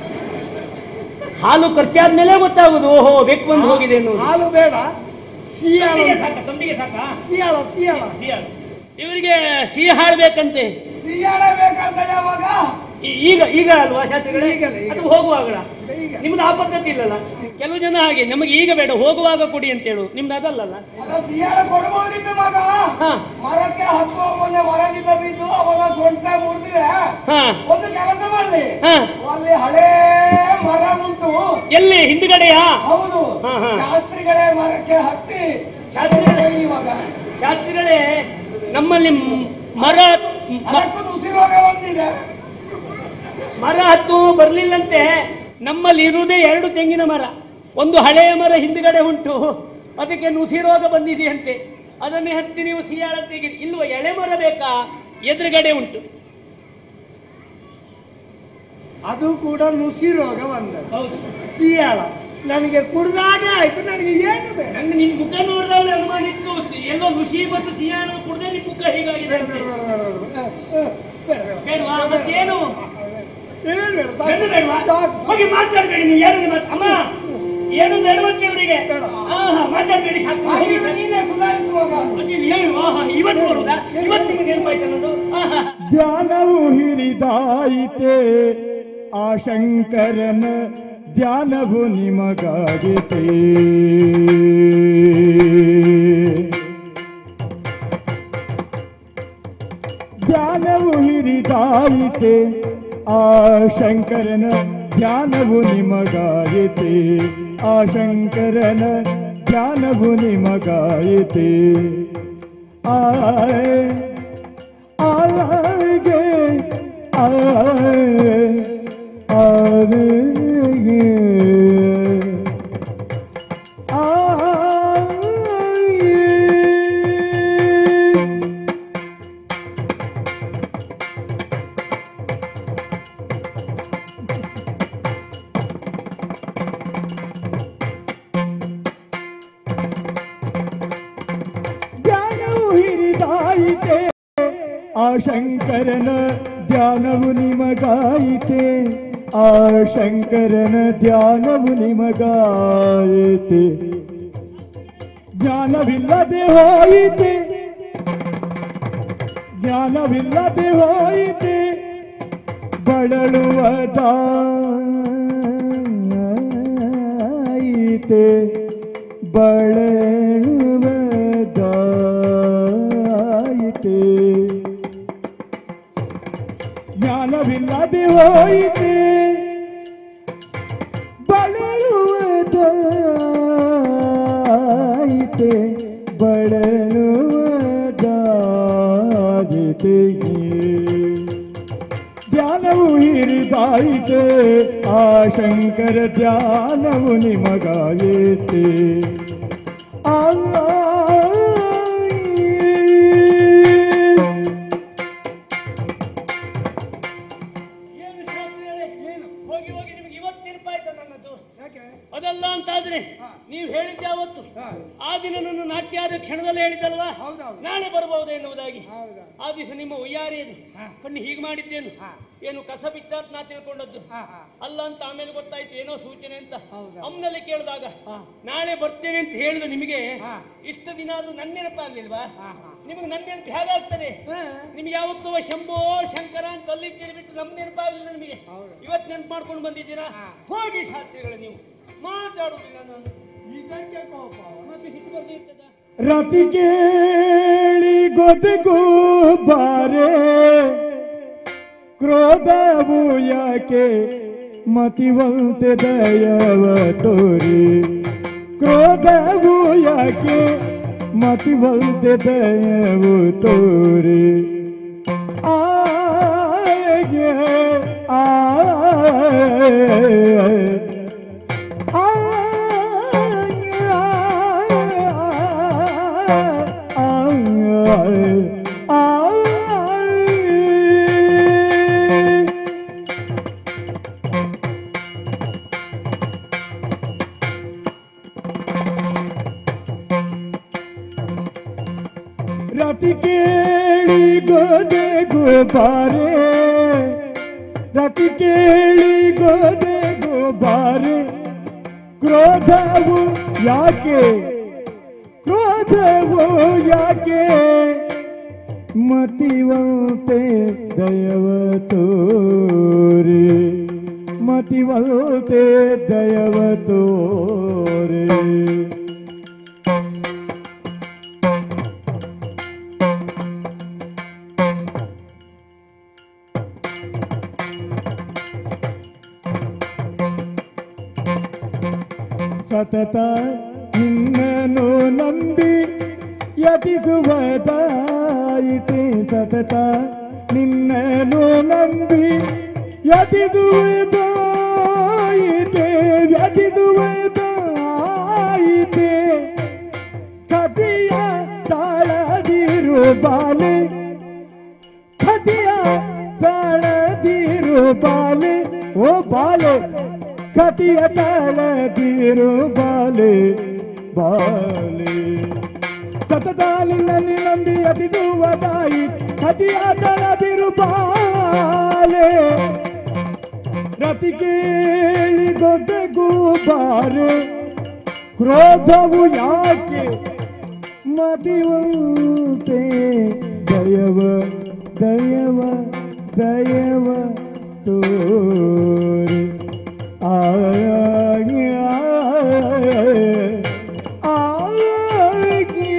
ಹಾಲು ಖರ್ಚಾದ್ಮೇಲೆ ಗೊತ್ತಾಗುದು ಓಹೋ ಬೆಕ್ಕು ಬಂದು ಹೋಗಿದೆ ಅನ್ನೋದು ಹಾಲು ಬೇಡ ಸಿಯಾಳ ತಂಬಿಗೆ ಸಾಕ ತಂಬಿಗೆ ಸಾಕ ಸಿಯಾಳ ಸಿಯಾಳ ಸಿಹಿಯಾಳು ಇವರಿಗೆ ಸಿಹಿ ಹಾಳು ಬೇಕಂತೆ ಸಿಯಾಳ ಬೇಕಂತ ಯಾವಾಗ ಈ- ಈಗ ಈಗ ಅಲ್ವಾ ಶಾಸ್ತ್ರಿಗಳೇ ಈಗಲೇ, ಈಗ. ಅದು ಹೋಗುವಾಗ ಈಗ ನಿಮ್ದು ಆ ಪದ್ಧತಿ ಇಲ್ಲಲ್ಲ ಕೆಲವು ಜನ ಹಾಗೆ ನಮಗೆ ಈಗ ಬೇಡ ಹೋಗುವಾಗ ಕೊಡಿ ಅಂತ ಹೇಳು ನಿಮ್ದು ಅದಲ್ಲಲ್ಲ ಅದ ಸಿಯಾಳ ಕೊಡ್ಬೋದಿತ್ತು ಮಗ ಹಾ ಮರಕ್ಕೆ ಹತ್ತುವ ಮೊನ್ನೆ ಮರದಿಂದ ಬಿದ್ದು ಅವನ ಸೊಂಟ ಮುರಿದಿದೆ ಹಾ ಒಂದು ಕೆಲಸ ಮಾಡ್ಲಿ ಹಾ ಅಲ್ಲಿ ಹಳೇ ಮರ ಉಂಟು ಎಲ್ಲಿ ಹಿಂದ್ಗಡೆಯಾ ಹೌದು ಹಾ, ಹಾ. ಶಾಸ್ತ್ರಿಗಳೇ ಮರಕ್ಕೆ ಹತ್ತಿ ಶಾಸ್ತ್ರಿಗಳೇ? ಇವಾಗ ಶಾಸ್ತ್ರಿಗಳೇ ನಮ್ಮಲ್ಲಿ ಮ್- ಮರ ಮ- ಅದಕ್ಕೂ ನುಸಿರೋಗ ಬಂದಿದೆ ಮರ ಹತ್ತು ಬರ್ಲಿಲ್ಲಂತೆ ನಮ್ಮಲ್ಲಿ ಇರುವುದೇ ಎರಡು ತೆಂಗಿನ ಮರ ಒಂದು ಹಳೆಯ ಮರ ಹಿಂದ್ಗಡೆ ಉಂಟು ಅದಕ್ಕೆ ನುಸಿ ರೋಗ ಬಂದಿದೆಯಂತೆ ಅದನ್ನೇ ಹತ್ತಿ ನೀವು ಸಿಯಾಳ ತೆಗಿ ಇಲ್ವ ಎಳೆ ಮರ ಬೇಕಾ ಎದುರುಗಡೆ ಉಂಟು ಅದು ಕೂಡ ನುಸಿ ರೋಗ ಬಂದದ್ದು ಹೌದು ಸಿಯಾಳ ನನಗೆ ಕುಡ್ದಾಗೆ ಆಯ್ತು ನನಗೆ ಏನು ಬೇಡ ನಂಗೆ ನಿಮ್ ಮುಖ ನೋಡಿದ್ರೆ ಅನುಮಾನ ಇತ್ತು ಸಿ- ಎಲ್ಲೋ ನುಸಿ ಮತ್ತು ಸಿಯಾಳ ಕುಡ್ದೆ ನಿಮ್ ಮುಖ ಹೀಗಾಗಿದೆ ಬೇಡ, ಅಂತೆ. ಬೇಡ, ಬೇಡ, ಬೇಡ, ಬೇಡ. ಅಹ್, ಅಹ್, ಬೇಡ, ಬೇಡ. ಬೇಡವಾ ಮತ್ತೇನು ಏನು ಬೇಡ, ಸಾಕು. ಏನು ಬೇಡವಾ ಸಾಕು. ಹೋಗಿ ಮಾತಾಡ್ಬೇಡಿ ನೀವು ಏನು ನಿಮ್ಮ ಅಮ್ಮ ಏನು ಬೇಡವಂತೆ ಅವರಿಗೆ ಬೇಡ. ಆಹಾ, ಮಾತಾಡ್ಬೇಡಿ ಸಾಕು ಹೋಗಿ ಹಾಗೆ ಸಾಕು. ನೀನೇ ಸುಧಾರಿಸುವಾಗ ಅಡ್ಡಿಲ್ಲ, ಏನು ಆಹಾ, ಇವತ್ತು ಬರುದಾ ಇವತ್ತು ನಿಮಗೆ ನೆನಪಾಯ್ತು ಅನ್ನೋದು ಆಹಾ. ಧ್ಯಾನವು ಹಿರಿದಾಯಿತೆ ಆ ಶಂಕರನ ಧ್ಯಾನವು ನಿಮಗಾಗಿತೆ ಧ್ಯಾನವು ಹಿರಿದಾಯಿತೆ ಆ ಶಂಕರನ ಧ್ಯಾನವು ನಿಮಗಾಯಿತೆ ಆ ಶಂಕರನ ಧ್ಯಾನವು ನಿಮಗಾಯಿತೆ ಆಯ್ ಆಗೆ ಆಯ್ ಆಗೆ ಆಯ್ ಧ್ಯಾನವು ಹಿರಿದಾಯಿತೆ ಆ ಶಂಕರನ ಧ್ಯಾನವು ನಿಮಗಾಯಿತೆ ಆ ಶಂಕರನ ಧ್ಯಾನವು ನಿಮಗಾಯಿತೆ ಜ್ಞಾನವಿಲ್ಲದೆ ಹೋಯಿತೆ ಜ್ಞಾನವಿಲ್ಲದೆ ಹೋಯಿತೆ ಬಳಲುವದಾಯಿತೆ ಬಳಲುವದಾಯಿತೆ ಜ್ಞಾನವಿಲ್ಲದೆ ಹೋಯಿತೆ ಬಳಲುವದಾಯಿತೆ ಬಳಲುವದಾಯಿತೆ ಧ್ಯಾನವು ಹಿರಿದಾಯಿತೆ ಆ ಶಂಕರ ಧ್ಯಾನವು ನಿಮಗಾಯಿತೆ ಅಲ್ಲ ಏನು ಶಾಸ್ತ್ರಿಗಳೇ? ಹೋಗಿ ಹೋಗಿ ನಿಮಗೆ ಇವತ್ತು ನೆನಪಾಯ್ತು ನನ್ನದು ಅದಲ್ಲ ಅಂತಾದ್ರೆ ನೀವು ಹೇಳಿದ್ದೆ ಅವತ್ತು ಹಾ. ಆ ದಿನ ನನ್ನ ನಾಟ್ಯಾದ ಕ್ಷಣದಲ್ಲಿ ಹೇಳಿದ್ದಲ್ವಾ ಹೌದೌದು. ನಾಳೆ ಬರಬಹುದು ಎನ್ನುವುದಾಗಿ ಹೌದಾ ಆ ದಿವಸ ನಿಮ್ಮ ಒಯ್ಯಾರಿಯಲ್ಲಿ ಹಾ. ಕಣ್ಣು ಹೀಗೆ ಮಾಡಿದ್ದೇನು ಹಾ. ಏನು ಕಸ ಬಿತ್ತ ಅಂತ ನಾ ತಿಳ್ಕೊಂಡದ್ದು ಹಾ, ಹಾ. ಅಲ್ಲ ಅಂತ ಆಮೇಲೆ ಗೊತ್ತಾಯ್ತು ಏನೋ ಸೂಚನೆ ಅಂತ ಹೌದಾ. ಅಮ್ಮನಲ್ಲಿ ಕೇಳಿದಾಗ ಹಾ. ನಾಳೆ ಬರ್ತೇನೆ ಅಂತ ಹೇಳಿದ ನಿಮಗೆ ಹಾ. ಇಷ್ಟು ದಿನ ಆದ್ರೂ ನನ್ನ ನೆನಪಾಗ್ಲಿಲ್ವಾ ಹಾ, ಹಾ. ನಿಮಗೆ ನನ್ನ ನೆನಪು ಹೇಗಾಗ್ತದೆ ಹಾ. ನಿಮ್ಗೆ ಯಾವತ್ತೂ ಶಂಭೋ ಶಂಕರ ಅಂತ ಅಲ್ಲಿದ್ದೀರಿ ಬಿಟ್ಟು ನಮ್ಮ ನೆನಪಾಗಲಿಲ್ಲ ನಿಮಗೆ ಹೌದು. ಇವತ್ತು ನೆನಪು ಮಾಡ್ಕೊಂಡು ಬಂದಿದ್ದೀರಾ ಹಾ. ಹೋಗಿ ಶಾಸ್ತ್ರಿಗಳು ನೀವು ಮಾತಾಡುವುದಿಲ್ಲ ನಾನು ಇದಕ್ಕೆ ಕೋಪ ಮತ್ತೆ ಸಿಟ್ಟು ಬರ್ದಿರ್ತದ ರತಿ ಕೇಳಿ ಗೊದಗು ಬಾರೆ ಕ್ರೋಧವು ಯಾಕೆ ಮತಿವಂತೆ ದಯವ ತೋರಿ ಕ್ರೋಧವು ಯಾಕೆ ಮತಿವಂತೆ ದಯವು ತೋರಿ ಆಗೆ ಆ ರತಿ ಕೇಳಿ ಗೋದೆ ಗೋಬಾರೆ ರತಿ ಕೇಳಿ ಗೋದೆ ಗೋಬಾರೆ ಕ್ರೋಧವು ಯಾಕೆ ಕ್ರೋಧವು ಯಾಕೆ ಮತಿವಂತೆ ದಯವ ತೋರಿ ಮತಿವಂತೆ ದಯವ ತೋರಿ ಸತತ ನಿನ್ನನು ನಂಬಿ ಯತಿಸುವುದಾಯಿತೆ ಸತತ ನಿನ್ನನು ನಂಬಿ ಯತಿಸುವುದಾಯಿತೆ ಯತಿಸುವುದಾಯಿತೆ ಕಥೆಯ ತಾಳದಿರು ಬಾಲೆ ಕಥೆಯ ತಾಳದಿರು ಬಾಲೆ ಓ ಬಾಲೆ ಕಥೆಯ ತಾಳದಿರು ಬಾಲೆ ಬಾಲೆ ಸತತಾಲಿ ನನ್ನ ನಂಬಿ ಅತಿದುವದಾಯಿ ಕಥೆಯ ತಾಳದಿರು ಬಾಲೆ ರತಿ ಕೇಳಿ ದೊಡ್ಡಗೂ ಬಾರೆ ಕ್ರೋಧವು ಯಾಕೆ ಮದಿವಂತೆ ದಯವ ದಯವ ದಯವ ತೋರಿ ಆಗಿ ಆಗಿ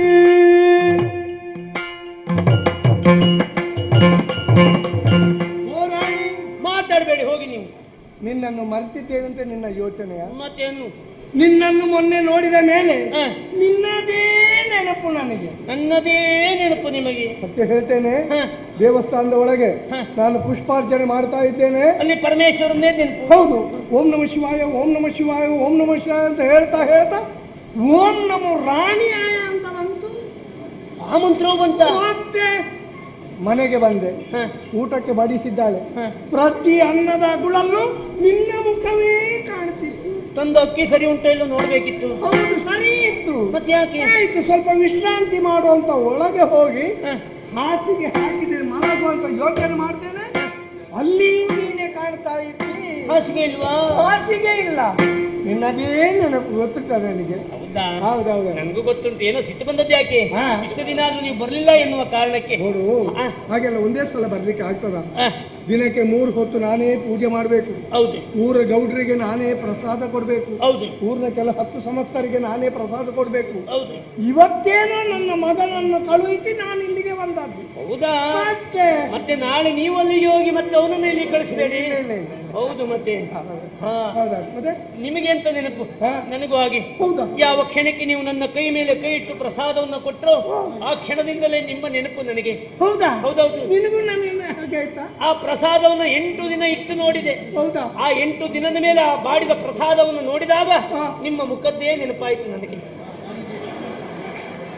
ಹೋರಾಣಿ ಮಾತಾಡಬೇಡಿ ಹೋಗಿ ನೀವು ನಿನ್ನನ್ನು ಮರ್ತಿದ್ದೇನಂತೆ ನಿನ್ನ ಯೋಚನೆಯ ಮತ್ತೇನು ನಿನ್ನನ್ನು ಮೊನ್ನೆ ನೋಡಿದ ಮೇಲೆ ಹ, ನಿನ್ನದೇ ನೆನಪು ನನಗೆ ನನ್ನದೇ ನೆನಪು ನಿಮಗೆ ಸತ್ಯ ಹೇಳ್ತೇನೆ ಹ, ದೇವಸ್ಥಾನದ ಒಳಗೆ ಹ. ನಾನು ಪುಷ್ಪಾರ್ಚನೆ ಮಾಡ್ತಾ ಇದ್ದೇನೆ ಅಲ್ಲಿ ಪರಮೇಶ್ವರನ್ನೇ ನೆನಪು ಹೌದು ಓಂ ನಮ ಶಿವಾಯ ಓಂ ನಮ ಶಿವಾಯ ಓಂ ನಮ ಶಿವಾಯ ಅಂತ ಹೇಳ್ತಾ ಹೇಳ್ತಾ ಓಂ ನಮೋ ರಾಣಿಯಾಯ ಅಂತ ಬಂತು ಆ ಮಂತ್ರವು ಬಂತ ಮತ್ತೆ ಮನೆಗೆ ಬಂದೆ ಹ, ಊಟಕ್ಕೆ ಬಡಿಸಿದ್ದಾಳೆ ಹ. ಪ್ರತಿ ಅನ್ನದ ಗುಳಲ್ಲೂ ನಿನ್ನ ಮುಖವೇ ಕಾಣ್ತಿತ್ತು ತಂದು ಅಕ್ಕಿ ಸರಿ ಉಂಟ ಇಲ್ಲ ನೋಡ್ಬೇಕಿತ್ತು ಹೌದು ಸರಿ ಇತ್ತು ಮತ್ತೆ ಯಾಕೆ ಆಯ್ತು ಸ್ವಲ್ಪ ವಿಶ್ರಾಂತಿ ಮಾಡುವಂತ ಒಳಗೆ ಹೋಗಿ ಹ, ಹಾಸಿಗೆ ಹಾಕಿದ್ರೆ ಮಲಗುವಂತ ಯೋಚನೆ ಮಾಡ್ತೇನೆ ಅಲ್ಲಿಯೂ ನೀನೆ ಕಾಣ್ತಾ ಇದ್ದಿ ಹಾಸಿಗೆ ಇಲ್ವಾ ಹಾಸಿಗೆ ಇಲ್ಲ ನಿನ್ನದೇ ನೆನಪು ಗೊತ್ತುಂಟ ನನಗೆ ಹೌದಾ ಹೌದೌದು ನನಗೂ ಗೊತ್ತುಂಟು ಏನೋ ಸಿಟ್ಟು ಬಂದದ್ದು ಯಾಕೆ ಹಾ. ಇಷ್ಟು ದಿನ ಆದ್ರೂ ನೀವು ಬರ್ಲಿಲ್ಲ ಎನ್ನುವ ಕಾರಣಕ್ಕೆ ನೋಡು ಹ, ಹಾಗೆಲ್ಲ ಒಂದೇ ಸಲ ಬರ್ಲಿಕ್ಕೆ ಆಗ್ತದ ಹ, ದಿನಕ್ಕೆ ಮೂರು ಹೊತ್ತು ನಾನೇ ಪೂಜೆ ಮಾಡಬೇಕು ಹೌದು ಊರ ಗೌಡ್ರಿಗೆ ನಾನೇ ಪ್ರಸಾದ ಕೊಡಬೇಕು ಹೌದು ಊರಿನ ಕೆಲ ಹತ್ತು ಸಮಸ್ತರಿಗೆ ನಾನೇ ಪ್ರಸಾದ ಕೊಡಬೇಕು ಹೌದು ಇವತ್ತೇನೋ ನನ್ನ ಮಗನನ್ನು ಕಳುಹಿಸಿ ನಾನು ಇಲ್ಲಿಗೆ ಬಂದದ್ದು ಹೌದಾ ಮತ್ತೆ ಮತ್ತೆ ನಾಳೆ ನೀವು ಅಲ್ಲಿಗೆ ಹೋಗಿ ಮತ್ತೆ ಅವನನ್ನ ಇಲ್ಲಿ ಕಳಿಸಬೇಡಿ ಇಲ್ಲ, ಇಲ್ಲ, ಇಲ್ಲ. ಹೌದು ಮತ್ತೆ ಹಾ ಹೌದಾ ಮತ್ತೆ ನಿಮಗೆ ಎಂತ ನೆನಪು ಹಾ. ನನಗೂ ಹಾಗೆ ಹೌದಾ ಯಾವ ಕ್ಷಣಕ್ಕೆ ನೀವು ನನ್ನ ಕೈ ಮೇಲೆ ಕೈ ಇಟ್ಟು ಪ್ರಸಾದವನ್ನು ಕೊಟ್ಟರು ಆ ಕ್ಷಣದಿಂದಲೇ ನಿಮ್ಮ ನೆನಪು ನನಗೆ ಹೌದಾ ಹೌದೌದು ನಿನಗೂ ನನ್ನ ಹಾಗೆ ಆಯ್ತಾ ಆ ಪ್ರಸಾದವನ್ನು ಎಂಟು ದಿನ ಇಟ್ಟು ನೋಡಿದೆ ಹೌದಾ ಆ ಎಂಟು ದಿನದ ಮೇಲೆ ಆ ಬಾಡಿದ ಪ್ರಸಾದವನ್ನು ನೋಡಿದಾಗ ಹಾ. ನಿಮ್ಮ ಮುಖದ್ದೇ ನೆನಪಾಯಿತು ನನಗೆ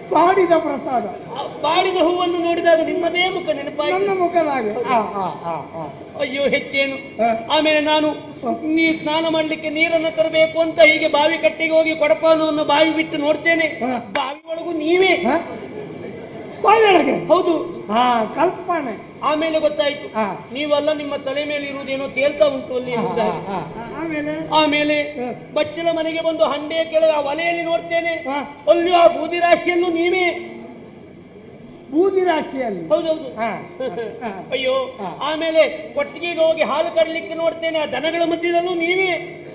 ಬಾಡಿದ ಪ್ರಸಾದ ಆ ಬಾಡಿದ ಹೂವನ್ನು ನೋಡಿದಾಗ ನಿಮ್ಮದೇ ಮುಖ ನೆನಪಾಗಿ ನನ್ನ ಮುಖದಾಗೆ ಆ, ಆ, ಆ, ಆ. ಅಯ್ಯೋ ಹೆಚ್ಚೇನು ಹ. ಆಮೇಲೆ ನಾನು ನೀರು ಸ್ನಾನ ಮಾಡ್ಲಿಕ್ಕೆ ನೀರನ್ನು ತರಬೇಕು ಅಂತ ಹೀಗೆ ಬಾವಿ ಕಟ್ಟೆಗೆ ಹೋಗಿ ಕೊಡಪಾನವನ್ನು ಬಾವಿ ಬಿಟ್ಟು ನೋಡ್ತೇನೆ ಹ. ಬಾವಿ ಒಳಗೂ ನೀವೇ ಹ? ಬಾಯೊಳಗೆ ಹೌದು ಹಾ ಕಲ್ಪನೆ ಆಮೇಲೆ ಗೊತ್ತಾಯ್ತು ಹ. ನೀವಲ್ಲ ನಿಮ್ಮ ತಲೆ ಮೇಲೆ ಇರುವುದೇನೋ ತೇಲ್ತಾ ಉಂಟು ಅಲ್ಲಿ ಆ, ಎಂಬುದಾಗಿ. ಆ, ಆ. ಆಮೇಲೆ ಆಮೇಲೆ ಹ. ಬಚ್ಚಲ ಮನೆಗೆ ಬಂದು ಹಂಡೆಯ ಕೆಳಗೆ ಆ ಒಲೆಯಲ್ಲಿ ನೋಡ್ತೇನೆ ಹ. ಅಲ್ಲಿಯೂ ಆ ಬೂದಿ ರಾಶಿಯನ್ನು ನೀವೇ ಬೂದಿ ರಾಶಿಯಲ್ಲಿ ಹೌದೌದು ಹಾ, ಹಾ. ಅಯ್ಯೋ ಹ. ಆಮೇಲೆ ಕೊಟ್ಟಿಗೆಗೆ ಹೋಗಿ ಹಾಲು ಕಡಲಿಕ್ಕೆ ನೋಡ್ತೇನೆ ಆ ದನಗಳ ಮಧ್ಯದಲ್ಲೂ ನೀವೇ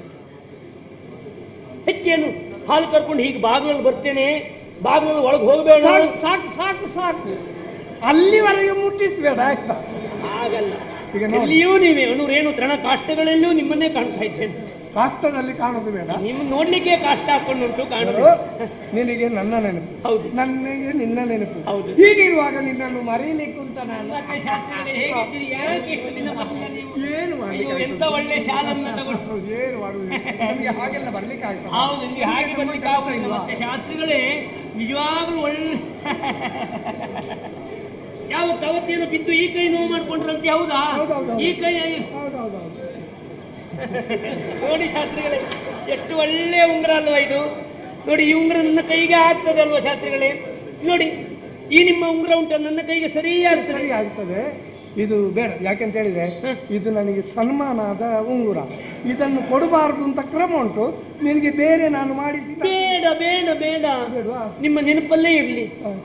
ಹೆಚ್ಚೇನು ಹಾಲು ಕರ್ಕೊಂಡು ಹೀಗೆ ಬಾಗಿಲಲ್ಲಿ ಬರ್ತೇನೆ ಬಾಗಿಲಲ್ಲಿ ಒಳಗೆ ಹೋಗಬೇಡ ಸಾಕು ಸಾಕು ಸಾಕು ಸಾಕು ಅಲ್ಲಿವರೆಗೆ ಮುಟ್ಟಿಸ್ಬೇಡ ಆಯ್ತಾ ಆಗಲ್ಲ ಈಗ ನೋಡಿ. ಎಲ್ಲಿಯೂ ನೀವೇ ಅಣುರೇನು ತೃಣ ಕಾಷ್ಟಗಳಲ್ಲಿಯೂ ನಿಮ್ಮನ್ನೇ ಕಾಣ್ತಾ ಇದ್ದೇನೆ ಕಾಷ್ಟದಲ್ಲಿ ಕಾಣೋದು ಬೇಡ ನಿಮ್ಮ ನೋಡ್ಲಿಕ್ಕೆ ಕಾಷ್ಟ ಹಾಕೊಂಡುಂಟು ಕಾಣುದು ನಿನಗೆ ನನ್ನ ನೆನಪು ಹೌದು ನನಗೆ ನಿನ್ನ ನೆನಪು ಹೌದು. ಹೀಗಿರುವಾಗ ನಿನ್ನನ್ನು ಮರೀಲಿಕ್ಕೆ ಅಂತ ನಾನು ಶಾಸ್ತ್ರಿಗಳೇ, ಹೇಗಿದ್ದೀರಿ? ಯಾಕೆ ಇಷ್ಟು ದಿನ ಬಂದಿಲ್ಲ ನೀವು? ಏನು ಅಯ್ಯೋ, ಮಾಡ್ಲಿಕ್ಕೆ ಎಂತ ಒಳ್ಳೆ ಶಾಲನ್ನ ತಗೊಂಡು ಹೌದು, ಏನು ಮಾಡುವುದು ನಮಗೆ ಹಾಗೆಲ್ಲ ಬರ್ಲಿಕ್ಕೆ ಆಗ್ತದೆ ಹೌದು ನಿಮ್ಗೆ ಹಾಗೆ ಬರ್ಲಿಕ್ಕೆ ಆಗುದಿಲ್ಲ ಮತ್ತೆ ಶಾಸ್ತ್ರಿಗಳೇ ನಿಜವಾಗ್ಲೂ ಒಳ್ಳೆ ಯಾವ ಕವತಿಯನ್ನು ಬಿದ್ದು ಈ ಕೈ ನೋವು ಮಾಡ್ಕೊಂಡ್ರಂತೆ ಹೌದಾ ಹೌದೌದು. ಈ ಕೈ ಹೌದೌದು ನೋಡಿ ಶಾಸ್ತ್ರಿಗಳೇ ಎಷ್ಟು ಒಳ್ಳೆ ಉಂಗುರ ಅಲ್ವಾ ಇದು ನೋಡಿ ಈ ಉಂಗುರ ನನ್ನ ಕೈಗೆ ಆಗ್ತದೆ ಅಲ್ವಾ ಶಾಸ್ತ್ರಿಗಳೇ ನೋಡಿ ಈ ನಿಮ್ಮ ಉಂಗುರ ಉಂಟ ನನ್ನ ಕೈಗೆ ಸರಿ ಆಗ್ತದೆ ಸರಿ ಆಗ್ತದೆ ಇದು ಬೇಡ ಯಾಕೆಂತ ಹೇಳಿದ್ರೆ ಇದು ನನಗೆ ಸನ್ಮಾನದ ಉಂಗುರ ಇದನ್ನು ಕೊಡಬಾರದು ಅಂತ ಕ್ರಮ ಉಂಟು ನಿನಗೆ ಬೇರೆ ನಾನು ಮಾಡಿಸಿ ಬೇಡ ಬೇಡ ಬೇಡ ಬೇಡವಾ ನಿಮ್ಮ ನೆನಪಲ್ಲೇ ಇರಲಿ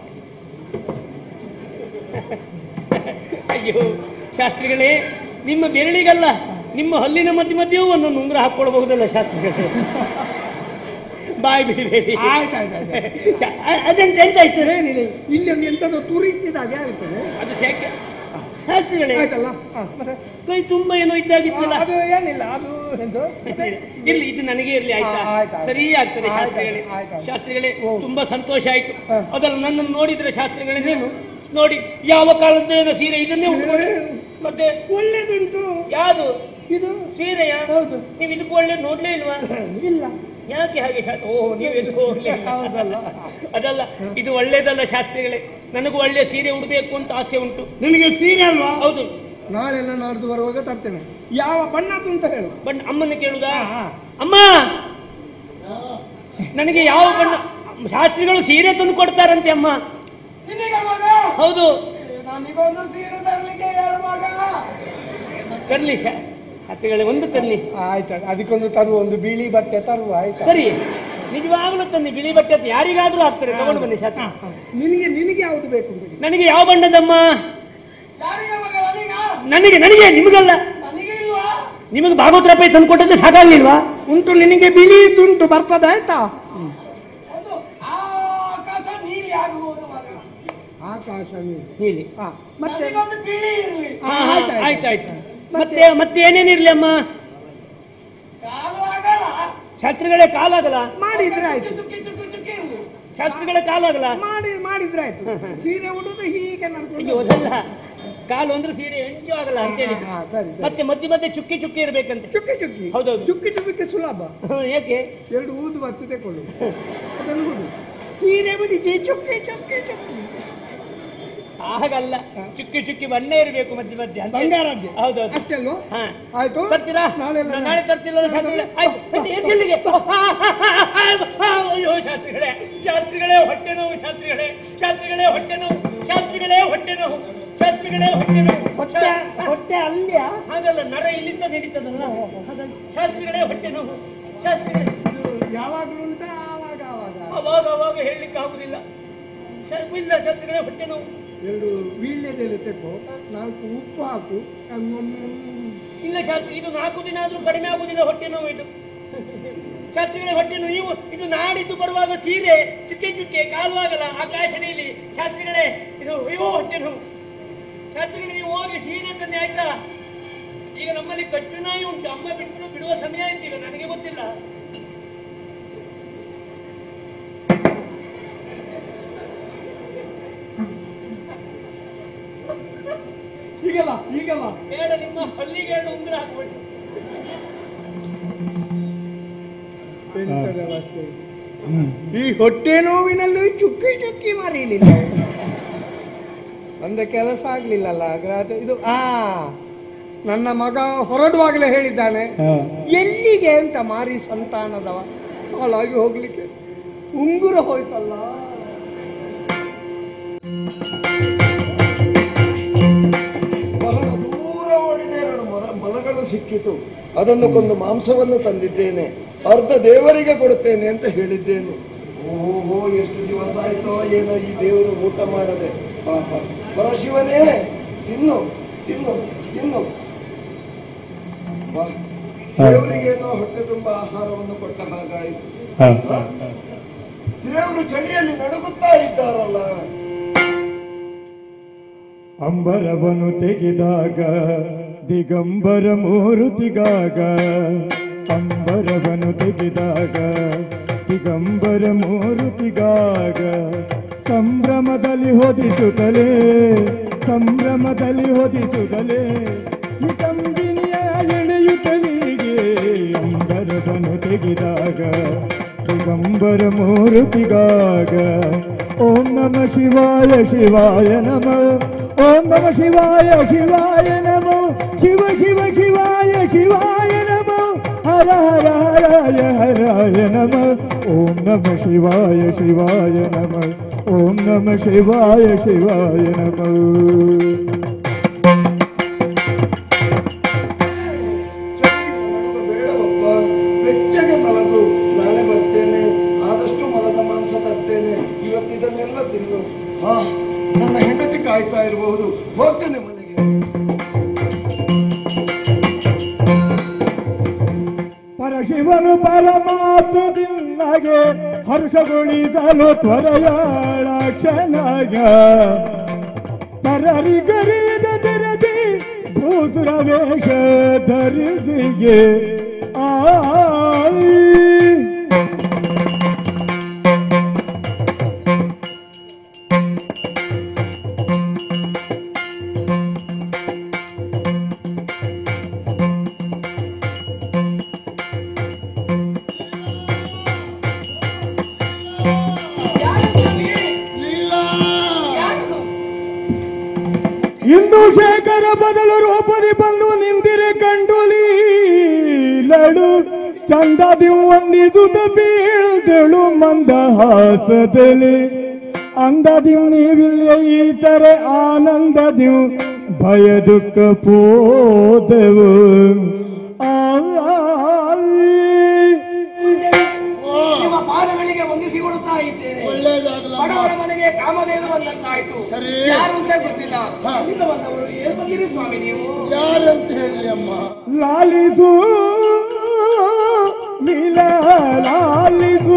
ಅಯ್ಯೋ ಶಾಸ್ತ್ರಿಗಳೇ ನಿಮ್ಮ ಬೆರಳಿಗಲ್ಲ ನಿಮ್ಮ ಹಲ್ಲಿನ ಮಧ್ಯ ಮಧ್ಯೆಯೂ ಒಂದೊಂದು ಉಂಗುರ ಹಾಕೊಳ್ಬಹುದಲ್ಲ ಶಾಸ್ತ್ರಿಗಳೇ ಬಾಯಿ ಬಿಡಬೇಡಿ ಆಯ್ತಾಯ್ತು ಶಾ- ಅ- ಅದೆಂತ ಎಂತ ಆಯ್ತು ಏನಿಲ್ಲ ಇಲ್ಲಿ ಒಂದು ಎಂಥದ್ದು ತುರಿಸಿದಾಗೆ ಆಗ್ತದೆ ಅದು ಶಾಖೆ ಶಾಸ್ತ್ರಿಗಳೇ ಆಯ್ತಲ್ಲ ಹ, ಮತ್ತೆ? ಕೈ ತುಂಬಾ ಏನೋ ಇದ್ದಾಗಿತ್ತಲ್ಲ ಅದು ಏನಿಲ್ಲ ಅದು ಎಂತ ಮತ್ತೆ? ಇರ್ಲಿ ಇದು ನನಗೆ ಇರ್ಲಿ ಆಯ್ತಾ ಆ, ಆಯ್ತು, ಆಯ್ತು. ಸರಿ ಆಗ್ತದೆ ಆಯ್ತು, ಶಾಸ್ತ್ರಿಗಳೇ ಆಯ್ತು, ಆಯ್ತು. ಶಾಸ್ತ್ರಿಗಳೇ ಓ. ತುಂಬಾ ಸಂತೋಷ ಆಯ್ತು ಹ. ಅದಲ್ಲ ನನ್ನನ್ನು ನೋಡಿದ್ರೆ ಶಾಸ್ತ್ರಿಗಳೇ ನೀನು ನೋಡಿ ಯಾವ ಕಾಲದ ಸೀರೆ ಇದನ್ನೇ ಉಟ್ಕೊಂಡು ಮತ್ತೆ ಒಳ್ಳೇದುಂಟು ಯಾವುದು ಇದು ಸೀರೆಯ ಹೌದು ನೀವು ಇದಕ್ಕೂ ಒಳ್ಳೆ ನೋಡ್ಲೇ ಇಲ್ವಾ ಇಲ್ಲ ಯಾಕೆ ಹಾಗೆ ಶಾಸ್ತ್ರ ಓ ನೀವೆಲ್ಲೂ ಹೋಗ್ಲೇ ಇಲ್ಲ. ಹೌದಲ್ಲ. ಅದಲ್ಲ ಇದು ಒಳ್ಳೇದಲ್ಲ ಶಾಸ್ತ್ರಿಗಳೇ ನನಗೂ ಒಳ್ಳೆ ಸೀರೆ ಉಡಬೇಕು ಅಂತ ಆಸೆ ಉಂಟು ನಿನಗೆ ಸೀರೆ ಅಲ್ವಾ ಹೌದು ನಾಳೆ ಎಲ್ಲ ನಾಡ್ದು ಬರುವಾಗ ತರ್ತೇನೆ ಯಾವ ಬಣ್ಣದ್ದು ಅಂತ ಹೇಳು ಬಣ್ಣ ಅಮ್ಮನ ಕೇಳುದಾ ಹಾ, ಹಾ. ಅಮ್ಮ ನನಗೆ ಯಾವ ಬಣ್ಣ ಶಾಸ್ತ್ರಿಗಳು ಸೀರೆ ತಂದು ಕೊಡ್ತಾರಂತೆ ಅಮ್ಮ ನಿನಗೆ ಮಗ ಹೌದು ನನಗೊಂದು ಸೀರೆ ತರಲಿಕ್ಕೆ ಹೇಳು ಮಗ ತರ್ಲಿ ಶಾ ಶಾಸ್ತ್ರಿಗಳೇ ಒಂದು ತರ್ಲಿ ಆಯ್ತು ಅದಕ್ಕೊಂದು ತರುವ ಒಂದು ಬಿಳಿ ಬಟ್ಟೆ ತರುವ ಆಯ್ತಾ ಸರಿ ನಿಜವಾಗ್ಲೂ ತನ್ನಿ ಬಿಳಿ ಬಟ್ಟೆ ಅಂತ ಯಾರಿಗಾದ್ರೂ ಹಾಕ್ತಾರೆ ತಗೊಂಡು ಬನ್ನಿ ಶಾಸ್ತ್ರಿ ನಿನಗೆ ನಿನಗೆ ಯಾವುದು ಬೇಕು ಅಂತ ಹೇಳಿ. ನನಗೆ ಯಾವ ಬಣ್ಣದಮ್ಮ ಯಾರಿಗೆ ಮಗ ನನಗ ನನಗೆ ನನಗೆ ನಿಮಗಲ್ಲ ನನಗೆ ಇಲ್ವಾ ನಿಮಗೆ ಭಾಗವತ ಪೈ ತಂದು ಕೊಟ್ಟದ್ದು ಸಾಕಾಗ್ಲಿಲ್ವಾ ಉಂಟು ನಿನಗೆ ಬಿಳಿದುಂಟು ಬರ್ತದೆ ಆಯ್ತಾ ಅದು ಆ ಆಕಾಶ ನೀಲಿ ಆಗಬಹುದು ಮಗ ಆಕಾಶ ನೀರು ನೀಲಿ ಹಾ, ಮತ್ತೆ ನನಗೊಂದು ಬಿಳಿ ಇರಲಿ ಹಾ, ಹಾ, ಹಾ, ಆಯ್ತು, ಆಯ್ತು. ಆಯ್ತು ಆಯ್ತು ಮತ್ತೆ ಮತ್ತೆ ಏನೇನಿರ್ಲಿ ಅಮ್ಮ ಕಾಲು ಆಗಲ್ಲ ಶಾಸ್ತ್ರಿಗಳೇ ಕಾಲಾಗಲ್ಲ ಮಾಡಿದ್ರೆ ಆಯ್ತು ಚುಕ್ಕಿ ಚುಕ್ಕಿ ಚುಕ್ಕಿ ಇರಲಿ ಶಾಸ್ತ್ರಿಗಳೇ ಕಾಲಾಗಲ್ಲ ಮಾಡಿ ಮಾಡಿದ್ರೆ ಆಯ್ತು ಸೀರೆ ಉಡುದು ಹೀಗೆ ನಡ್ಕೊಂಡು ಅಯ್ಯೋ ಅದಲ್ಲ ಕಾಲು ಅಂದ್ರೆ ಸೀರೆ ಹೆಂಚು ಆಗಲ್ಲ ಅಂತೇಳಿ ಹಾ, ಸರಿ ಸರಿ ಮತ್ತೆ ಮಧ್ಯೆ ಮಧ್ಯೆ ಚುಕ್ಕಿ ಚುಕ್ಕಿ ಇರ್ಬೇಕಂತೆ ಚುಕ್ಕಿ ಚುಕ್ಕಿ ಹೌದೌದು. ಚುಕ್ಕಿ ಚುಕ್ಕಿ ಸುಲಭ ಏಕೆ ಎರಡು ಊದು ಬತ್ತು ತಕೊಳ್ಳು ಅದನ್ನು ಹುಡು ಸೀರೆ ಬಿಡಿಸಿ ಚುಕ್ಕಿ ಚುಕ್ಕಿ ಚುಕ್ಕಿ ಹಾಗಲ್ಲ ಚುಕ್ಕಿ ಚುಕ್ಕಿ ಬಣ್ಣ ಇರಬೇಕು ಮಧ್ಯೆ ಮಧ್ಯೆ ಅಂತ ಬಂಗಾರದ್ದೆ ಹೌದೌದು ಅಷ್ಟಲ್ವಾ ಹಾ ಆಯ್ತು ತರ್ತೀರಾ ನಾಳೆ ಎಲ್ಲ ನಾಳೆ ತರ್ತಿಲ್ಲ ಶಾಸ್ತ್ರಿಗಳೇ ಆಯ್ತು ಮತ್ತೆ ಎಲ್ಲಿ- ಎಲ್ಲಿಗೆ ಅಯ್ಯೋ ಶಾಸ್ತ್ರಿಗಳೇ ಶಾಸ್ತ್ರಿಗಳೇ ಹೊಟ್ಟೆ ನೋವು ಶಾಸ್ತ್ರಿಗಳೇ ಶಾಸ್ತ್ರಿಗಳೇ ಹೊಟ್ಟೆ ನೋವು ಶಾಸ್ತ್ರಿಗಳೇ ಹೊಟ್ಟೆ ನೋವು ಶಾಸ್ತ್ರಿಗಳೇ ಹೊಟ್ಟೆ ನೋವು ಹೊಟ್ಟೆ ಹೊಟ್ಟೆ ಅಲ್ಲಿಯಾ ಹಾಗಲ್ಲ ನರ ಇಲ್ಲಿಂದ ನಡೀತದಲ್ಲ ಹಾಗಾಗಿ ಶಾಸ್ತ್ರಿಗಳೇ ಹೊಟ್ಟೆ ನೋವು ಶಾಸ್ತ್ರಿಗಳೇ ಯಾವಾಗಲೂ ಉಂಟಾ ಆವಾಗ ಆವಾಗ ಅವಾಗ ಅವಾಗ ಹೇಳಲಿಕ್ಕೆ ಆಗುದಿಲ್ಲ ಶಾ- ಇಲ್ಲ ಶಾಸ್ತ್ರಿಗಳೇ ಹೊಟ್ಟೆ ನೋವು ಎರಡು ವೀಳ್ಯದೆಲೆ ತೆಗೋ ನಾಲ್ಕು ಉಪ್ಪು ಹಾಕು ಹಂಗೊಮ್ಮೆ ಇಲ್ಲ ಶಾಸ್ತ್ರಿ ಇದು ನಾಲ್ಕು ದಿನ ಆದ್ರೂ ಕಡಿಮೆ ಆಗುದಿಲ್ಲ ಹೊಟ್ಟೆ ನೋವು ಇದು ಶಾಸ್ತ್ರಿಗಳೇ ಹೊಟ್ಟೆ ನೋವು ನೀವು ಇದು ನಾಡಿದ್ದು ಬರುವಾಗ ಸೀರೆ ಚುಕ್ಕೆ ಚುಕ್ಕೆ ಕಾಲುವಾಗಲ್ಲ ಆಕಾಶ ನೀಲಿ ಶಾಸ್ತ್ರಿಗಳೇ ಇದು ಅಯ್ಯೋ ಹೊಟ್ಟೆ ನೋವು ಶಾಸ್ತ್ರಿಗಳೇ ನೀವು ಹೋಗಿ ಸೀರೆ ತನ್ನಿ ಆಯ್ತಾ ಈಗ ನಮ್ಮಲ್ಲಿ ಕಚ್ಚು ನಾಯಿ ಉಂಟು ಅಮ್ಮ ಬಿಟ್ಟು ಬಿಡುವ ಸಮಯ ಆಯ್ತು ಈಗ ನನಗೆ ಗೊತ್ತಿಲ್ಲ ಈಗಲ್ಲ ಈಗಲ್ಲ ಬೇಡ ನಿಮ್ಮ ಹಲ್ಲಿಗೆ ಎರಡು ಉಂಗುರ ಹಾಕಬೇಡಿ ಎಂತ ವ್ಯವಸ್ಥೆ ಈ ಹೊಟ್ಟೆ ನೋವಿನಲ್ಲೂ ಚುಕ್ಕಿ ಚುಕ್ಕಿ ಮರೀಲಿಲ್ಲ ಒಂದ ಕೆಲಸ ಆಗ್ಲಿಲ್ಲಲ್ಲ ಗ್ರಾತ ಇದು ಆ ನನ್ನ ಮಗ ಹೊರಡುವಾಗಲೇ ಹೇಳಿದ್ದಾನೆ ಎಲ್ಲಿಗೆ ಅಂತ ಮಾರಿ ಸಂತಾನದವ ಹಾಳಾಗಿ ಹೋಗ್ಲಿಕ್ಕೆ ಉಂಗುರ ಹೋಯ್ತಲ್ಲ ಬಹಳ ದೂರ ಓಡಿದ ಎರಡು ಮೊರ ಮೊಲಗಳು ಸಿಕ್ಕಿತು ಅದನ್ನು ಕೊಂದು ಮಾಂಸವನ್ನು ತಂದಿದ್ದೇನೆ ಅರ್ಧ ದೇವರಿಗೆ ಕೊಡುತ್ತೇನೆ ಅಂತ ಹೇಳಿದ್ದೇನೆ ಓಹೋ ಎಷ್ಟು ದಿವಸ ಆಯ್ತೋ ಏನೋ ಈ ದೇವರು ಊಟ ಮಾಡದೆ ಪಾಪ ಪರಶಿವನೇ ತಿನ್ನು ತಿನ್ನು ತಿನ್ನು ಬಾ. ದೇವರಿಗೇನೋ ಹೊಟ್ಟೆ ತುಂಬ ಆಹಾರವನ್ನು ಕೊಟ್ಟ ಹಾಗಾಯಿತು ಹ? ದೇವರು ಚಳಿಯಲ್ಲಿ ನಡುಗುತ್ತಾ ಇದ್ದಾರಲ್ಲ ಅಂಬರವನು ತೆಗೆದಾಗ ದಿಗಂಬರ ಮೂರುತಿಗಾಗ ಅಂಬರವನು ತೆಗೆದಾಗ ದಿಗಂಬರ ಮೂರುತಿಗಾಗ ಸಂಭ್ರಮದಲ್ಲಿ ಹೊದಿಸುತ್ತಲೇ ಸಂಭ್ರಮದಲ್ಲಿ ಹೊದಿಸುತ್ತಲೇ ಈ ಕಂಬಿನಿಯ ಎಳೆಯುತ್ತಲೀಗೆ ಅಂಬರವನು ತೆಗೆದಾಗ ದಿಗಂಬರ ಮೂರುತಿಗಾಗ ಓಂ ನಮ ಶಿವಾಯ ಶಿವಾಯ ನಮ ಓಂ ನಮ ಶಿವಾಯ ಶಿವಾಯ ನಮ ಶಿವ ಶಿವ ಶಿವಾಯ ಶಿವಾಯ ನಮ ಹರ ಹರ ಹರಾಯ ಹರಾಯ ನಮ ಓಂ ನಮ ಶಿವಾಯ ಶಿವಾಯ ನಮ ಓಂ ನಮ ಶಿವಾಯ ಶಿವಾಯ ನಮ ಚಳಿ ಬೇಡವಪ್ಪ ಬೆಚ್ಚಗೆ ಮಲಗು ನಾಳೆ ಬರ್ತೇನೆ ಆದಷ್ಟು ಮರದ ಮಾಂಸ ತರ್ತೇನೆ ಇವತ್ತು ಇದನ್ನೆಲ್ಲ ತಿನ್ನು ಹಾ ನನ್ನ ಹೆಂಡತಿ ಕಾಯ್ತಾ ಇರಬಹುದು ಹೋಗ್ತೇನೆ ಮನೆಗೆ ಪರಶಿವನು ಪರಮಾತ್ಮದಿಂದಾಗೆ ಹರ್ಷಗೊಳಿಸಲು ತ್ವರೆಯಾಳಾಕ್ಷನಾಗ ಪರರಿಗರಿದ ತೆರದಿ ಭೂಸುರ ವೇಷ ಧರಿದಿಗೆ ಆಯ್ ಯಾರು ಸ್ವಾಮಿ? ಯಾರದು? ಇಂದು ಶೇಖರ ಬದಲು ರೂಪದಿ ಬಂದು ನಿಂತಿರೆ ಕಂಡುಲಿ ಲಡು ಚಂದದಿ ವಂದಿಸುತ್ತ ಬೀಳ್ದಳು ಮಂದಹಾಸದಲ್ಲಿ ಅಂದದಿ ನೀವಿಲ್ಲ ಈತರೆ ಆನಂದದಿ ಭಯ ದುಃಖ ಪೋದೆವು ನಿಮ್ಮ ಪಾದಗಳಿಗೆ ವಂದಿಸಿಕೊಡುತ್ತಾ ಇದ್ದೇನೆ ಬಡವರ ಮನೆಗೆ ಕಾಮಧೇನು ಬಂದಂತಾಯ್ತು ಯಾರು ಅಂತ ಗೊತ್ತಿಲ್ಲ ಎಲ್ಲಿಂದ ಬಂದವರು ಏನ್ ಬಂದಿರಿ ಸ್ವಾಮಿ ನೀವು ಯಾರಂತ ಹೇಳಿ ಅಮ್ಮ ಲಾಲಿಸು ಲೀಲಾ ಲಾಲಿಸು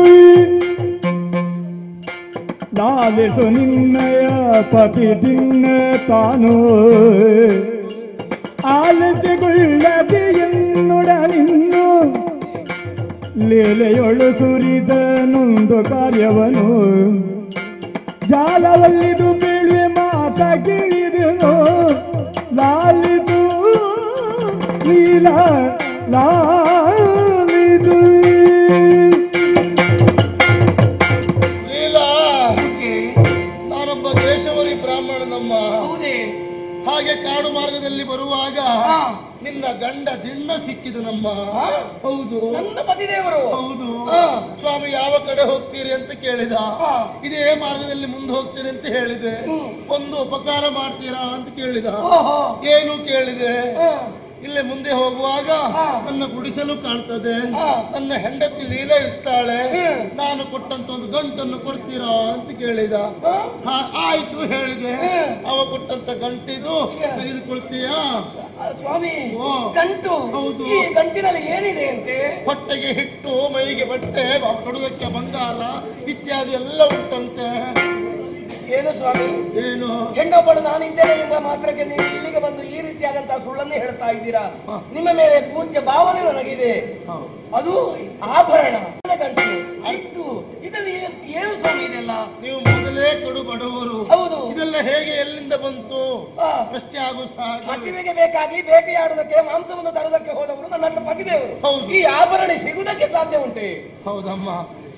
ಲಾಲಿಸು ನಿನ್ನಯ ಪತಿ ದಿನ್ನ ತಾನು ಆಲತೆಗೊಳ್ಳದೆ ಎನ್ನುಡನಿನ್ನು ಲೀಲೆಯೊಳು ಸುರಿದ ನೊಂದು ಕಾರ್ಯವನು ಜಾಲವಲ್ಲಿದು ಬೀಳುವೆ ಮಾತ ಕೇಳಿದನು ಲಾಲಿದು ಲೀಲ ಲಾಲಿದು ಲೀಲಾ ಅದಕ್ಕೆ ನಾನೊಬ್ಬ ದೇಶವರಿ ಬ್ರಾಹ್ಮಣನಮ್ಮ ಹೌದೇ ಹಾಗೆ ಕಾಡು ಮಾರ್ಗದಲ್ಲಿ ಬರುವಾಗ ಹಾ. ನಿನ್ನ ಗಂಡ ದಿಣ್ಣ ಸಿಕ್ಕಿದನಮ್ಮ ಹಾ? ಹೌದು ನನ್ನ ಪತಿದೇವರು ಹೌದು ಹಾ. ಸ್ವಾಮಿ ಯಾವ ಕಡೆ ಹೋಗ್ತೀರಿ ಅಂತ ಕೇಳಿದ ಹಾ. ಇದೇ ಮಾರ್ಗದಲ್ಲಿ ಮುಂದೆ ಹೋಗ್ತೀರಿ ಅಂತ ಹೇಳಿದೆ ಹ್ಮ್. ಒಂದು ಉಪಕಾರ ಮಾಡ್ತೀರಾ ಅಂತ ಕೇಳಿದ ಓಹೋ ಏನು ಕೇಳಿದೆ ಹಾ. ಇಲ್ಲೇ ಮುಂದೆ ಹೋಗುವಾಗ ಹಾ. ನನ್ನ ಗುಡಿಸಲು ಕಾಣ್ತದೆ ಹಾ. ನನ್ನ ಹೆಂಡತಿ ಲೀಲ ಇರ್ತಾಳೆ ಹ್ಮ್. ನಾನು ಕೊಟ್ಟಂತ ಒಂದು ಗಂಟನ್ನು ಕೊಡ್ತೀರಾ ಅಂತ ಕೇಳಿದ ಹಾ? ಹಾ, ಆಯ್ತು ಹೇಳಿದೆ ಹ್ಮ್. ಅವ ಕೊಟ್ಟಂತ ಗಂಟಿದು ತೆಗೆದುಕೊಳ್ತೀಯಾ ಆ, ಸ್ವಾಮಿ ಓ. ಗಂಟು ಹೌದು. ಈ ಗಂಟಿನಲ್ಲಿ ಏನಿದೆ ಅಂತೆ ಹೊಟ್ಟೆಗೆ ಹಿಟ್ಟು ಮೈಗೆ ಬಟ್ಟೆ ತೊಡುವುದಕ್ಕೆ ಬಂಗಾರ ಇತ್ಯಾದಿ ಎಲ್ಲ ಉಂಟಂತೆ ಏನು ಸ್ವಾಮಿ ಏನು ಹೆಣ್ಣೊಬ್ಬಳು ನಾನಿದ್ದೇನೆ ಎಂಬ ಮಾತ್ರಕ್ಕೆ ನೀವು ಇಲ್ಲಿಗೆ ಬಂದು ಈ ರೀತಿಯಾದಂತಹ ಸುಳ್ಳನ್ನೇ ಹೇಳ್ತಾ ಇದ್ದೀರಾ ನಿಮ್ಮ ಮೇಲೆ ಪೂಜ್ಯ ಭಾವನೆ ನನಗಿದೆ ಹೌದು. ಅದು ಆಭರಣ ಗಂಟು ಹಿಟ್ಟು ಇದರಲ್ಲಿ ಏನ್- ಏನು ಸ್ವಾಮಿ ಇದೆಲ್ಲ ನೀವು ಮೊದಲೇ ಕಡು ಬಡವರು ಹೌದು ಇದೆಲ್ಲ ಹೇಗೆ ಎಲ್ಲಿಂದ ಬಂತು ಆ, ಪ್ರಶ್ನೆ ಆಗು ಸಹಜ ಹಸಿವಿಗೆ ಬೇಕಾಗಿ ಬೇಟೆಯಾಡುವುದಕ್ಕೆ ಮಾಂಸವನ್ನು ತರುವುದಕ್ಕೆ ಹೋದವರು ನನ್ನ ಪತಿದೇವರು ಹೌದು. ಈ ಆಭರಣ ಸಿಗುವುದಕ್ಕೆ ಸಾಧ್ಯ ಉಂಟೆ ಹೌದಮ್ಮ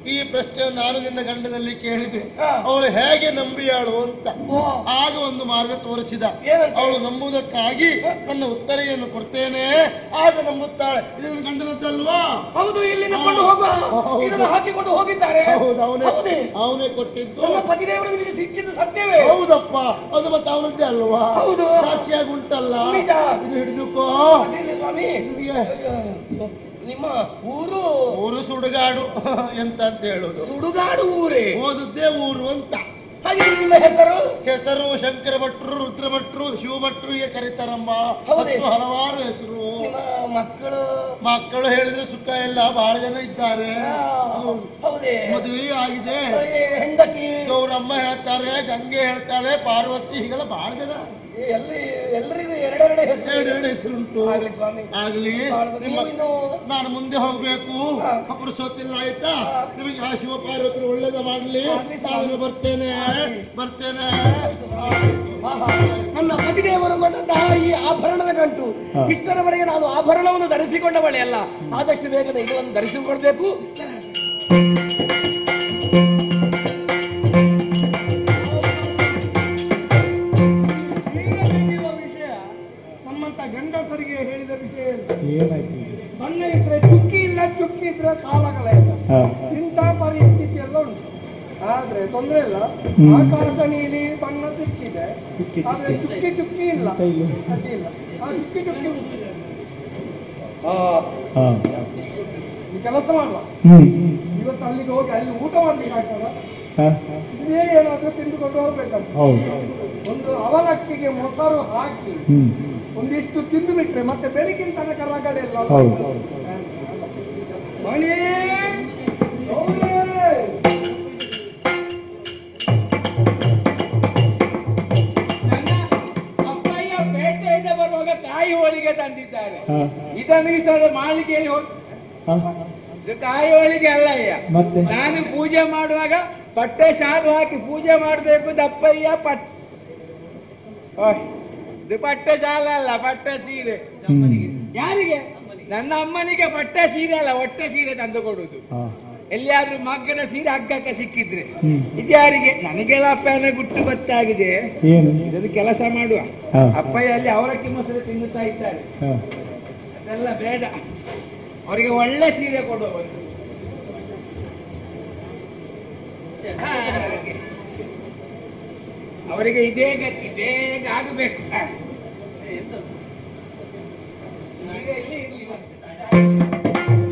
ಈ ಪ್ರಶ್ನೆಯನ್ನು ನಾನು ನಿನ್ನ ಗಂಡನಲ್ಲಿ ಕೇಳಿದೆ ಹಾ. ಅವಳು ಹೇಗೆ ನಂಬಿಯಾಳು ಅಂತ ಓ ಆಗ ಒಂದು ಮಾರ್ಗ ತೋರಿಸಿದ ಏನಂತ? ಅವಳು ನಂಬುವುದಕ್ಕಾಗಿ ನನ್ನ ಉತ್ತರೆಯನ್ನು ಕೊಡ್ತೇನೆ ಆಗ ನಂಬುತ್ತಾಳೆ ಇದು ನನ್ನ ಗಂಡನದ್ದಲ್ವಾ ಹೌದು ಇಲ್ಲಿ ನಮ್ಮನ್ನು ಹೋಗುವ ಹೌದು. ಇದನ್ನು ಹಾಕಿಕೊಂಡು ಹೋಗಿದ್ದಾರೆ ಹೌದು ಅವನೇ ಹೌದೇ ಅವನೇ ಕೊಟ್ಟಿದ್ದು ನಮ್ಮ ಪತಿದೇವರು ನಿಮಗೆ ಸಿಕ್ಕಿದ್ದು ಸತ್ಯವೇ ಹೌದಪ್ಪ ಅದು ಮತ್ತೆ ಅವನದ್ದೇ ಅಲ್ವಾ ಹೌದು. ಸಾಕ್ಷಿಯಾಗಿ ಉಂಟಲ್ಲ ನಿಜ. ಇದು ಹಿಡಿದುಕೋ ಅದಿಲ್ಲ ಸ್ವಾಮಿ ನಿನಗೆ ನಿಮ್ಮ ಊರು ಊರು ಸುಡುಗಾಡು ಎಂತ ಅಂತ ಹೇಳುದು ಸುಡುಗಾಡು ಊರೇ ಓದುದೇ ಊರು ಅಂತ ಹಾಗೆ ನಿಮ್ಮ ಹೆಸರು ಹೆಸರು ಶಂಕರ ಭಟ್ರು ರುದ್ರ ಭಟ್ರು ಶಿವ ಭಟ್ರು ಹೀಗೆ ಕರೀತಾರಮ್ಮ ಹೌದೇ? ಮತ್ತು ಹಲವಾರು ಹೆಸರು ನಿಮ್ಮ ಮಕ್ಕಳು ಮಕ್ಕಳು ಹೇಳಿದ್ರೆ ಸುಖ ಇಲ್ಲ ಬಹಳ ಜನ ಇದ್ದಾರೆ ಆ, ಹೌದೇ ಮದುವೆ ಆಗಿದೆ ಏ, ಹೆಂಡತಿ ಗೌರಮ್ಮ ಹೇಳ್ತಾರೆ ಗಂಗೆ ಹೇಳ್ತಾಳೆ ಪಾರ್ವತಿ ಹೀಗೆಲ್ಲ ಬಹಳ ಜನ ಎಲ್ಲಿ ಎಲ್ಲರಿಗೂ ಎರಡೆರಡು ಹೆಸರು ಎರಡೆರಡು ಹೆಸರುಂಟು ಆಗ್ಲಿ ಸ್ವಾಮಿ ಆಗ್ಲಿ ಬಹಳ ನಿಮ್ಮ ನೀವು ಇನ್ನು ನಾನು ಮುಂದೆ ಹೋಗ್ಬೇಕು ಹಾ. ಪುರುಷೋತ್ತಿಲ್ಲ ಆಯ್ತಾ ನಿಮಗೆ ಆ ಶಿವ ಪಾರ್ವತಿ ಒಳ್ಳೇದ ಮಾಡ್ಲಿ ಆಗ್ಲಿ ಸ್ವಾಮಿ. ನಾನು ಬರ್ತೇನೆ ಬರ್ತೇನೆ ಆಹಾ. ನನ್ನ ಪತಿದೇವರು ಕೊಟ್ಟಂತಹ ಈ ಆಭರಣದ ಗಂಟು ಇಷ್ಟರವರೆಗೆ ನಾನು ಆಭರಣವನ್ನು ಧರಿಸಿಕೊಂಡವಳೆ ಅಲ್ಲ ಆದಷ್ಟು ಬೇಗನೆ ಇದನ್ನು ಧರಿಸಿಕೊಳ್ಬೇಕು ಸೀರೆ ತೆಗೆಯುವ ವಿಷಯ ನಮ್ಮಂತ ಗಂಡಸರಿಗೆ ಹೇಳಿದ ವಿಷಯ ಇಲ್ಲ. ಬಣ್ಣ ಇದ್ರೆ ಚುಕ್ಕಿ ಇಲ್ಲ ಚುಕ್ಕಿ ಇದ್ರೆ ಕಾಲಗಲ ಇಲ್ಲ ಇಂಥ ಪರಿಸ್ಥಿತಿ ಎಲ್ಲ ಉಂಟು ಆದ್ರೆ ತೊಂದ್ರೆ ಇಲ್ಲ ಆಕಾಶ ನೀಲಿ ಬಣ್ಣ ಸಿಕ್ಕಿದೆ ಆದ್ರೆ ಚುಕ್ಕಿ ಚುಕ್ಕಿ ಇಲ್ಲ ಅಡ್ಡಿಲ್ಲ ಆ ಚುಕ್ಕಿ ಚುಕ್ಕಿ ಉಂಟು ಆ, ಈ ಕೆಲಸ ಮಾಡುವ ಇವತ್ತು ಅಲ್ಲಿಗೆ ಹೋಗಿ ಅಲ್ಲಿ ಊಟ ಮಾಡ್ಲಿಕ್ಕೆ ಆಗ್ತದ ಇದೇ ಏನಾದ್ರೂ ತಿಂದುಕೊಂಡು ಹೋಗ್ಬೇಕಂತ ಒಂದು ಅವಲಕ್ಕಿಗೆ ಮೊಸರು ಹಾಕಿ ಒಂದಿಷ್ಟು ತಿಂದು ಬಿಟ್ರೆ ಮತ್ತೆ ಬೆಳಗಿನ ತನಕ ರಗಳೆ ಇಲ್ಲ ಮಣಿ ಗೌರಿ! ನನ್ನ ಅಪ್ಪಯ್ಯ ಪೇಟೆಯಿಂದ ಬರುವಾಗ ಕಾಯಿ ಹೋಳಿಗೆ ತಂದಿದ್ದಾರೆ ಇದನ್ನು ಈ ಸಲ ಮಾಳಿಗೆಯಲ್ಲಿ ಹೋಗಿ ಇದು ಕಾಯಿ ಹೋಳಿಗೆ ಅಲ್ಲಯ್ಯ ಮತ್ತೆ? ನಾನು ಪೂಜೆ ಮಾಡುವಾಗ ಪಟ್ಟೆ ಶಾಲು ಹಾಕಿ ಪೂಜೆ ಮಾಡಬೇಕು ದಪ್ಪಯ್ಯ ಪಟ್ ಓಯ್, ಇದು ಪಟ್ಟೆ ಶಾಲ ಅಲ್ಲ ಪಟ್ಟೆ ಸೀರೆ ಯಾರಿಗೆ ನನ್ನ ಅಮ್ಮನಿಗೆ ಪಟ್ಟೆ ಸೀರೆ ಅಲ್ಲ ಹೊಟ್ಟೆ ಸೀರೆ ತಂದು ಕೊಡುದು ಎಲ್ಲಿಯಾದ್ರೂ ಮಗ್ಗದ ಸೀರೆ ಹಗ್ಗಕ್ಕೆ ಸಿಕ್ಕಿದ್ರೆ ಇದ್ಯಾರಿಗೆ ನನಗೆಲ್ಲ ಅಪ್ಪನ ಗುಟ್ಟು ಗೊತ್ತಾಗಿದೆ ಏನು ಇದನ್ನು ಕೆಲಸ ಮಾಡುವ ಹಾ. ಅಪ್ಪಯ್ಯ ಅಲ್ಲಿ ಅವಲಕ್ಕಿ ಮೊಸರು ತಿನ್ನುತ್ತಾ ಇದ್ದಾರೆ ಅದೆಲ್ಲ ಬೇಡ ಅವರಿಗೆ ಒಳ್ಳೆ ಸೀರೆ ಕೊಡುವ ಒಂದು. ಹಾಗೆ. ಅವರಿಗೆ ಇದೇ ಗತಿ ಬೇಗ ಆಗಬೇಕು ಹಾ. ಸೀರೆ ಇಲ್ಲಿ ಇರ್ಲಿ ಮತ್ತೆ.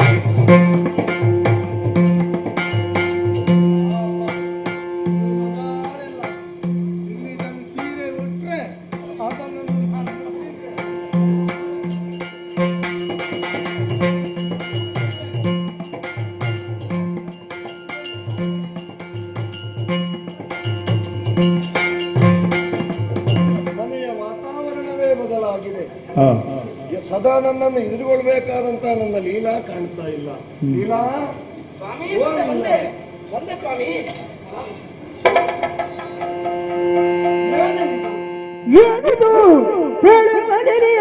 ನಾಳೆಲ್ಲ ಇಲ್ಲಿ ನನ್ನ ಸೀರೆ ಉಟ್ರೆ ಅದನ್ನು ನಾನು ನೋಡ್ತಿದ್ದೆ. ಮನೆಯ ವಾತಾವರಣವೇ ಬದಲಾಗಿದೆ ಸದಾ ನನ್ನನ್ನು ಎದುರುಗೊಳ್ಬೇಕಾದಂತ ನನ್ನ ಲೀಲಾ ಕಾಣ್ತಾ ಇಲ್ಲ ಲೀಲಾ ಸ್ವಾಮಿ ಬಂದೆ, ಬಂದೆ ಬಂದೆ ಸ್ವಾಮಿ ಏನಿದು ಹೇಳಿ ಮನೆಯ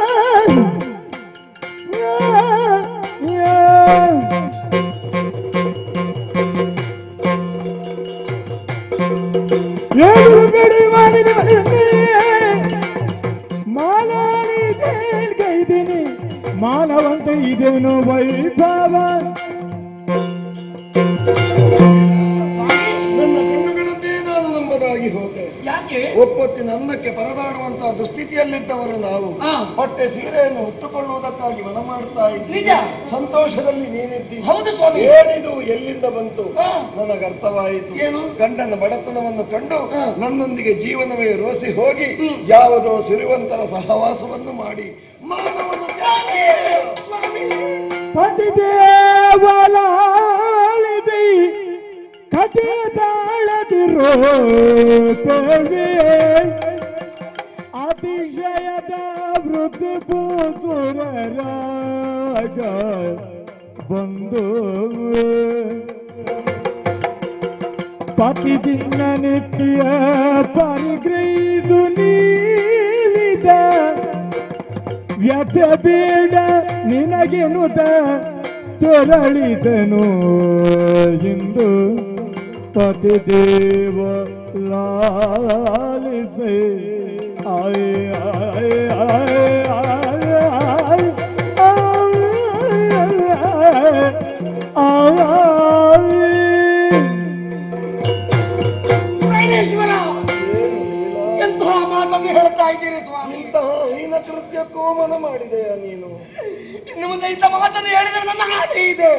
ಏನು ಬಿಡಿ ಮಾಡಿದ ಮಾಲಾಡಿ ಕೇಳ್ಕೈತೀನಿ ಮಾನವಂತ ಇದೇನು ವೈಭವ ನನ್ನ ಕಣ್ಣುಗಳನ್ನೇ ನಾನು ನಂಬದಾಗಿ ಹೋದೆ ಯಾಕೆ ಒಪ್ಪೊತ್ತಿನ ಅನ್ನಕ್ಕೆ ಪರದಾಡುವಂತಹ ದುಸ್ಥಿತಿಯಲ್ಲಿದ್ದವರು ನಾವು ಹಾ. ಹೊಟ್ಟೆ ಸೀರೆಯನ್ನು ಹೊತ್ತುಕೊಳ್ಳುವುದಕ್ಕಾಗಿ ಮನ ಮಾಡ್ತಾ ಇದ್ದೀವಿ ನಿಜ. ಸಂತೋಷದಲ್ಲಿ ನೀನಿದ್ದಿ ಹೌದು ಸ್ವಾಮಿ ಏನಿದು ಎಲ್ಲಿಂದ ಬಂತು ಹಾ. ನನಗರ್ಥವಾಯಿತು ಏನು? ಗಂಡನ ಬಡತನವನ್ನು ಕಂಡು ಹಾ. ನನ್ನೊಂದಿಗೆ ಜೀವನವೇ ರೋಸಿ ಹೋಗಿ ಯಾವುದೋ ಸಿರಿವಂತರ ಸಹವಾಸವನ್ನು ಮಾಡಿ ಮಾನವನ ಪತಿದೇವಲಾಲಿದಿ ಕಥೆ ತಾಳದಿರೋಪವೇ ಅತಿಶಯದ ವೃದ್ಧ ಪೂಸುರರಾಗ ಬಂದು ಪತಿದಿನ ನಿತ್ಯ ಪರಿಗ್ರಹಿದು ನೀಲಿದ ವ್ಯಥ ಬೇಡ ನಿನಗೆನುತ ತೆರಳಿದನು ಇಂದು ಪತಿದೇವ ಲಾಲಿಸೆ ಆಯ್ ಆಯ್ ಆಯ್ ಆಯ್ ಆಯ್ ಆಯ್ ಪ್ರಾಣೇಶ್ವರ ಎಂತಹ ಮಾತನ್ನು ಹೇಳ್ತಾ ಇದ್ದೀರಿ ಸ್ವಾಮಿ ಇಂತಹ ಹೀನ ಕೃತ್ಯಕ್ಕೂ ಮನ ಮಾಡಿದೆಯ ನೀನು ಇನ್ನು ಮುಂದೆ ಇಂಥ ಮಾತನ್ನು ಹೇಳಿದರೆ ನನ್ನ ಹಾಗೆ ಇದೆ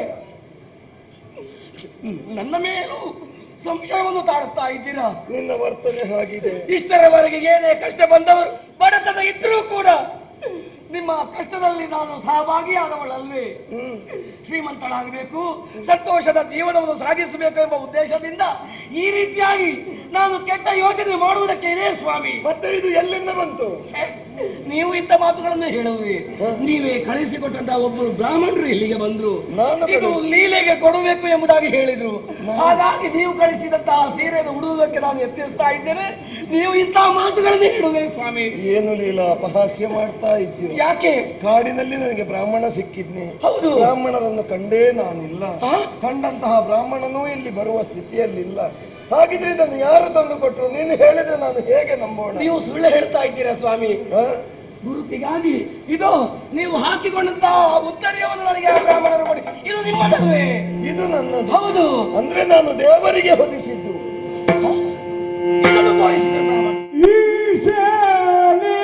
ನನ್ನ ಮೇಲೂ ಸಂಶಯವನ್ನು ತಾಡುತ್ತಾ ಇದ್ದೀರಾ ನಿನ್ನ ವರ್ತನೆ ಹಾಗಿದೆ ಇಷ್ಟರವರೆಗೆ ಏನೇ ಕಷ್ಟ ಬಂದವರು ಬಡತನ ಇದ್ರೂ ಕೂಡ ನಿಮ್ಮ ಕಷ್ಟದಲ್ಲಿ ನಾನು ಸಹಭಾಗಿಯಾದವಳಲ್ವೇ ಶ್ರೀಮಂತಳಾಗಬೇಕು ಸಂತೋಷದ ಜೀವನವನ್ನು ಸಾಗಿಸಬೇಕು ಎಂಬ ಉದ್ದೇಶದಿಂದ ಈ ರೀತಿಯಾಗಿ ನಾನು ಕೆಟ್ಟ ಯೋಚನೆ ಮಾಡುವುದಕ್ಕೆ ಇದೆ ಸ್ವಾಮಿ ಮತ್ತೆ ಇದು ಎಲ್ಲಿಂದ ಬಂತು ಛೆ, ನೀವು ಇಂಥ ಮಾತುಗಳನ್ನು ಹೇಳುವುದೇ ನೀವೇ ಕಳಿಸಿಕೊಟ್ಟಂತಹ ಒಬ್ಬರು ಬ್ರಾಹ್ಮಣರು ಇಲ್ಲಿಗೆ ಬಂದ್ರು ನಾನು ಇದು ಲೀಲೆಗೆ ಕೊಡಬೇಕು ಎಂಬುದಾಗಿ ಹೇಳಿದ್ರು ಹಾಗಾಗಿ ನೀವು ಕಳಿಸಿದಂತಹ ಸೀರೆಯನ್ನು ಉಡುವುದಕ್ಕೆ ನಾನು ಯತ್ನಿಸ್ತಾ ಇದ್ದೇನೆ ನೀವು ಇಂತಹ ಮಾತುಗಳನ್ನು ಹೇಳುವುದೇ ಸ್ವಾಮಿ ಏನು ಲೀಲಾ ಅಪಹಾಸ್ಯ ಮಾಡ್ತಾ ಇದ್ದೀವಿ ಯಾಕೆ ಕಾಡಿನಲ್ಲಿ ನನಗೆ ಬ್ರಾಹ್ಮಣ ಸಿಕ್ಕಿದ್ನಿ ಹೌದು ಬ್ರಾಹ್ಮಣರನ್ನು ಕಂಡೇ ನಾನಿಲ್ಲ ಆ? ಕಂಡಂತಹ ಬ್ರಾಹ್ಮಣನೂ ಇಲ್ಲಿ ಬರುವ ಸ್ಥಿತಿಯಲ್ಲಿಲ್ಲ ಹಾಗಿದ್ರೆ ಇದನ್ನು ಯಾರು ತಂದು ಕೊಟ್ಟರು ನೀನು ಹೇಳಿದ್ರೆ ನಾನು ಹೇಗೆ ನಂಬೋಣ ನೀವು ಸುಳ್ಳು ಹೇಳ್ತಾ ಇದ್ದೀರಾ ಸ್ವಾಮಿ ಆ? ಗುರುತಿಗಾಗಿ ಇದು ನೀವು ಹಾಕಿಕೊಂಡಂತಹ ಉತ್ತರ್ಯವನ್ನು ನನಗೆ ಆ ಬ್ರಾಹ್ಮಣರು ಕೊಡಿ ಇದು ನಿಮ್ಮದಲ್ವೇ ಇದು ನನ್ನ ಹೌದು ಅಂದ್ರೆ ನಾನು ದೇವರಿಗೆ ಹೊದಿಸಿದ್ದು ಇದನ್ನು ತೋರಿಸಿದ ಬ್ರಾಹ್ಮಣ ಈಶಾನೆ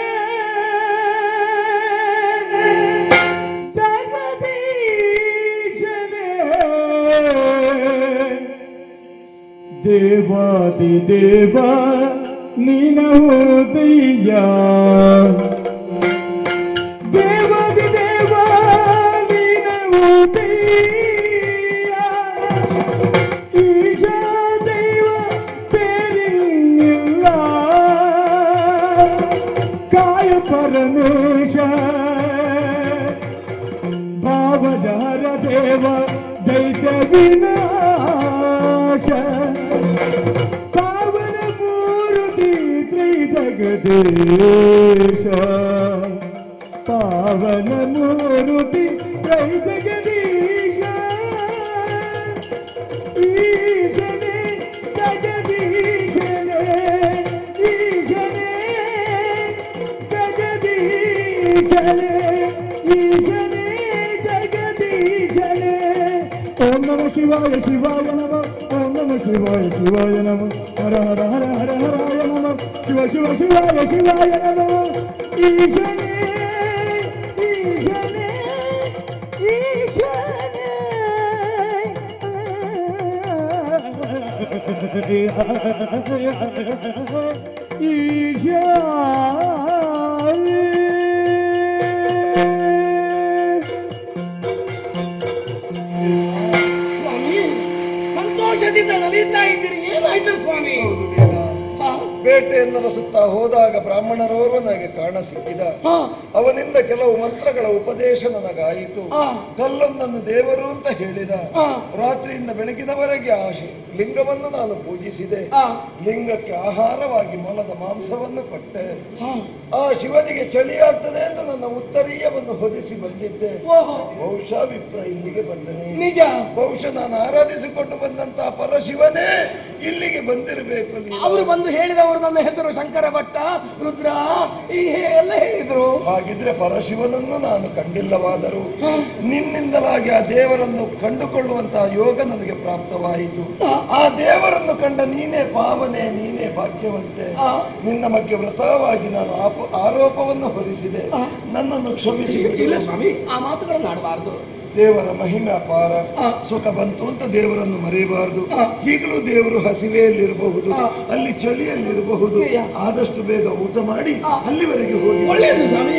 ಜಗದೀಶನೇ ದೇವಾದಿ ದೇವ ನೀನೋದಯ್ಯ ದೇವಾದಿ ದೇವ ನೀನೋದಯ್ಯ ಈಶ ದೈವ ಬೇರಿಲ್ಲ ಕಾಯ ಪರಮೇಶ ಭಾವಜಹರ ದೇವ ದೈತ ವಿನಾಶ ಪಾವನ ಮೂರುತಿ ತ್ರೈಜಗದೀಶ ಪಾವನ ಮೂರುತಿ ತ್ರೈಜಗದೀಶ ಈಶನೇ ಜಗದೀಶನೇ ಈಶನೇ ಜಗದೀಶನೇ ಈಶನೇ ಜಗದೀಶನೇ ಓಂ ನಮ ಶಿವಾಯ ಶಿವಾಯ ನಮ ಓಂ ನಮ ಶಿವಾಯ ಶಿವಾಯ ನಮ ಹರ ಹರ ಹರ ಹರ ಹರಾಯ ನಮ ಶಿವ ಶಿವ ಶಿವಾಯ ಶಿವಾಯ ನಮ ಈಶನೇ ಈಶನೇ ಈಶನೇ ಸ್ವಾಮಿ ಸಂತೋಷದಿಂದ ನಲಿತಾ ಇದ್ದೀರಿ ಏನಾಯ್ತು ಸ್ವಾಮಿ ಹಾ, ಬೇಟೆಯನ್ನು ರಸುತ್ತಾ ಹೋದಾಗ ಬ್ರಾಹ್ಮಣರೋರ್ವ ನನಗೆ ಕಾಣ ಸಿಕ್ಕಿದ ಹಾ, ಅವನಿಂದ ಕೆಲವು ಮಂತ್ರಗಳ ಉಪದೇಶ ನನಗಾಯಿತು ಹಾ. ಕಲ್ಲೊಂದನ್ನು ದೇವರು ಅಂತ ಹೇಳಿದ ಹಾ. ರಾತ್ರಿಯಿಂದ ಬೆಳಗಿನವರೆಗೆ ಆ ಶಿ- ಲಿಂಗವನ್ನು ನಾನು ಪೂಜಿಸಿದೆ ಹಾ, ಲಿಂಗಕ್ಕೆ ಆಹಾರವಾಗಿ ಮೊಲದ ಮಾಂಸವನ್ನು ಕೊಟ್ಟೆ ಹಾ. ಆ ಶಿವನಿಗೆ ಚಳಿಯಾಗ್ತದೆ ಅಂತ ನನ್ನ ಉತ್ತರೀಯವನ್ನು ಹೊದಿಸಿ ಬಂದಿದ್ದೆ ಓಹೋ ಬಹುಶಃ ವಿಪ್ರ ಇಲ್ಲಿಗೆ ಬಂದನೆ ನಿಜ ಬಹುಶಃ ನಾನು ಆರಾಧಿಸಿಕೊಂಡು ಬಂದಂತಹ ಪರಶಿವನೇ ಇಲ್ಲಿಗೆ ಬಂದಿರಬೇಕು ನೀನು. ಅವರು ಬಂದು ಹೇಳಿದವರು ನನ್ನ ಹೆಸರು ಶಂಕರ ಭಟ್ಟ ರುದ್ರ ಈ ಎಲ್ಲ ಹೇಳಿದ್ರು ಹಾಗಿದ್ರೆ ಪರಶಿವನನ್ನು ನಾನು ಕಂಡಿಲ್ಲವಾದರೂ ನಿನ್ನಿಂದಲಾಗಿ ಆ ದೇವರನ್ನು ಕಂಡುಕೊಳ್ಳುವಂತಹ ಯೋಗ ನನಗೆ ಪ್ರಾಪ್ತವಾಯಿತು ಆ ದೇವರನ್ನು ಕಂಡ ನೀನೇ ಪಾವನೆ ನೀನೇ ಭಾಗ್ಯವಂತೆ ಆ. ನಿನ್ನ ಬಗ್ಗೆ ವ್ರತವಾಗಿ ನಾನು ಆಪ- ಆರೋಪವನ್ನು ಹೊರಿಸಿದೆ ನನ್ನನ್ನು ಕ್ಷಮಿಸಿ ಇಲ್ಲ ಸ್ವಾಮಿ ಆ ಮಾತುಗಳನ್ನು ಆಡಬಾರ್ದು ದೇವರ ಮಹಿಮೆ ಅಪಾರ ಆ. ಸುಖ ಬಂತು ಅಂತ ದೇವರನ್ನು ಮರೆಯಬಾರದು ಆ. ಈಗಲೂ ದೇವರು ಹಸಿವೆಯಲ್ಲಿರಬಹುದು ಆ. ಅಲ್ಲಿ ಚಳಿಯಲ್ಲಿರಬಹುದು ಅಯ್ಯ. ಆದಷ್ಟು ಬೇಗ ಊಟ ಮಾಡಿ ಆ. ಅಲ್ಲಿವರೆಗೆ ಹೋಗಿ ಒಳ್ಳೆಯದು ಸ್ವಾಮಿ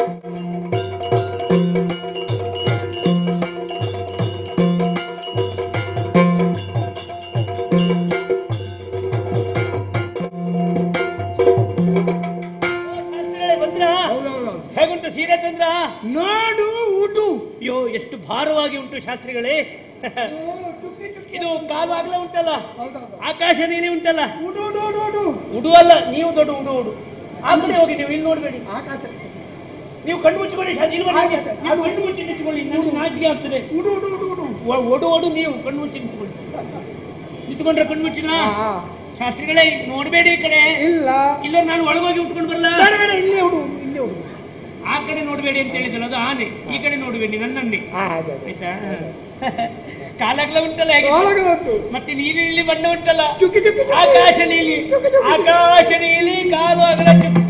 ಶಾಸ್ತ್ರಿಗಳೇ ಬಂದ್ರ ಹೇಗುಂಟು ಸೀರೆ ತಂದ್ರ ನಾಡು ಉಡು ಅಯ್ಯೋ ಎಷ್ಟು ಭಾರವಾಗಿ ಉಂಟು ಶಾಸ್ತ್ರಿಗಳೇ ಇದು ಕಾಲು ಆಗ್ಲೇ ಉಂಟಲ್ಲ ಆಕಾಶ ನೀಲಿ ಉಂಟಲ್ಲ ಉಡು ಉಡು ಉಡು ಉಡು ಉಡು ಅಲ್ಲ ನೀವು ದೊಡ್ಡ ಉಡು ಉಡು ಆ ಕಡೆ ಹೋಗಿ ನೀವು ಇಲ್ಲಿ ನೋಡ್ಬೇಡಿ ಆಕಾಶ ನೀವು ಕಣ್ಣು ಮುಚ್ಚಿಕೊಳ್ಳಿ ಶಾಸ್ತ್ರಿ ಇಲ್ಲಿ ಬನ್ನಿ. ನೀವು ಕಣ್ಣು ಮುಚ್ಚಿ ನಿಂತ್ಕೊಳ್ಳಿ ನನಗೆ ನಾಚಿಕೆ ಆಗ್ತದೆ ಒ- ಒಡು ಒಡು ನೀವು ಕಣ್ಣು ಮುಚ್ಚಿ ನಿಂತ್ಕೊಳ್ಳಿ ನಿಂತ್ಕೊಂಡ್ರೆ ಕಣ್ಣು ಮುಚ್ಚಿದ್ರ ಶಾಸ್ತ್ರಿಗಳೇ ನೋಡ್ಬೇಡಿ ಈ ಕಡೆ ಇಲ್ಲ ಇಲ್ಲ ನಾನು ಒಳಗೋಗಿ ಉಟ್ಕೊಂಡು ಬರಲ್ಲ ಬೇಡ ಬೇಡ ಇಲ್ಲೇ ಹುಡು ಇಲ್ಲೇ ಹುಡು ಆ ಕಡೆ ನೋಡ್ಬೇಡಿ ಅಂತ ಹೇಳಿದ್ರು ಅದು ಆನೆ ಈ ಕಡೆ ನೋಡ್ಬೇಡಿ ನನ್ನನ್ನೇ ಹಾ ಅದೇ ಅದೇ ಆಯ್ತಾ ಕಾಲಗಳ ಉಂಟಲ್ಲ ಹೇಗೆ ಒಳಗಡೆ ಉಂಟು ಮತ್ತೆ ನೀಲಿ ನೀಲಿ ಬಣ್ಣ ಉಂಟಲ್ಲ ಚುಕ್ಕಿ ಚುಕ್ಕಿ ಚುಕ್ಕಿ. ಆಕಾಶ ನೀಲಿ ಆಕಾಶ ನೀಲಿ ಕಾಲು ಅಗಲ ಚುಕ್ಕಿ.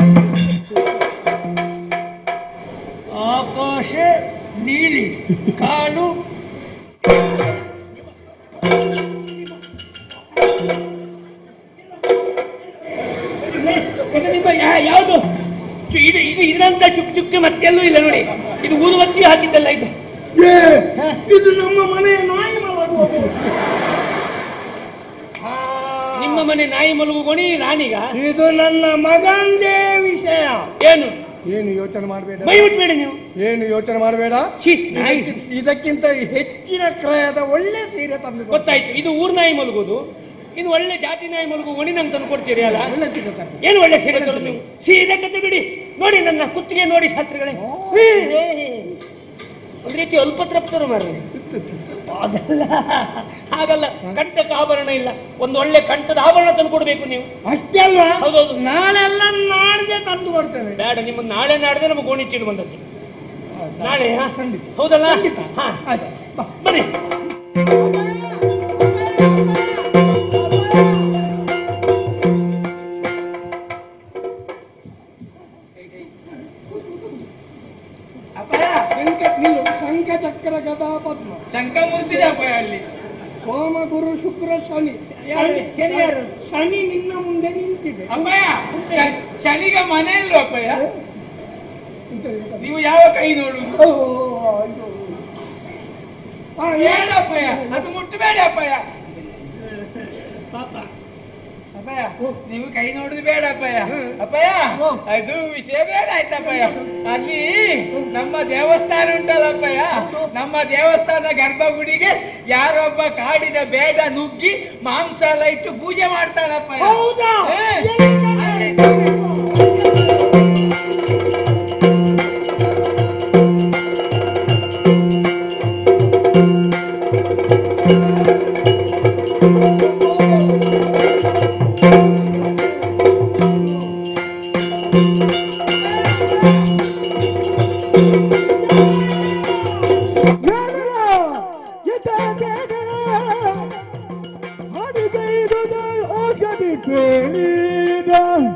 ಆಕಾಶ ನೀಲಿ ಕಾಲು ಇದು ನಿಮ್ಮ ಯಾ- ಯಾವುದು ಚು- ಇದು ಇದು ಇದರಂತ ಚುಕ್ ಚುಕ್ಕೆ ಮತ್ತೆಲ್ಲೂ ಇಲ್ಲ ನೋಡಿ ಇದು ಊದುಬತ್ತಿ ಹಾಕಿದ್ದಲ್ಲ ಇದು ಏ, ಇದು ನಮ್ಮ ಮನೆಯ ನಾಯಿ ಮಲಗುವುದು ನಿಮ್ಮ ಮನೆ ನಾಯಿ ಮಲಗು ಗೊಣಿ ರಾಣಿಗ ಇದು ನನ್ನ ಮಗಂದೇ ವಿಷಯ ಏನು ಏನು ಯೋಚನೆ ಮಾಡಬೇಡ ಮೈ ಮುಟ್ಬೇಡಿ ನೀವು ಏನು ಯೋಚನೆ ಮಾಡಬೇಡ ಛೀ ನಾಯಿ ಇದಕ್ಕಿಂತ ಹೆಚ್ಚಿನ ಕ್ರಯದ ಒಳ್ಳೆ ಸೀರೆ ತಂದು ಕೊಡು. ಗೊತ್ತಾಯ್ತು ಇದು ಊರ್ ನಾಯಿ ಮಲಗುದು ಇನ್ನು ಒಳ್ಳೆ ಜಾತಿ ನಾಯಿ ಮಲಗು ಗೊಣಿ ನಂಗೆ ತಂದು ಕೊಡ್ತೀರಿ ಅಲ್ಲ ಒಳ್ಳೆ ಸೀರೆ ತಂದು ಏನು ಒಳ್ಳೆ ಸೀರೆ ತರೋದು ನೀವು ಸೀರೆ ಕತೆ ಬಿಡಿ ನೋಡಿ ನನ್ನ ಕುತ್ತಿಗೆ ನೋಡಿ ಶಾಸ್ತ್ರಿಗಳೇ ಒಂದ್ ರೀತಿ ಅಲ್ಪ ತೃಪ್ತರು ಮಾರ್ರೆ ಅದಲ್ಲ ಹಾಗಲ್ಲ ಕಂಠಕ್ಕೆ ಆಭರಣ ಇಲ್ಲ ಒಂದು ಒಳ್ಳೆ ಕಂಠದ ಆಭರಣ ತಂದು ಕೊಡ್ಬೇಕು ನೀವು ಅಷ್ಟೇ ಅಲ್ವಾ ಹೌದೌದು ನಾಳೆಲ್ಲ ನಾಡ್ದೆ ತಂದು ಕೊಡ್ತೇನೆ ಬೇಡ ನಿಮ್ಮ ನಾಳೆ ನಾಡ್ದೆ ನಮಗೆ ಗೋಣಿಚ್ಚಿಡು ಬಂದದ್ದು ನಾಳೆ ಹಾ? ಖಂಡಿತ. ಹೌದಲ್ಲ ಖಂಡಿತ. ಹಾ ಆಯ್ತು ಬಾ. ಬನ್ನಿ ಅಪ್ಪಯ್ಯ ಶಂಕ ನಿಲ್ಲು ಶಂಖ ಚಕ್ರ ಗದಾ ಪದ್ಮ ಶಂಕಮೂರ್ತಿ ಅಪ್ಪಯ್ಯ ಅಲ್ಲಿ ಸೋಮ ಗುರು ಶುಕ್ರ ಶನಿ ಯಾರು? ಶನಿ ಯಾರು? ಶನಿ ನಿನ್ನ ಮುಂದೆ ನಿಂತಿದೆ ಅಪ್ಪಯ್ಯ ಶ- ಶನಿಗ ಮನೆ ಇಲ್ವ ಅಪ್ಪಯ್ಯ ನೀವು ಯಾವ ಕೈ ನೋಡುದು ಓ, ಇದು. ಆ, ಏ- ಏನು ಅಪ್ಪಯ್ಯ ಅದು ಮುಟ್ಟಬೇಡಿ ಅಪ್ಪಯ್ಯ ಪಾಪ ಅಪ್ಪಯ್ಯ ನೀವು ಕೈ ನೋಡುದು ಬೇಡ ಅಪ್ಪಯ್ಯ ಅಪ್ಪಯ್ಯ ಅದು ವಿಷಯ ಬೇರೆ ಆಯ್ತಪ್ಪಯ್ಯ ಅಲ್ಲಿ ನಮ್ಮ ದೇವಸ್ಥಾನ ಉಂಟಲ್ಲ ಅಪ್ಪಯ್ಯ ನಮ್ಮ ದೇವಸ್ಥಾನ ಗರ್ಭಗುಡಿಗೆ ಯಾರೊಬ್ಬ ಕಾಡಿದ ಬೇಡ ನುಗ್ಗಿ ಮಾಂಸ ಎಲ್ಲ ಇಟ್ಟು ಪೂಜೆ ಮಾಡ್ತಾನಪ್ಪಯ್ಯ ಹೌದಾ? ಹೇ. ಅಲ್ಲಿ- ಔಷಧಿ ಕೇಳಿದ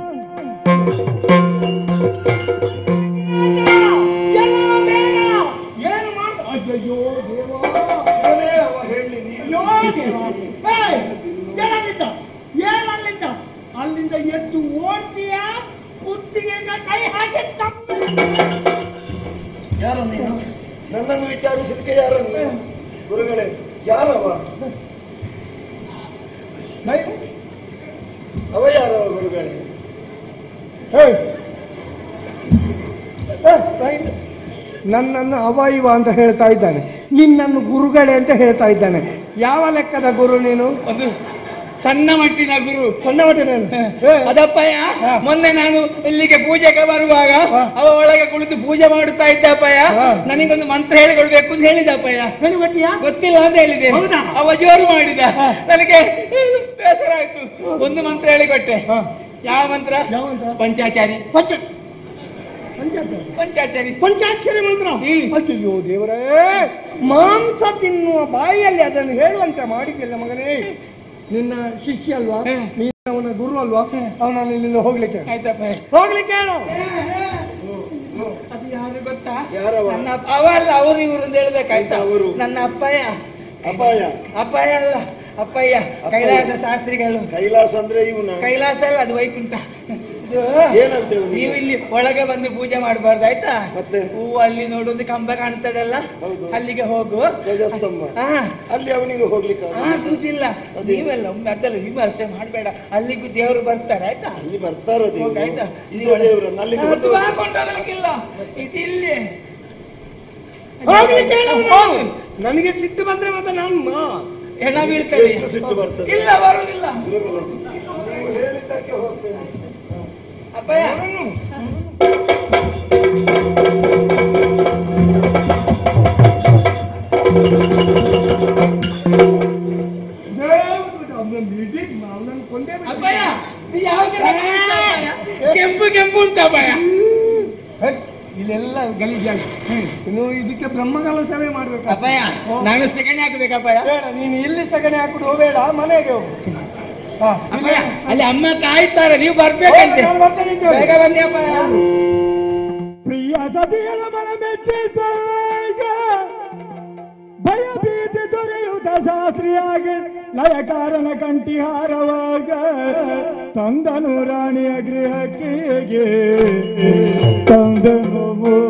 ಏನು ಮಾಡ ಅಯ್ಯಯ್ಯೋ ದೇವಾ ಇವನೇ ಅವ ಹೇಳಿ ನೀನು ಅಯ್ಯೋ ದೇವಾ ಏಯ್, ಏನಲ್ಲಿದ್ದ ಏನಲ್ಲಿದ್ದ ಅಲ್ಲಿಂದ ಎದ್ದು ಓಡ್ತೀಯ ಕುತ್ತಿಗೆ ಕೈ ಹಾಕಿ ತಪ್ಪು ಯಾರ ನೀನು ನನ್ನನ್ನು ವಿಚಾರಿಸಿದಕ್ಕೆ ಯಾರ ನೀನು ಗುರುಗಳೇ ಯಾರವ ಅವ ಯಾರವ ಗುರುಗಳೇ ಏಯ್. ಏ, ರೈಟ್. ನನ್ನನ್ನು ಅವ ಇವ ಅಂತ ಹೇಳ್ತಾ ಇದ್ದಾನೆ ನಿನ್ನನ್ನು ಗುರುಗಳೇ ಅಂತ ಹೇಳ್ತಾ ಇದ್ದಾನೆ ಯಾವ ಲೆಕ್ಕದ ಗುರು ನೀನು ಒಂದು ಸಣ್ಣ ಮಟ್ಟಿನ ಗುರು ಸಣ್ಣ ಮಟ್ಟಿನೇನು? ಏ, ಅದಪ್ಪಯ್ಯ ಹಾ. ಮೊನ್ನೆ ನಾನು ಇಲ್ಲಿಗೆ ಪೂಜೆಗೆ ಬರುವಾಗ ಹಾ. ಅವ ಒಳಗೆ ಕುಳಿತು ಪೂಜೆ ಮಾಡುತ್ತಾ ಇದ್ದಪ್ಪಯ್ಯ ಹಾ. ನನಗೊಂದು ಮಂತ್ರ ಹೇಳಿಕೊಡ್ಬೇಕು ಅಂತ ಹೇಳಿದಪ್ಪಯ್ಯ ಹೇಳಿ ಗೊತ್ತೀಯಾ? ಗೊತ್ತಿಲ್ಲ ಅಂತ ಹೇಳಿದೆ ಹೌದಾ? ಅವ ಜೋರು ಮಾಡಿದ ನನಗೆ ಬೇಸರ ಆಯ್ತು ಒಂದು ಮಂತ್ರ ಹೇಳಿಕೊಟ್ಟೆ ಹಾ. ಯಾವ ಮಂತ್ರ ಯಾವ ಮಂತ್ರ? ಪಂಚಾಚಾರಿ ಪಂಚ ಪಂಚಾಕ್ಷರಿ. ಪಂಚಾಚಾರಿ ಪಂಚಾಕ್ಷರಿ ಮಂತ್ರ ಅಯ್ಯೋ ದೇವರೇ ಮಾಂಸ ತಿನ್ನುವ ಬಾಯಿಯಲ್ಲಿ ಅದನ್ನು ಹೇಳುವಂತೆ ಮಾಡಿದ್ದಿಲ್ಲ ಮಗನೇ ನಿನ್ನ ಶಿಷ್ಯ ಅಲ್ವಾ ಹ್ಮ್. ನೀನು ಅವನ ಗುರು ಅಲ್ವಾ ಅವನನ್ನು ಇಲ್ಲಿಂದ ಹೋಗ್ಲಿಕ್ಕೆ ಹೇಳು. ಆಯ್ತಪ್ಪಯ್ಯ ಹೋಗ್ಲಿಕ್ಕೆ ಹೇಳು ಅದು ಯಾರು ಗೊತ್ತಾ ಯಾರವ? ನನ್ನ ಅಪ್ಪ- ಅವ ಅಲ್ಲ ಅವರು ಇವರು ಅಂತ ಹೇಳ್ಬೇಕಾಯ್ತಾ ಅವರು? ನನ್ನ ಅಪ್ಪಯ್ಯ ಅಪಾಯ ಅಪ್ಪಯ್ಯ ಅಲ್ಲ ಅಪ್ಪಯ್ಯ ಕೈಲಾಸ ಶಾಸ್ತ್ರಿಗಳು ಕೈಲಾಸ ಅಂದ್ರೆ ಇವನ ಕೈಲಾಸ ಅಲ್ಲ ಅದು ವೈಕುಂಠ ಇದು ಏನಂತ ಇವ್ನಿಗೆ? ನೀವು ಇಲ್ಲಿ ಒಳಗೆ ಬಂದು ಪೂಜೆ ಮಾಡಬಾರ್ದು ಆಯ್ತಾ ಮತ್ತೆ? ಹೂವು ಅಲ್ಲಿ ನೋಡು ಒಂದು ಕಂಬ ಕಾಣ್ತದಲ್ಲ ಹೌದು. ಅಲ್ಲಿಗೆ ಹೋಗು ಧ್ವಜಸ್ತಂಭ ಹಾ ಅಲ್ಲಿ ಅವನಿಗೆ ಹೋಗ್ಲಿಕ್ಕೆ ಆಗುದಿಲ್ಲ. ಆಗುದಿಲ್ಲ ಅದೇ. ನೀವೆಲ್ಲ ಒಮ್ಮೆ ಅದೆಲ್ಲ ವಿಮರ್ಶೆ ಮಾಡಬೇಡ ಅಲ್ಲಿಗೂ ದೇವರು ಬರ್ತಾರೆ ಆಯ್ತಾ ಅಲ್ಲಿ ಬರ್ತಾರ ಹೋಗು, ಆಯ್ತಾ ಇದು ದೇವರನ್ನ ಅಲ್ಲಿಗೆ ಅದು ಬರ್ತಾರೆ. ಹಾಕೊಂಡು ಹೋಗ್ಲಿಕ್ಕಿಲ್ಲ ಇದು ಇಲ್ಲಿ ಹೋಗ್ಲಿಕ್ಕೆ ಹೇಳು ಅವನು. ಹೋಗು. ನನಗೆ ಸಿಟ್ಟು ಬಂದ್ರೆ ಮತ್ತೆ ನಾನು ಹೆಣ ಬೀಳ್ತದೆ ಎಷ್ಟು ಸಿಟ್ಟು ಬರ್ತದೆ ಇಲ್ಲ ಬರುದಿಲ್ಲ ಗುರುಗಳೇ, ನೀವು ಹೇಳಿದ್ದಕ್ಕೆ ಹೋಗ್ತೇನೆ ಅಪ್ಪಯ್ಯ ಇಲ್ಲೆಲ್ಲ ಗಲೀಜಾಗ ಇನ್ನು ಇದಕ್ಕೆ ಬ್ರಹ್ಮಗಾಲ ಸೇವೆ ಮಾಡ್ಬೇಕು ಅಪ್ಪಯ್ಯ ನಾನು ಸೆಗಣಿ ಹಾಕ್ಬೇಕಪ್ಪಯ್ಯ ಬೇಡ ನೀನು ಇಲ್ಲಿ ಸಗಣಿ ಹಾಕುದು ಹೋಗಬೇಡ ಮನೆಗೆ ಹೋಗು ಹಾ, ಅಪ್ಪಯ್ಯ ಅಲ್ಲಿ ಅಮ್ಮ ಕಾಯ್ತಾರೆ ನೀವು ಬರ್ಬೇಕಂತೆ ನಾನು ಬರ್ತೇನೆ ಇದ್ದೇವೆ. ಬೇಗ ಬನ್ನಿ ಅಪ್ಪಯ್ಯ ಪ್ರಿಯ ಸತಿಯರ ಮನ ಮೆಚ್ಚಿಸಾಗ ಭಯ ಭೀತಿ ದೊರೆಯುತ್ತ ಶಾಸ್ತ್ರಿಯಾಗಿ ಲಯಕಾರನ ಕಂಠಿಹಾರವಾಗ ತಂದನು ರಾಣಿಯ ಗೃಹಕ್ಕೆ ತಂದನು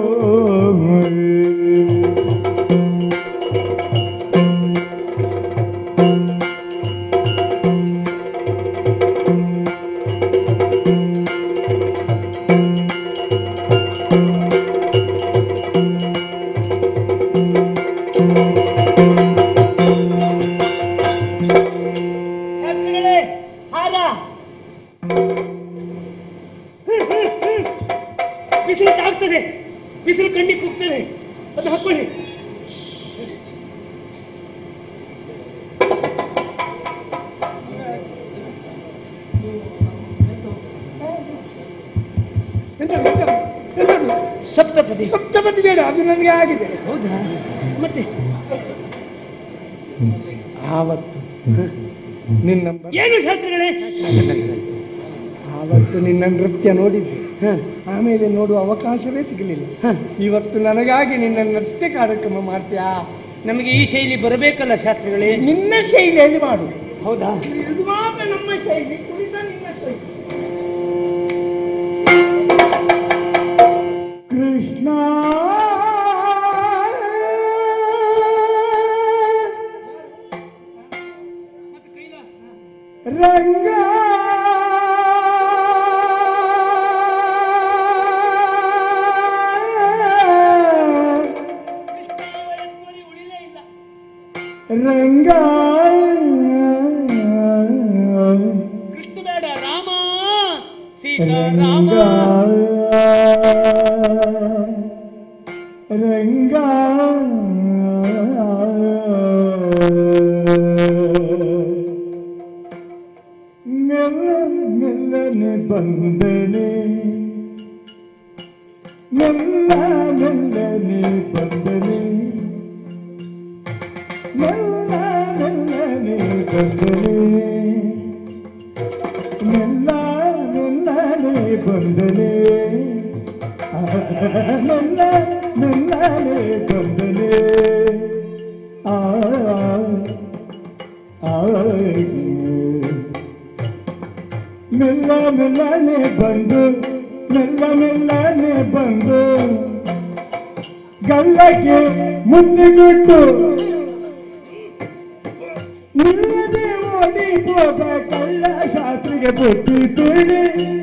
ಶಾಸ್ತ್ರಿಗಳೇ ಹಾರ ಬಿಸಿಲು ತಾಗ್ತದೆ ಬಿಸಿಲು ಕಣ್ಣಿಗೆ ಕುಗ್ತದೆ ಅದು ಹಾಕೊಳ್ಳಿ ಎಂತದು, ಎಂತದು, ಎಂತದು? ಸಪ್ತಪದಿ ಸಪ್ತಪದಿ ಬೇಡ ಅದು ನನಗೆ ಆಗಿದೆ ಹೌದಾ ಮತ್ತೆ ಆವತ್ತು ನಿನ್ನ ಬ- ಏನು ಶಾಸ್ತ್ರಿಗಳೇ ಆವತ್ತು ನಿನ್ನ ನೃತ್ಯ ನೋಡಿದ್ದೆ ಆಮೇಲೆ ನೋಡುವ ಅವಕಾಶವೇ ಸಿಗಲಿಲ್ಲ ಇವತ್ತು ನನಗಾಗಿ ನಿನ್ನ ನೃತ್ಯ ಕಾರ್ಯಕ್ರಮ ಮಾಡ್ತೀಯಾ ನಮಗೆ ಈ ಶೈಲಿ ಬರಬೇಕಲ್ಲ ಶಾಸ್ತ್ರಿಗಳೇ ನಿನ್ನ ಶೈಲಿಯಲ್ಲಿ ಮಾಡು ಹೌದಾ ಇದು ಮಾತ್ರ ನಮ್ಮ ಶೈಲಿ ಕುಣಿತ ನಿನ್ನ ಶೈಲಿ ಕೃಷ್ಣ ರಂಗ ರಂಗ ಕೃಷ್ಣ ಬೇಡ ರಾಮ ಸೀತಾರಾಮ ರಂಗ ಮೆಲ್ಲ ಮೆಲ್ಲನೆ ಬಂದನೆ ಮೆಲ್ಲ ಮೆಲ್ಲನೆ ಬಂದನೆ ಮೆಲ್ಲ ಮೆಲ್ಲನೆ ಬಂದನೆ ಮೆಲ್ಲ ಮೆಲ್ಲನೆ ಬಂದನೆ ಮೆಲ್ಲ ಮೆಲ್ಲನೆ ಬಂದನೆ ಆ ಆ ಮೆಲ್ಲ ಮೆಲ್ಲನೆ ಬಂದು ಮೆಲ್ಲ ಮೆಲ್ಲನೆ ಬಂದು ಗಲ್ಲಕ್ಕೆ ಮುದ್ದುಗುಟ್ಟು ನಿಲ್ಲದೆ ಓಡಿ ಹೋದ ಕಳ್ಳ ಶಾಸ್ತ್ರಿಗೆ ಬುದ್ಧಿ ತಿಳಿ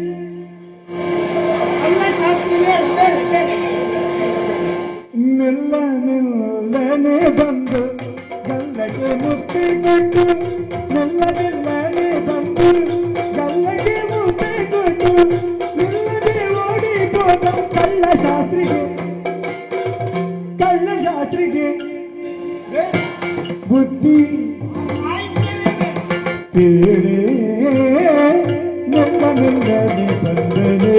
ಅಲ್ಲ ಶಾಸ್ತ್ರಿಗಳೇ ಬೇಡ, ಬೇಡ. ಮೆಲ್ಲ ಮೆಲ್ಲನೆ ಬಂದು ಗಲ್ಲಗೆ ಮುತ್ತಿಕೊಟ್ಟು ಮೆಲ್ಲ ಮೆಲ್ಲನೆ ಬಂದು ಗಲ್ಲಗೆ ಮುತ್ತಿಕೊಟ್ಟು ನಿಲ್ಲದೆ ಓಡಿ ಹೋದ ಕಳ್ಳ ಶಾಸ್ತ್ರಿಗೆ ಕಳ್ಳ ಶಾಸ್ತ್ರಿಗೆ ಬುದ್ಧಿ ಕೇಳಿ ಮೆಲ್ಲ ಮೆಲ್ಲನೆ ಬಂದನೆ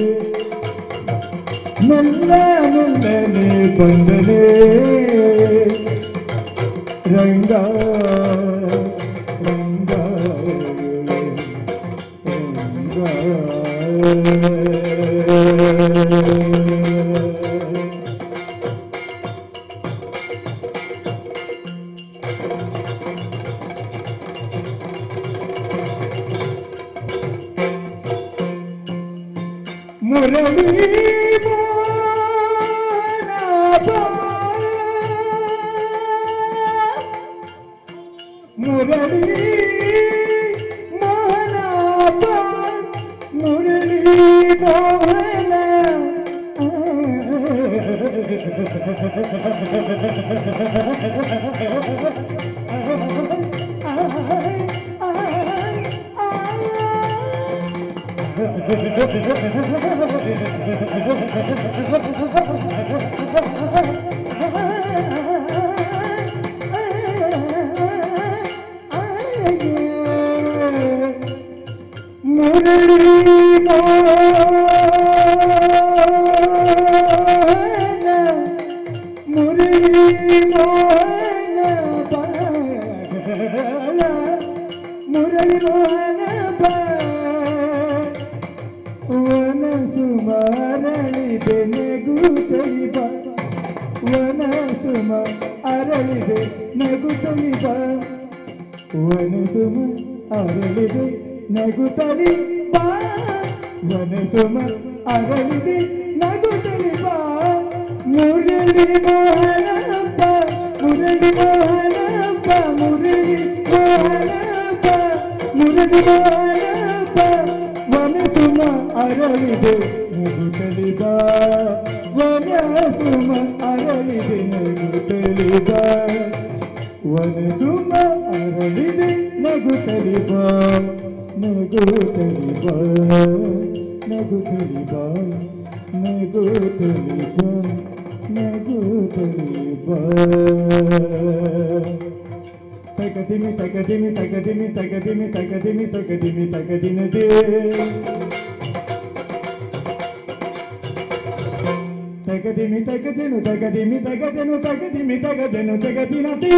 ಮೆಲ್ಲ ಮೆಲ್ಲನೆ ಬಂದನೆ ರಂಗ ರಂಗ ರಂಗ ಮುರಳಿ ಮೋನಾಭ. ಮುರಳಿ ಮೋಹನಾಭ ಮುರಳಿ ಮೋಹನ ಮುರಳಿ ಸುಮ ಅರಳಿದೆ ನಗುತ್ತಲಿ ಬಾ ವನ ಸುಮ ಅರಳಿದೆ ನಗುತ್ತಲಿ ಬಾ ವನ ಸುಮ ಅರಳಿದೆ ನಗುತ್ತಲಿ ಬಾ ಮುರಳಿ ಮೋಹನಪ್ಪ ಮುರಳಿ ಮೋಹನಪ್ಪ ಮುರಳಿ ಮೋಹನಪ್ಪ ಮುರಳಿ ಮೋಹನಪ್ಪ ವನ ಸುಮ ಅರಳಿದೆ ನಗುತ್ತಲಿ ಬಾ ವನ ಸುಮ ಅರಳಿದೆ ನಗುತ್ತಲಿ ಬಾ ವನ ಸುಮ ಅರಳಿದೆ ನಗುತ್ತಲಿ ಬಾ ನಗುತ್ತಲಿ ಬಾ ನಗುತ್ತಲಿ ಬಾ ನಗುತ್ತಲಿ ಬಾ ನಗುತ್ತಲಿ ಬಾ ತಗದಿಮಿ ತಗದಿಮಿ ತಗದಿಮಿ ತಗದಿಮಿ ತಗದಿಮಿ ತಗದಿಮಿ ತಗದಿನದೇ ತಗದಿಮಿ ತಗದೆನು ತಗದಿಮಿ ತಗದೆನು ತಗದಿಮಿ ತಗದೆನು ತಗದಿನದೇ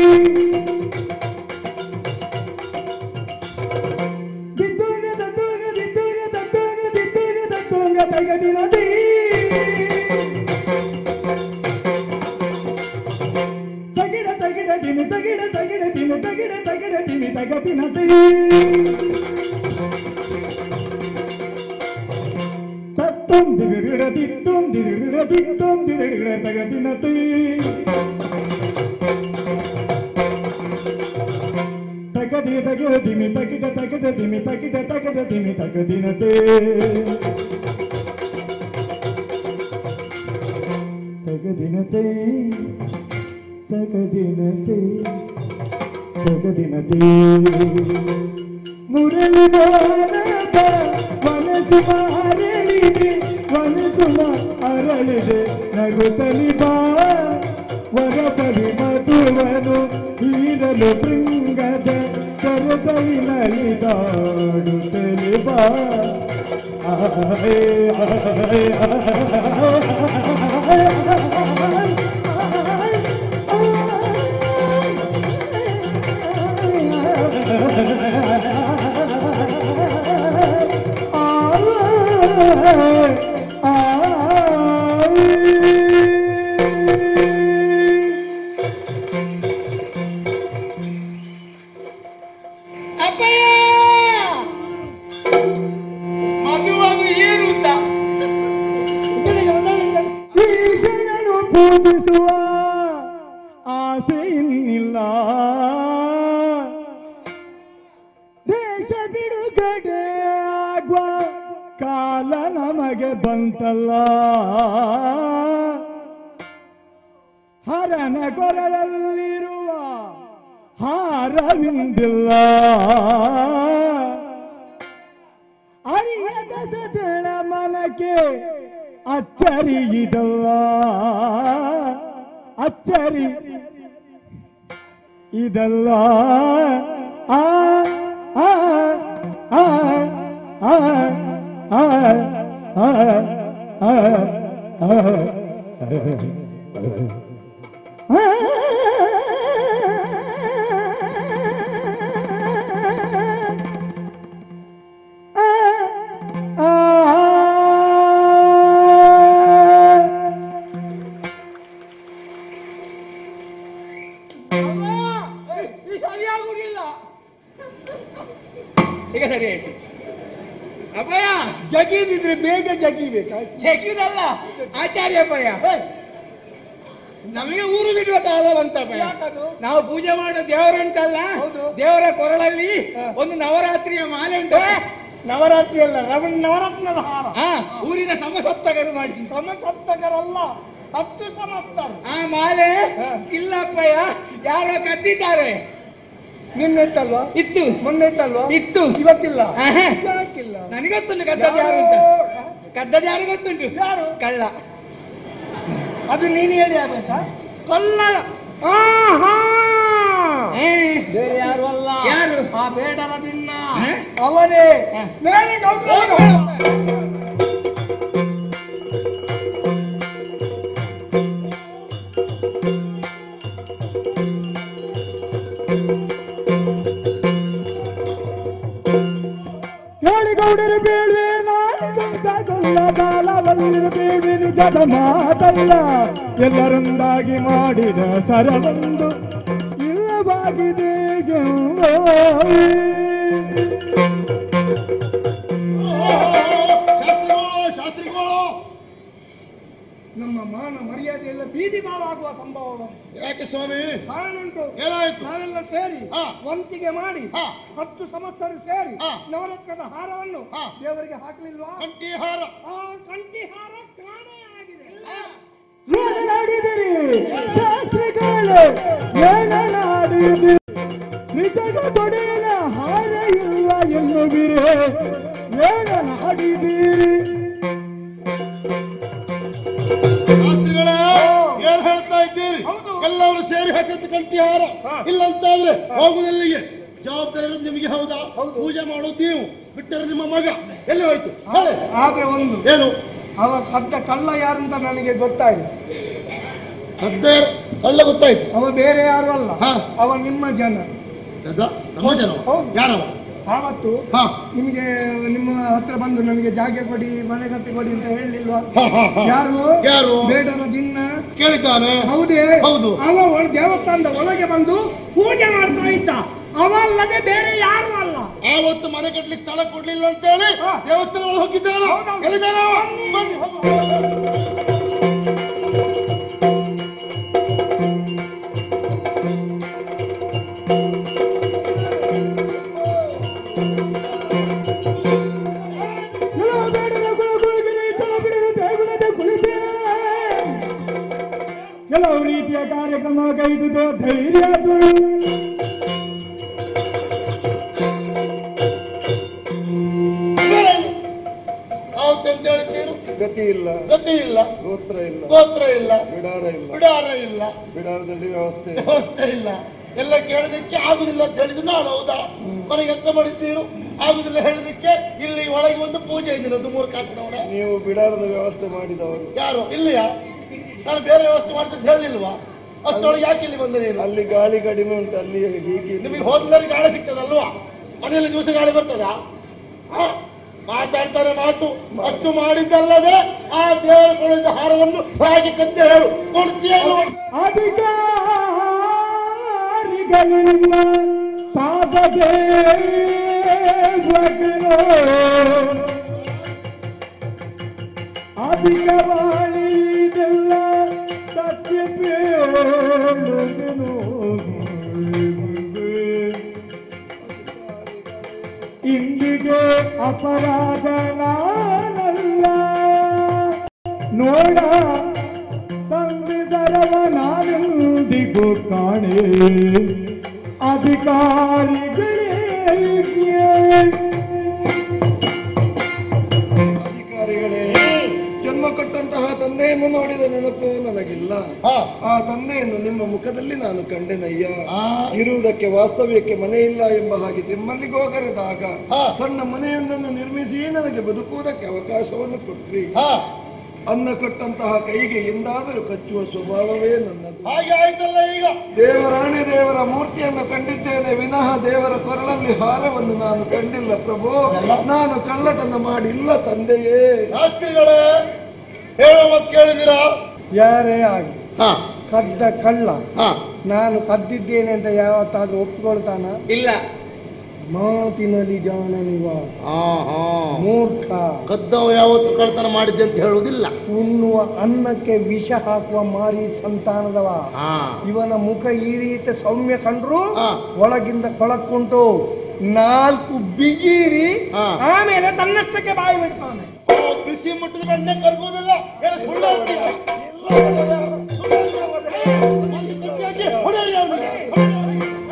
ದಿದ್ದೋಗ ದದ್ದೋಗ ದಿದ್ದೋಗ ದದ್ದೋಗ ದಿದ್ದೋಗ ದದ್ದೋಗ ತಗದಿನದೇ ತಗಿಡ ತಗಿಡ ದಿಮಿ ತಗಿಡ ತಗಿಡ ದಿಮಿ ತಗಿಡ ತಗಿಡ ದಿಮಿ ತಗದಿನದೇ ತತ್ತೊಂ ದಿರಿಡ ದಿತ್ತೊಂ ದಿರಿಡ ದಿತ್ತೊಂ ದಿರಿಡ ತಗದಿನದೇ ತಗದಿ ತಗದ ದಿಮಿ ತಗಿಡ ತಗದ ದಿಮಿ ತಗಿಡ ತಗದ ದಿಮಿ ತಗದಿನದೇ ತಗದಿನತೆ ತಗದಿನತೆ ತಗದಿನತೆ ಮುರಳಿ ಮೋಹನದ ಮನಸ್ಸು ಅರಳಿದೆ ಮನಸ್ಸು ಅರಳಿದೆ ನಗುತ್ತಲಿ ಬಾ ವರಸಲಿ ಮಧುವನು ಹೀರಲು ಭೃಂಗದ ಕರಸಲಿ ನಲಿದಾಡುತ್ತಲಿ ಬಾ ಆಯ್ ಆಯ್ ಅಪ್ಪಯ್ಯ ಮಗುವನ್ನು ಏರುತ್ತ ಈಶನನು ಪೂಜಿಸುವ ಆಸೆ ಇನ್ನಿಲ್ಲ ದೇಶ ಬಿಡುಗಡೆ ಆಗುವ ಕಾಲ ನಮಗೆ ಬಂತಲ್ಲ ಹರನ ಕೊರಳಲ್ಲಿರುವ ಹಾರವಿಂದಿಲ್ಲ ಅರಿಯದ ಸದಳ ಮನಕ್ಕೆ ಅಚ್ಚರಿ ಇದಲ್ಲ ಅಚ್ಚರಿ ಇದಲ್ಲ ಆ ಆ ಆ ಆ ಆ ಆ ಆ ಸರಿಯಾಗುದಿಲ್ಲ ಈಗ ಸರಿ ಆಯ್ತು ಅಪ್ಪಯ್ಯ ಜಗಿದಿದ್ರೆ ಬೇಗ ಜಗಿಬೇಕಾ ಜಗ್ಗಿದಲ್ಲ ಆಚಾರ್ಯ ಅಪ್ಪಯ್ಯ ನಮಗೆ ಊರು ಬಿಡುವ ಕಾಲ ಬಂತಪ್ಪಯ್ಯ ನಾವು ಪೂಜೆ ಮಾಡೋ ದೇವರುಂಟಲ್ಲ ದೇವರ ಕೊರಳಲ್ಲಿ ಒಂದು ನವರಾತ್ರಿಯ ಮಾಲೆ ಉಂಟು ನವರಾತ್ರಿ ಅಲ್ಲ ರವಣ ನವರತ್ನದ ಹಾರ ಹಾ ಊರಿನ ಸಮಸಪ್ತಕರು ಮಾಡಿಸಿ ಸಮಸಪ್ತಕರಲ್ಲ ಹತ್ತು ಸಮಸ್ತರು ಆ ಮಾಲೆ ಇಲ್ಲಪ್ಪಯ್ಯ ಯಾರೋ ಕದ್ದಿದ್ದಾರೆ ನಿನ್ನೆತ್ತಲ್ವಾ ಇತ್ತು ಮೊನ್ನೆ ಇತ್ತಲ್ವಾ ಇತ್ತು ಇವತ್ತಿಲ್ಲ ಆಹಾ. ಯಾಕಿಲ್ಲ ನನಗೊತ್ತುಂಟು ಕದ್ದದ್ದು ಯಾರು ಅಂತ ಕದ್ದದ್ದು ಯಾರು ಗೊತ್ತುಂಟು ಯಾರು ಕಳ್ಳ ಅದು ನೀನು ಹೇಳಿ ಆಗ್ಬೇಕಾ ಕಲ್ಲ ಆಹಾ! ಏ, ಬೇರೆ ಯಾರು ಅಲ್ಲ ಯಾರು? ಆ ಬೇಡರದಿನ್ನ ಹ? ಅವನೇ ಬೇರೆ ಗೌಡ್ರ ಹೇಳಿ ಗೌಡರು ಬೇಡ್ವೆ ನಾನು ಗಂಗ ಗೊಲ್ಲ ಕಾಲ ಬಂದಿರು ಬೇಡ್ವೆ ನಿಜ ಕದ ಮಾತಲ್ಲ ಎಲ್ಲರೊಂದಾಗಿ ಮಾಡಿದ ಸರವೊಂದು ಇಲ್ಲವಾಗಿದೆ ಗೆಲ್ಲೋ. ಶಾಸ್ತ್ರಿಗಳು ಶಾಸ್ತ್ರಿಗಳು ನಮ್ಮ ಮಾನ ಮರ್ಯಾದೆ ಎಲ್ಲ ಬೀದಿ ಬಾಳಾಗುವ ಸಂಭವ ಯಾಕೆ ಸ್ವಾಮಿ ಕಾರಣ ಉಂಟು ಏನಾಯ್ತು ನಾವೆಲ್ಲ ಸೇರಿ ಹಾ. ವಂತಿಗೆ ಮಾಡಿ ಹಾ. ಹತ್ತು ಸಂವತ್ಸರ ಸೇರಿ ಹಾ. ನವರತ್ನದ ಹಾರವನ್ನು ಹಾ. ದೇವರಿಗೆ ಹಾಕಲಿಲ್ವಾ ಕಂಠೀಹಾರ ಆ ಕಂಠಿ ಹಾರ ಕಾಣೆ ಆಗಿದೆ ಮಾತನಾಡಿದಿರಿ ಶಾಸ್ತ್ರಿಗಳು ಏನನಾಡಿದಿರಿ ನಿಜಗ ತೊಡೆಯಲ ಹಾರ ಇಲ್ಲ ಎನ್ನುವಿರೆ ಏನನಾಡಿದಿರಿ ಶಾಸ್ತ್ರಿಗಳೇ ಏನ್ ಹೇಳ್ತಾ ಇದ್ದೀರಿ ಎಲ್ಲರೂ ಸೇರಿ ಹಾಕಂತ ಕಂಠೀಹಾರ ಇಲ್ಲ ಅಂತಾದ್ರೆ ಹೋಗುದಲ್ಲಿಗೆ ಜವಾಬ್ದಾರಿ ಇರೋದು ನಿಮಗೆ ಹೌದಾ ಪೂಜೆ ಮಾಡೋದು ನೀವು ಬಿಟ್ಟರೆ ನಿಮ್ಮ ಮಗ ಎಲ್ಲಿ ಹೋಯ್ತು ಹೇಳಿ. ಆದ್ರೆ ಒಂದು ಏನು ಅವ ಕದ್ದ ಕಳ್ಳ ಯಾರಂತ ನನಗೆ ಗೊತ್ತಾಗಿದೆ ಸದ್ಯ ಕಳ್ಳ ಗೊತ್ತಾಯ್ತು ಅವ ಬೇರೆ ಯಾರು ಅಲ್ಲ ಹಾ. ಅವ ನಿಮ್ಮ ಜನ ದಡ್ಡ? ನಮ್ಮ ಜನ ಹೌದು. ಯಾರವ ಆವತ್ತು ಹಾ ನಿಮಗೆ ನಿಮ್ಮ ಹತ್ರ ಬಂದು ನನಗೆ ಜಾಗ ಕೊಡಿ ಮನೆ ಕಟ್ಟಿ ಕೊಡಿ ಅಂತ ಹೇಳಲಿಲ್ವಾ ಹಾ, ಹಾ, ಹಾ. ಯಾರು ಯಾರು? ಬೇಡರ ದಿನ ಕೇಳಿದ್ದಾನೆ ಹೌದೇ ಹೌದು. ಅವ ಒಳ- ದೇವಸ್ಥಾನದ ಒಳಗೆ ಬಂದು ಪೂಜೆ ಮಾಡ್ತಾ ಇದ್ದ ಅವ ಅಲ್ಲದೆ ಬೇರೆ ಯಾರು ಅಲ್ಲ ಆವತ್ತು ಮನೆ ಕಟ್ಲಿಕ್ಕೆ ಸ್ಥಳ ಕೊಡ್ಲಿಲ್ಲ ಅಂತ ಹೇಳಿ ಹಾ. ದೇವಸ್ಥಾನ ಒಳಗೆ ಹೋಗಿದ್ದಾನ ಹೌದೌದು. ಎಲ್ಲಿದ್ದಾನ ಅವ? ಬನ್ನಿ, ಹೋಗು. ಕೆಲವು ಬೇಡದ ಗುಣಗುಳಿಗಿರಿ ಕೆಲವು ಬಿಡದ ದೇಗುಲದ ಕುಳಿತೆ ಕೆಲವು ರೀತಿಯ ಕಾರ್ಯಕ್ರಮ ಕೈದುದು ಧೈರ್ಯ ಆವತ್ತೆಂತ ಹೇಳ್ತೀರು ಗತಿ ಇಲ್ಲ ಗತಿ ಇಲ್ಲ ಗೋತ್ರ ಇಲ್ಲ ಗೋತ್ರ ಇಲ್ಲ ಬಿಡಾರ ಇಲ್ಲ ಬಿಡಾರ ಇಲ್ಲ ಬಿಡಾರದಲ್ಲಿ ವ್ಯವಸ್ಥೆ ಇಲ್ಲ. ವ್ಯವಸ್ಥೆ ಇಲ್ಲ ಎಲ್ಲ ಕೇಳೋದಕ್ಕೆ ಆಗುದಿಲ್ಲ ಅಂತ ಹೇಳಿದ್ದು ನಾನು ಹೌದಾ ಮನೆಗೆ ಎಂತ ಮಾಡಿದ್ದೀರು ಆಗುದಿಲ್ಲ ಹೇಳೋದಕ್ಕೆ ಇಲ್ಲಿ ಒಳಗೆ ಒಂದು ಪೂಜೆ ಇದ್ದಿರೋದು ಮೂರು ಕಾಸಿನವಳೆ ನೀವು ಬಿಡಾರದ ವ್ಯವಸ್ಥೆ ಮಾಡಿದವರು ಯಾರು ಇಲ್ಲಿಯಾ ನಾನು ಬೇರೆ ವ್ಯವಸ್ಥೆ ಮಾಡ್ತಂತ ಹೇಳಿಲ್ವಾ ಅಷ್ಟೊಳಗೆ ಯಾಕೆ ಇಲ್ಲಿ ಬಂದ ನೀನು ಅಲ್ಲಿ ಗಾಳಿ ಕಡಿಮೆ ಉಂಟು ಅಲ್ಲಿ ಹೀಗೆ ನಿಮಗೆ ಹೋದ್ಮೇಲೆ ಗಾಳಿ ಸಿಗ್ತದಲ್ವಾ ಮನೆಯಲ್ಲಿ ದಿವಸ ಗಾಳಿ ಬರ್ತದ ಮಾತಾಡ್ತಾರೆ ಮಾತು ಅಷ್ಟು ಮಾಡಿದ್ದಲ್ಲದೆ ಆ ದೇವರ ಕೊಡಿದ ಹಾರವನ್ನು ಹಾಗೆ ಕತ್ತೆ ಹೇಳು ಕೊಡ್ತೀಯ ಅಧಿಕಾರಿಗಳಿಂದ ಪಾದದೇ ಅಧಿಕವಾಣಿದೆಲ್ಲ ಸತ್ಯ ಬೇಡದೆನೋ. ಇಂದಿಗೆ ಅಪರಾಧ ನಾನಲ್ಲ ನೋಡ ಸಂವಿಧಾನವ ನಾನೆಂದಿಗೂ ಕಾಣೆ ಅಧಿಕಾರಿಗಳೇ ಅಧಿಕಾರಿಗಳೇ ಜನ್ಮ ಕೊಟ್ಟಂತಹ ತಂದೆಯನ್ನು ನೋಡಿದ ನೆನಪು ನನಗಿಲ್ಲ ಹಾ. ಆ ತಂದೆಯನ್ನು ನಿಮ್ಮ ಮುಖದಲ್ಲಿ ನಾನು ಕಂಡೆನಯ್ಯ ಆ. ಇರುವುದಕ್ಕೆ ವಾಸ್ತವ್ಯಕ್ಕೆ ಮನೆ ಇಲ್ಲ ಎಂಬ ಹಾಗೆ ನಿಮ್ಮಲ್ಲಿಗೆ ಹೋಗರೆದಾಗ ಹಾ. ಸಣ್ಣ ಮನೆಯೊಂದನ್ನು ನಿರ್ಮಿಸಿ ನನಗೆ ಬದುಕುವುದಕ್ಕೆ ಅವಕಾಶವನ್ನು ಕೊಟ್ರಿ ಹಾ ಅನ್ನ ಕೊಟ್ಟಂತಹ ಕೈಗೆ ಎಂದಾದರೂ ಕಚ್ಚುವ ಸ್ವಭಾವವೇ ನನ್ನದು ಹಾಗೆ ಆಯ್ತಲ್ಲ ಈಗ ದೇವರಾಣೆ ದೇವರ ಮೂರ್ತಿಯನ್ನು ಕಂಡಿದ್ದೇನೆ ವಿನಃ ದೇವರ ಕೊರಳಲ್ಲಿ ಹಾರವನ್ನು ನಾನು ಕಂಡಿಲ್ಲ ಪ್ರಭು ನಾನು ಕಳ್ಳತನ ಮಾಡಿಲ್ಲ ತಂದೆಯೇ ಶಾಸ್ತ್ರಿಗಳೇ ಹೇಳೋ ಮತ್ ಕೇಳಿದಿರಾ ಯಾರೇ ಆಗಿ ಹಾ ಕದ್ದ ಕಳ್ಳ ಹಾ ನಾನು ಕದ್ದಿದ್ದೇನೆ ಅಂತ ಯಾವತ್ತಾದ್ರೂ ಒಪ್ಪಿಕೊಳ್ತಾನ ಇಲ್ಲ ಮಾತಿನಲ್ಲಿ ಜಾಣನಿವ ಹಾ ಹಾ ಮೂರ್ಖ ಕದ್ದವ ಯಾವತ್ತು ಕಳ್ತನ ಮಾಡಿದ್ದೆ ಅಂತ ಹೇಳುವುದಿಲ್ಲ ಉಣ್ಣುವ ಅನ್ನಕ್ಕೆ ವಿಷ ಹಾಕುವ ಮಾರಿ ಸಂತಾನದವ ಹಾ ಇವನ ಮುಖ ಈ ರೀತಿ ಸೌಮ್ಯ ಕಂಡ್ರು ಹಾ. ಒಳಗಿಂದ ಕೊಳಕ್ಕುಂಟು ನಾಲ್ಕು ಬಿಗಿರಿ ಹಾ. ಆಮೇಲೆ ತನ್ನಷ್ಟಕ್ಕೆ ಬಾಯಿ ಬಿಡ್ತಾನೆ ಆ ಬಿಸಿ ಮುಟ್ಟಿದ ಬೆಣ್ಣೆ ಕರ್ಗೋದಿಲ್ಲ ಏನು ಸುಳ್ಳು ಹೇಳ್ತೀಯ? ಅಲ್ಲಿ ಗಟ್ಟಿಯಾಗಿ ಹೊಡೆಯಿರಿ ಅವ್ನಿಗೆ.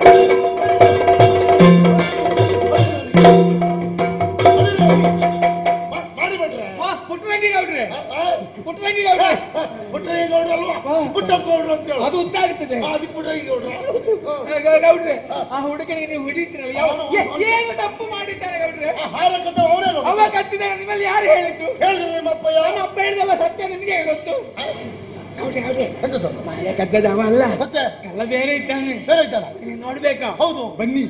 ಮಾ- ಮಾಡಿ ಬಿಡ್ರೆ. ಪುಟ್ಟರಂಗಿ ಗೌಡ್ರೆ ಆ, ಆ, ಪುಟ್ಟರಂಗಿ ಗೌಡ್ರೆ ಪುಟ್ಟಯ್ಯ ಗೌಡ್ರು ಅಲ್ವಾ? ಪುಟ್ಟಪ್ಪ ಗೌಡ್ರು ಅಂತ ಹೇಳು. ಅದು ಉದ್ದಾಗ್ತದೆ ಆ, ಅದಕ್ಕೆ ಪುಟ್ಟಯ್ಯ ಗೌಡ್ರು. ಗೌಡ್ರೆ ಆ ಹುಡುಗನಿಗೆ ನೀವು ಹಿಡಿತೀರಲ್ಲ ಯಾವ- ಏ- ಏನು ತಪ್ಪು ಮಾಡಿದ್ದಾರೆ ಗೌಡ್ರೆ ಆ ಹಾರ ಕದ್ದವ ಅವನೇನು? ಅವ ಕತ್ತಿದ್ದಾರೆ ನಿಮ್ಮಲ್ಲಿ ಯಾರು ಹೇಳಿದ್ದು ಹೇಳಿದ್ರು ನಿಮ್ಮಪ್ಪಯ್ಯ. ನಮ್ಮ ಅಪ್ಪ ಹೇಳಿದಲ್ಲ ಸತ್ಯ ನಿಮಗೆ ಗೊತ್ತು ಗೌಡ್ರೆ ಗೌಡ್ರೆ ಎಂತದು? ಮಾಯ ಕದ್ದದ ಅವ ಅಲ್ಲ ಮತ್ತೆ ಕಳ್ಳ ಬೇರೆ ಇದ್ದಾನೆ ಬೇರೆ ಇದ್ದಾನ? ನೀವು ನೋಡ್ಬೇಕಾ ಹೌದು ಬನ್ನಿ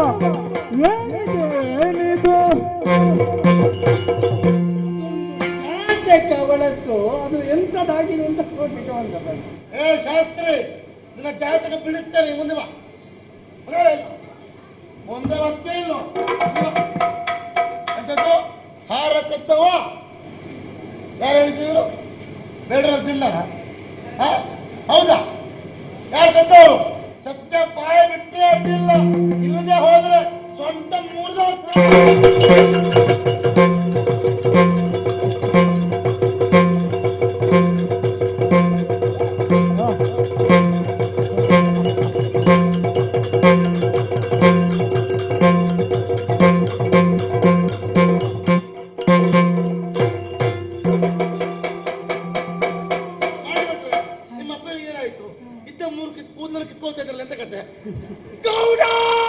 ಏನಿದು ಯಾಕೆ ಕವಳತ್ತು ಅದು ಎಂತದಾಗಿದೆ ಅಂತ ತೋರ್ಸಿಟ್ಟು ಅಂತ ಏ ಶಾಸ್ತ್ರಿ ನಿನ್ನ ಜಾತಕ ಬಿಡಿಸ್ತೇನೆ ಮುಂದೆ ಬಾ ಮನೆಯಲ್ಲ ಇಲ್ಲ. ಮುಂದೆ ಬರ್ತೇ ಇಲ್ಲ ಎಂತದ್ದು ಹಾರ ಕತ್ತವ ಯಾರು ಹೇಳಿದ್ರು ಬೇಡ್ರ ತಿಳ್ಳರ ಹೌದಾ ಯಾರು ಕತ್ತವರು ಸತ್ಯ ಪಾಯ ಬಿಟ್ಟೇ ಅಡ್ಡಿಲ್ಲ ಇಲ್ಲದೆ ಹೋದ್ರೆ ಸೊಂಟ ಮುರಿದ ಮಾಡ್ಬಿಟ್ರೆ ನಿಮ್ಮ ಅಪ್ಪನಿಗೆ ಏನಾಯ್ತು ಇದ್ದ ಮೂರು ಕಿತ್ ಕೂದಲು ಕಿತ್ಕೊಳ್ತಾ ಇದ್ರಲ್ಲ ಎಂತ ಕತೆ ಗೌಡ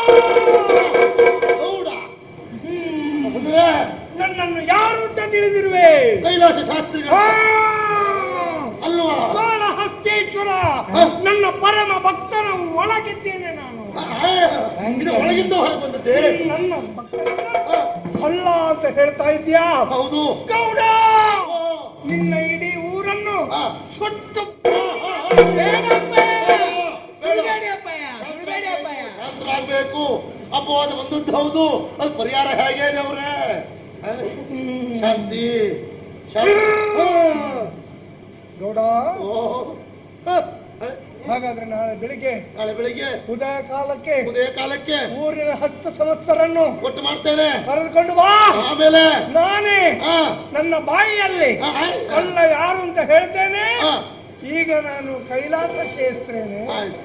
ಗೌಡ ಹ್ಮ್, ಅಂದ್ರೆ ನನ್ನನ್ನು ಯಾರು ಅಂತ ತಿಳಿದಿರುವೆ ಕೈಲಾಸ ಶಾಸ್ತ್ರಿಗಳು ಅಲ್ವಾ ಕಾಳಹಸ್ತೇಶ್ವರ ನನ್ನ ಪರಮ ಭಕ್ತನ ಒಳಗಿದ್ದೇನೆ ನಾನು ಆ, ಇದು ಒಳಗಿಂದ ಹೊರ ಬಂದದ್ದೇ ನನ್ನ ಭಕ್ತನನ್ನ ಅಲ್ಲ ಅಂತ ಹೇಳ್ತಾ ಇದ್ಯಾ ಹೌದು ಗೌಡ ಓ, ನಿನ್ನ ಇಡೀ ಊರನ್ನು ಆ. ಸುಟ್ಟು ಬೇಡಪ್ಪ ಸುಡಬೇಡಿ ಅಪ್ಪಯ್ಯ ಸುಡಬೇಡಿ ಅಪ್ಪಯ್ಯ ಶಾಂತರಾಗ್ಬೇಕು ಅಪವಾದ ಬಂದದ್ದು ಹೌದು ಅದು ಪರಿಹಾರ ಹೇಗೆ ದೇವ್ರೆ ಆ, ಶಾಂತಿ ಶಾಂತಿ ಗೌಡ ಓ, ಹ. ಹಾಗಾದ್ರೆ ನಾಳೆ ಬೆಳಿಗ್ಗೆ ನಾಳೆ ಬೆಳಿಗ್ಗೆ ಉದಯ ಕಾಲಕ್ಕೆ ಉದಯ ಕಾಲಕ್ಕೆ ಊರಿನ ಹತ್ತು ಸಂವತ್ಸರನ್ನು ಒಟ್ಟು ಮಾಡ್ತೇನೆ ಕರೆದುಕೊಂಡು ಬಾ ಆಮೇಲೆ ನಾನೇ ಆ, ನನ್ನ ಬಾಯಿಯಲ್ಲಿ ಆ, ಆ, ಕಳ್ಳ ಯಾರು ಅಂತ ಹೇಳ್ತೇನೆ ಆ, ಈಗ ನಾನು ಕೈಲಾಸ ಸೇರಿಸ್ತೇನೆ ಆಯ್ತು.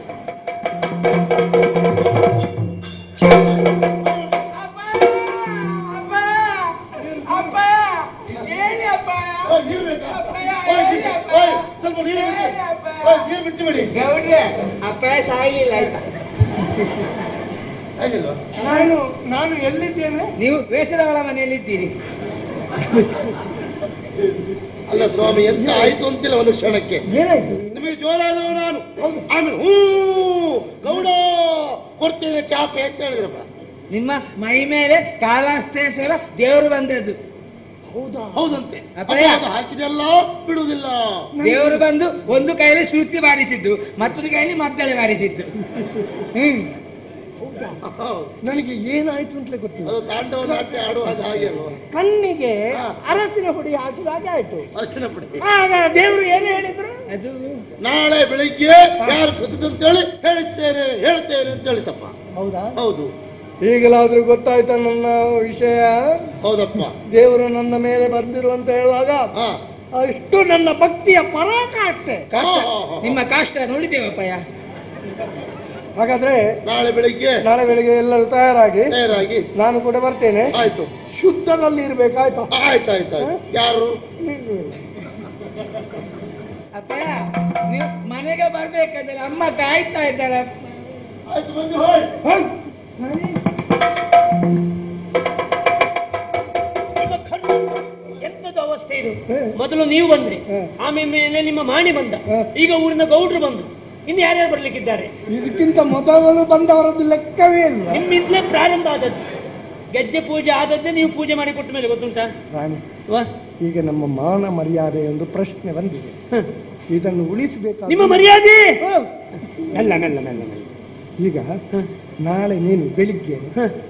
ಹೇಳಿ ಅಪ್ಪಯ್ಯ ಓ, ನೀರು ಬೇಕಾ? ಅಪ್ಪಯ್ಯ, ಓ, ಹೇಳಿ ಬಿಟ್ಟು- ಅಪ್ಪಯ್ಯ. ಓ, ಸ್ವಲ್ಪ ನೀರು ಬಿಟ್ಟು ಹೇಳಿ ಅಪ್ಪಯ್ಯ. ಓ, ನೀರು ಬಿಟ್ಟು ಬಿಡಿ ಗೌಡ್ರೆ ಅಪ್ಪಯ್ಯ ಸಾಯ್ಲಿಲ್ಲ ಆಯ್ತಾ ಆಗಿಲ್ವಾ ನಾನು ನಾನು ಎಲ್ಲಿದ್ದೇನೆ ನೀವು ವೇಷದವಳ ಮನೆಯಲ್ಲಿದ್ದೀರಿ ಅಲ್ಲ ಸ್ವಾಮಿ ಎಂತ ಆಯ್ತು ಅಂತಿಲ್ಲ ಒಂದು ಕ್ಷಣಕ್ಕೆ ಏನಾಯ್ತು ನಿಮಗೆ ಜೋರಾದವ ನಾನು ಆಮೇಲೆ ಹೂ ಗೌಡ ಕೊಡ್ತೇನೆ ಚಾಪೆ ಅಂತ ಹೇಳಿದ್ರಪ್ಪ ನಿಮ್ಮ ಮೈ ಮೇಲೆ ಕಾಲಾಸ್ತೇಶ್ವರ ದೇವರು ಬಂದದ್ದು ಹೌದಾ ಹೌದಂತೆ ಅಪ್ಪಯ್ಯ. ಅಪವಾದ ಹಾಕಿದೆಲ್ಲ ಬಿಡುವುದಿಲ್ಲ ದೇವರು ಬಂದು ಒಂದು ಕೈಯಲ್ಲಿ ಶ್ರುತಿ ಬಾರಿಸಿದ್ದು ಮತ್ತೊಂದು ಕೈಯಲ್ಲಿ ಮದ್ದಳೆ ಬಾರಿಸಿದ್ದು ಹ್ಮ್ ಹೌದು. ನನಗೆ ಏನಾಯ್ತು ಅಂತಲೇ ಗೊತ್ತಿಲ್ಲ ಅದು ತಾಂಡವ ನಾಟ್ಯ ಆಡುವಾಗ ಹಾಗೆ ಅಲ್ವಾ ಕಣ್ಣಿಗೆ ಹಾ. ಅರಸಿನ ಹುಡಿ ಹಾಕಿದಾಗ ಆಯ್ತು ಅರ್ಚನೆ ಪಡಿ ಆಗ ದೇವರು ಏನು ಹೇಳಿದ್ರು ಅದು ನಾಳೆ ಬೆಳಿಗ್ಗೆ ಯಾರು ಕದ್ದದಂತೇಳಿ ಹೇಳ್ತೇನೆ ಹೇಳ್ತೇನೆ ಅಂತ ಹೇಳಿತಪ್ಪ ಹೌದಾ ಹೌದು ಈಗಲಾದ್ರೂ ಗೊತ್ತಾಯ್ತಾ ನನ್ನ ವಿಷಯ ಹೌದಪ್ಪ ದೇವರು ನನ್ನ ಮೇಲೆ ಬಂದಿರು ಅಂತ ಹೇಳುವಾಗ ಹಾ ಅಷ್ಟು ನನ್ನ ಭಕ್ತಿಯ ಪರಾಕಾಷ್ಠೆ ಕಾಷ್ಟ ಹಾ, ಹಾ, ಹಾ. ನಿಮ್ಮ ಕಾಷ್ಟ ನೋಡಿದ್ದೇವಪ್ಪಯ್ಯ ಹಾಗಾದ್ರೆ ನಾಳೆ ಬೆಳಿಗ್ಗೆ ನಾಳೆ ಬೆಳಿಗ್ಗೆ ಎಲ್ಲರೂ ತಯಾರಾಗಿ ತಯಾರಾಗಿ ನಾನು ಕೂಡ ಬರ್ತೇನೆ ಆಯ್ತು ಶುದ್ಧದಲ್ಲಿ ಇರ್ಬೇಕಾಯ್ತು ಆಯ್ತು ಆಯ್ತು ಆಯ್ತು ಯಾರು ಅಪ್ಪಯ್ಯ ನೀವು ಮನೆಗೆ ಬರ್ಬೇಕಾದ್ರೆ ಅಮ್ಮ ಕಾಯ್ತಾ ಇದ್ದಾರೆ ಆಯ್ತು ಬಂದು ಹೋಯ್ ನಿಮ್ಮ ಕಣ್ಣು ಎಂತದು ಅವಸ್ಥೆ ಇದು ಮೊದಲು ನೀವು ಬಂದ್ರಿ ಆಮೇಲೆ ನಿಮ್ಮ ಮಾಣಿ ಬಂದ ಈಗ ಊರಿನ ಗೌಡ್ರು ಬಂದು ಇನ್ನು ಯಾರ್ಯಾರು ಬರ್ಲಿಕ್ಕಿದ್ದಾರೆ ಇದಕ್ಕಿಂತ ಮೊದಲು ಬಂದವರದ್ದು ಲೆಕ್ಕವೇ ಇಲ್ಲ ನಿಮ್ಮಿಂದಲೇ ಪ್ರಾರಂಭ ಆದದ್ದು ಗೆಜ್ಜೆ ಪೂಜೆ ಆದದ್ದೇ ನೀವು ಪೂಜೆ ಮಾಡಿ ಕೊಟ್ಟ ಮೇಲೆ ಗೊತ್ತುಂಟಾ ರಾಣಿ ವಾ ಈಗ ನಮ್ಮ ಮಾನ ಮರ್ಯಾದೆ ಒಂದು ಪ್ರಶ್ನೆ ಬಂದಿದೆ ಹ. ಇದನ್ನು ಉಳಿಸಬೇಕಾದ ನಿಮ್ಮ ಮರ್ಯಾದೆ ಮೆಲ್ಲ ಮೆಲ್ಲ ಮೆಲ್ಲ ಮೆಲ್ಲ ಈಗ ನಾಳೆ ನೀನು ಬೆಳಿಗ್ಗೆ